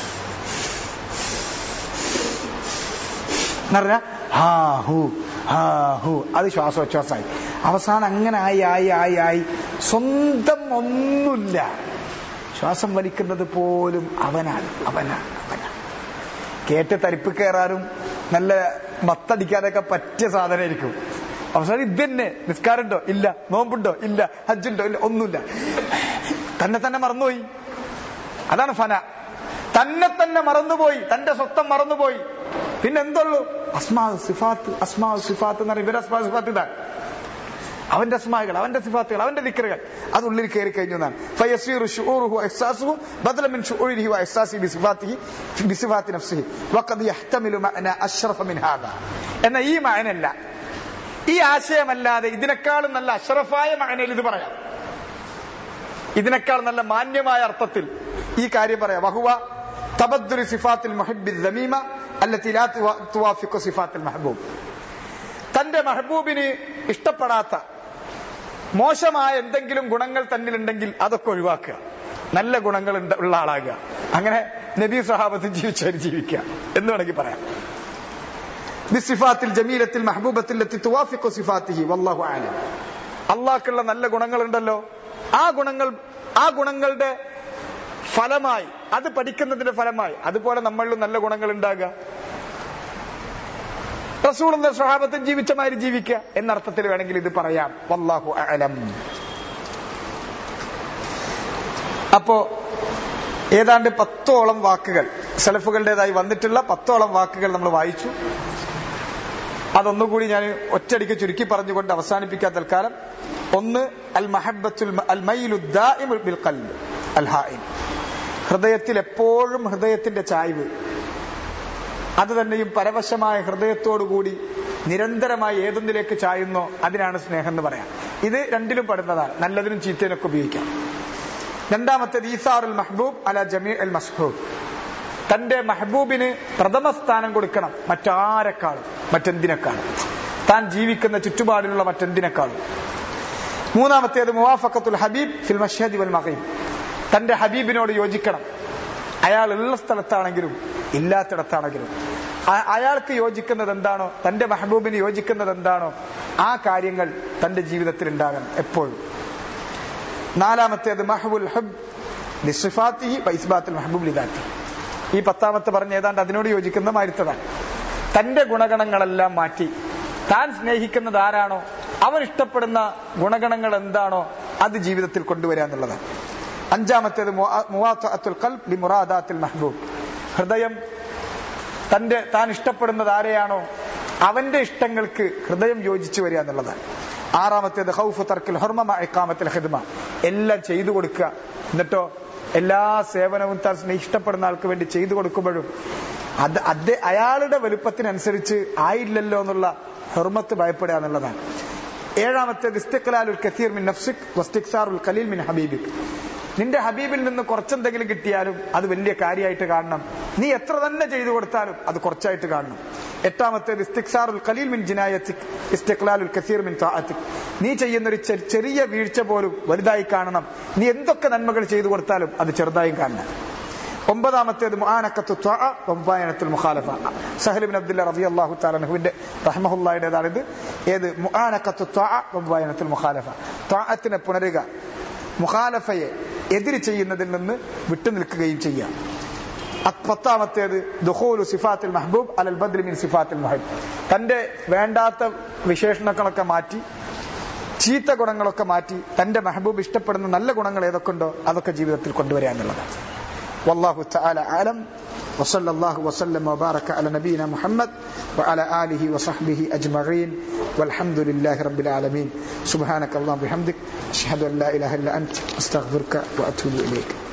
എന്ന് പറഞ്ഞാൽ ഹാ ഹു ഹാ ഹു അത് ശ്വാസോച്ഛ്വാസമായി അവസാനം അങ്ങനെ ആയി ആയി ആയി ആയി സ്വന്തം ഒന്നുമില്ല ശ്വാസം വലിക്കുന്നത് പോലും അവനാണ് അവനാണ് അവനാണ് കേട്ട് തരിപ്പ് കയറാനും നല്ല മത്തടിക്കാനൊക്കെ പറ്റിയ സാധനമായിരിക്കും അവസാനം ഇത് തന്നെ നിസ്കാരമുണ്ടോ ഇല്ല നോമ്പുണ്ടോ ഇല്ല ഹജ്ജുണ്ടോ ഇല്ല ഒന്നുമില്ല തന്നെ തന്നെ മറന്നുപോയി അതാണ് ഫന തന്നെ തന്നെ മറന്നുപോയി തന്റെ സ്വത്തം മറന്നുപോയി പിന്നെ എന്തുള്ളൂ അസ്മാ സിഫാത്ത് അസ്മാ സിഫാത്ത് എന്ന് പറയുന്നത് ഇവരുടെ അസ്മാ സിഫാത്ത് ഇതാണ് അവന്റെ അസ്മാകൾ അവന്റെ സിഫാത്തുകൾ അവന്റെ ദിക്കറുകൾ അത് ഉള്ളിൽ കയറി കഴിഞ്ഞു എന്നാണ് ഫയസീറു ശുഊറുഹു ഇഹ്സാസുഹു ബദല മിൻ ശുഊരിഹി വ ഇഹ്സാസി ബിസിഫാത്തിഹി ബിസിഫാത്തി നഫ്സിഹി വഖദ് യഹ്തമിലു മഅന അഷ്റഫ മിൻ ഹാദാ എന്ന ഈ മഅനല്ല ഈ ആശയമല്ലാതെ ഇതിനേക്കാളും നല്ല അഷ്റഫായ മഅനയിൽ ഇത് പറയാം ഇതിനേക്കാൾ നല്ല മാന്യമായ അർത്ഥത്തിൽ ഈ കാര്യം പറയാം വഹുവ തബദ്ദുലി സിഫാത്തിൽ മുഹിബ്ബി ദമീമ അല്ലത്തി ലാ തുവാ- തുവാഫിഖു സിഫാത്തിൽ മെഹബൂബ് തന്റെ മെഹബൂബിന് ഇഷ്ടപ്പെടാത്ത മോശമായ എന്തെങ്കിലും ഗുണങ്ങൾ തന്നിലുണ്ടെങ്കിൽ അതൊക്കെ ഒഴിവാക്കുക നല്ല ഗുണങ്ങൾ ഉണ്ട്- ഉള്ള ആളാകുക അങ്ങനെ നബി സഹാബത്ത് ജീവിച്ചവർ ജീവിക്കുക എന്ന് വേണമെങ്കിൽ പറയാം ബിസിഫാത്തിൽ ജമീലത്തിൽ മെഹബൂബത്തിൽ ലത്തി തുവാഫിഖു സിഫാത്തിഹി വല്ലാഹു ആലം അള്ളാഹ്ക്കുള്ള നല്ല ഗുണങ്ങളുണ്ടല്ലോ ആ ഗുണങ്ങൾ ആ ഗുണങ്ങളുടെ ഫലമായി അത് പഠിക്കുന്നതിന്റെ ഫലമായി അതുപോലെ നമ്മളിലും നല്ല ഗുണങ്ങൾ ഉണ്ടാകുക റസൂൾ സ്വഹാബത്തും ജീവിച്ച മാതിരി ജീവിക്കുക എന്നർത്ഥത്തിൽ വേണമെങ്കിൽ ഇത് പറയാം വല്ലാഹു അലം അപ്പോ ഏതാണ്ട് പത്തോളം വാക്കുകൾ സലഫുകളുടേതായി വന്നിട്ടുള്ള പത്തോളം വാക്കുകൾ നമ്മൾ വായിച്ചു അതൊന്നുകൂടി ഞാൻ ഒറ്റയടിക്ക് ചുരുക്കി പറഞ്ഞുകൊണ്ട് അവസാനിപ്പിക്കാൻ തൽക്കാലം ഒന്ന് അൽ മഹബത്തുൽ അൽ മൈലു ദാഇമുൽ ബിൽ ഖൽബ് അൽ ഹായിൻ ഹൃദയത്തിൽ എപ്പോഴും ഹൃദയത്തിന്റെ ചായ്വ് അത് തന്നെയും പരവശമായ ഹൃദയത്തോടുകൂടി നിരന്തരമായി ഏതൊന്നിലേക്ക് ചായുന്നോ അതിനാണ് സ്നേഹം എന്ന് പറയാം ഇത് രണ്ടിലും പെടുന്നതാണ് നല്ലതിനും ചീത്തതിനൊക്കെ ഉപയോഗിക്കാം രണ്ടാമത്തേത് ഈസാറുൽ മഹബൂബ് അല ജമീ അൽ മസ്ഹൂബ് തന്റെ മെഹബൂബിന് പ്രഥമ സ്ഥാനം കൊടുക്കണം മറ്റാരെക്കാളും മറ്റെന്തിനേക്കാളും താൻ ജീവിക്കുന്ന ചുറ്റുപാടിലുള്ള മറ്റെന്തിനേക്കാളും മൂന്നാമത്തേത് മുവാഫക്കത്തുൽ ഹബീബ് ഫിൽ മഷഹദി വൽ മഹീബ് തന്റെ ഹബീബിനോട് യോജിക്കണം അയാൾ ഉള്ള സ്ഥലത്താണെങ്കിലും ഇല്ലാത്തിടത്താണെങ്കിലും അ- അയാൾക്ക് യോജിക്കുന്നത് എന്താണോ തന്റെ മെഹബൂബിന് യോജിക്കുന്നത് എന്താണോ ആ കാര്യങ്ങൾ തന്റെ ജീവിതത്തിൽ ഉണ്ടാകണം എപ്പോഴും നാലാമത്തേത് മഹബുൽ ഹബ് ലിസിഫാത്തിഹി വൈസ്ബാത്തുൽ മെഹബൂബ് ലിദാത്തി ഈ പത്താമത്തെ പറഞ്ഞ ഏതാണ്ട് അതിനോട് യോജിക്കുന്ന മാരുത്തതാണ് തന്റെ ഗുണഗണങ്ങളെല്ലാം മാറ്റി താൻ സ്നേഹിക്കുന്നത് ആരാണോ അവൻ ഇഷ്ടപ്പെടുന്ന ഗുണഗണങ്ങൾ എന്താണോ അത് ജീവിതത്തിൽ കൊണ്ടുവരിക എന്നുള്ളതാണ് അഞ്ചാമത്തേത് മുവാത്തുൽ ഖൽബ് ലി മുറാദാത്തിൽ മെഹബൂബ് ഹൃദയം തന്റെ താൻ ഇഷ്ടപ്പെടുന്നത് ആരെയാണോ അവന്റെ ഇഷ്ടങ്ങൾക്ക് ഹൃദയം യോജിച്ചു വരിക എന്നുള്ളതാണ് ആറാമത്തേത് ഹൗഫ് തർക്കിൽ ഹുർമ ഇക്കാമത്തിൽ ഹിദ്മ എല്ലാം ചെയ്തു കൊടുക്കുക എന്നിട്ടോ എല്ലാ സേവനവും താൻ സ്നേഹി- ഇഷ്ടപ്പെടുന്ന ആൾക്ക് വേണ്ടി ചെയ്തു കൊടുക്കുമ്പോഴും അത് അത് അയാളുടെ വലുപ്പത്തിനനുസരിച്ച് ആയില്ലല്ലോ എന്നുള്ള ഹെർമത്ത് ഭയപ്പെടുക എന്നുള്ളതാണ് ഏഴാമത്തേത് ഇസ്തിഖ്ലാലുൽ കസീർ മിൻ നഫ്സിക് വസ്തിക്സാറുൽ ഖലീൽ മിൻ ഹബീബിക് നിന്റെ ഹബീബിൽ നിന്ന് കുറച്ചെന്തെങ്കിലും കിട്ടിയാലും അത് വലിയ കാര്യമായിട്ട് കാണണം നീ എത്ര തന്നെ ചെയ്തു കൊടുത്താലും അത് കുറച്ചായിട്ട് കാണണം എട്ടാമത്തേത് ഇസ്തിക്സാറുൽ ഖലീൽ മിൻ ജിനായത്തിക് ഇസ്തിഖ്ലാലുൽ കസീർ മിൻ താഅത്തിക് നീ ചെയ്യുന്ന ഒരു ചെ- ചെറിയ വീഴ്ച പോലും വലുതായി കാണണം നീ എന്തൊക്കെ നന്മകൾ ചെയ്തു കൊടുത്താലും അത് ചെറുതായും കാണണം ഒമ്പതാമത്തേത് മുആനക്കത്തു ത്വഅ വമുബായനത്തുൽ മുഖാലഫ സഹൽ ബിൻ അബ്ദുല്ല റളിയല്ലാഹു തആല അൻഹുവിന്റെ റഹ്മഹുല്ലാഹിയുടേതാണ് ഇത് ഏത് മുആനക്കത്തു ത്വഅ വമുബായനത്തുൽ മുഖാലഫ ത്വഅത്തിനെ പുണരുക മുഖാലഫയെ എതിര് ചെയ്യുന്നതിൽ നിന്ന് വിട്ടുനിൽക്കുകയും ചെയ്യാം അത് പത്താമത്തേത് ദുഹൂലു സിഫാത്തിൽ മെഹബൂബ് അലൽ ബദ്രി മിൻ സിഫാത്തിൽ മുഹബ് തന്റെ വേണ്ടാത്ത വിശേഷണങ്ങളൊക്കെ മാറ്റി ചീത്ത ഗുണങ്ങളൊക്കെ മാറ്റി തന്റെ മെഹബൂബ് ഇഷ്ടപ്പെടുന്ന നല്ല ഗുണങ്ങൾ ഏതൊക്കെ ഉണ്ടോ അതൊക്കെ ജീവിതത്തിൽ കൊണ്ടുവരിക എന്നുള്ളതാണ് والله تعالى أعلم وصلى الله وسلم وبارك على نبينا محمد وعلى آله وصحبه أجمعين والحمد لله رب العالمين سبحانك اللهم وبحمدك أشهد أن لا إله إلا أنت أستغفرك وأتوب إليك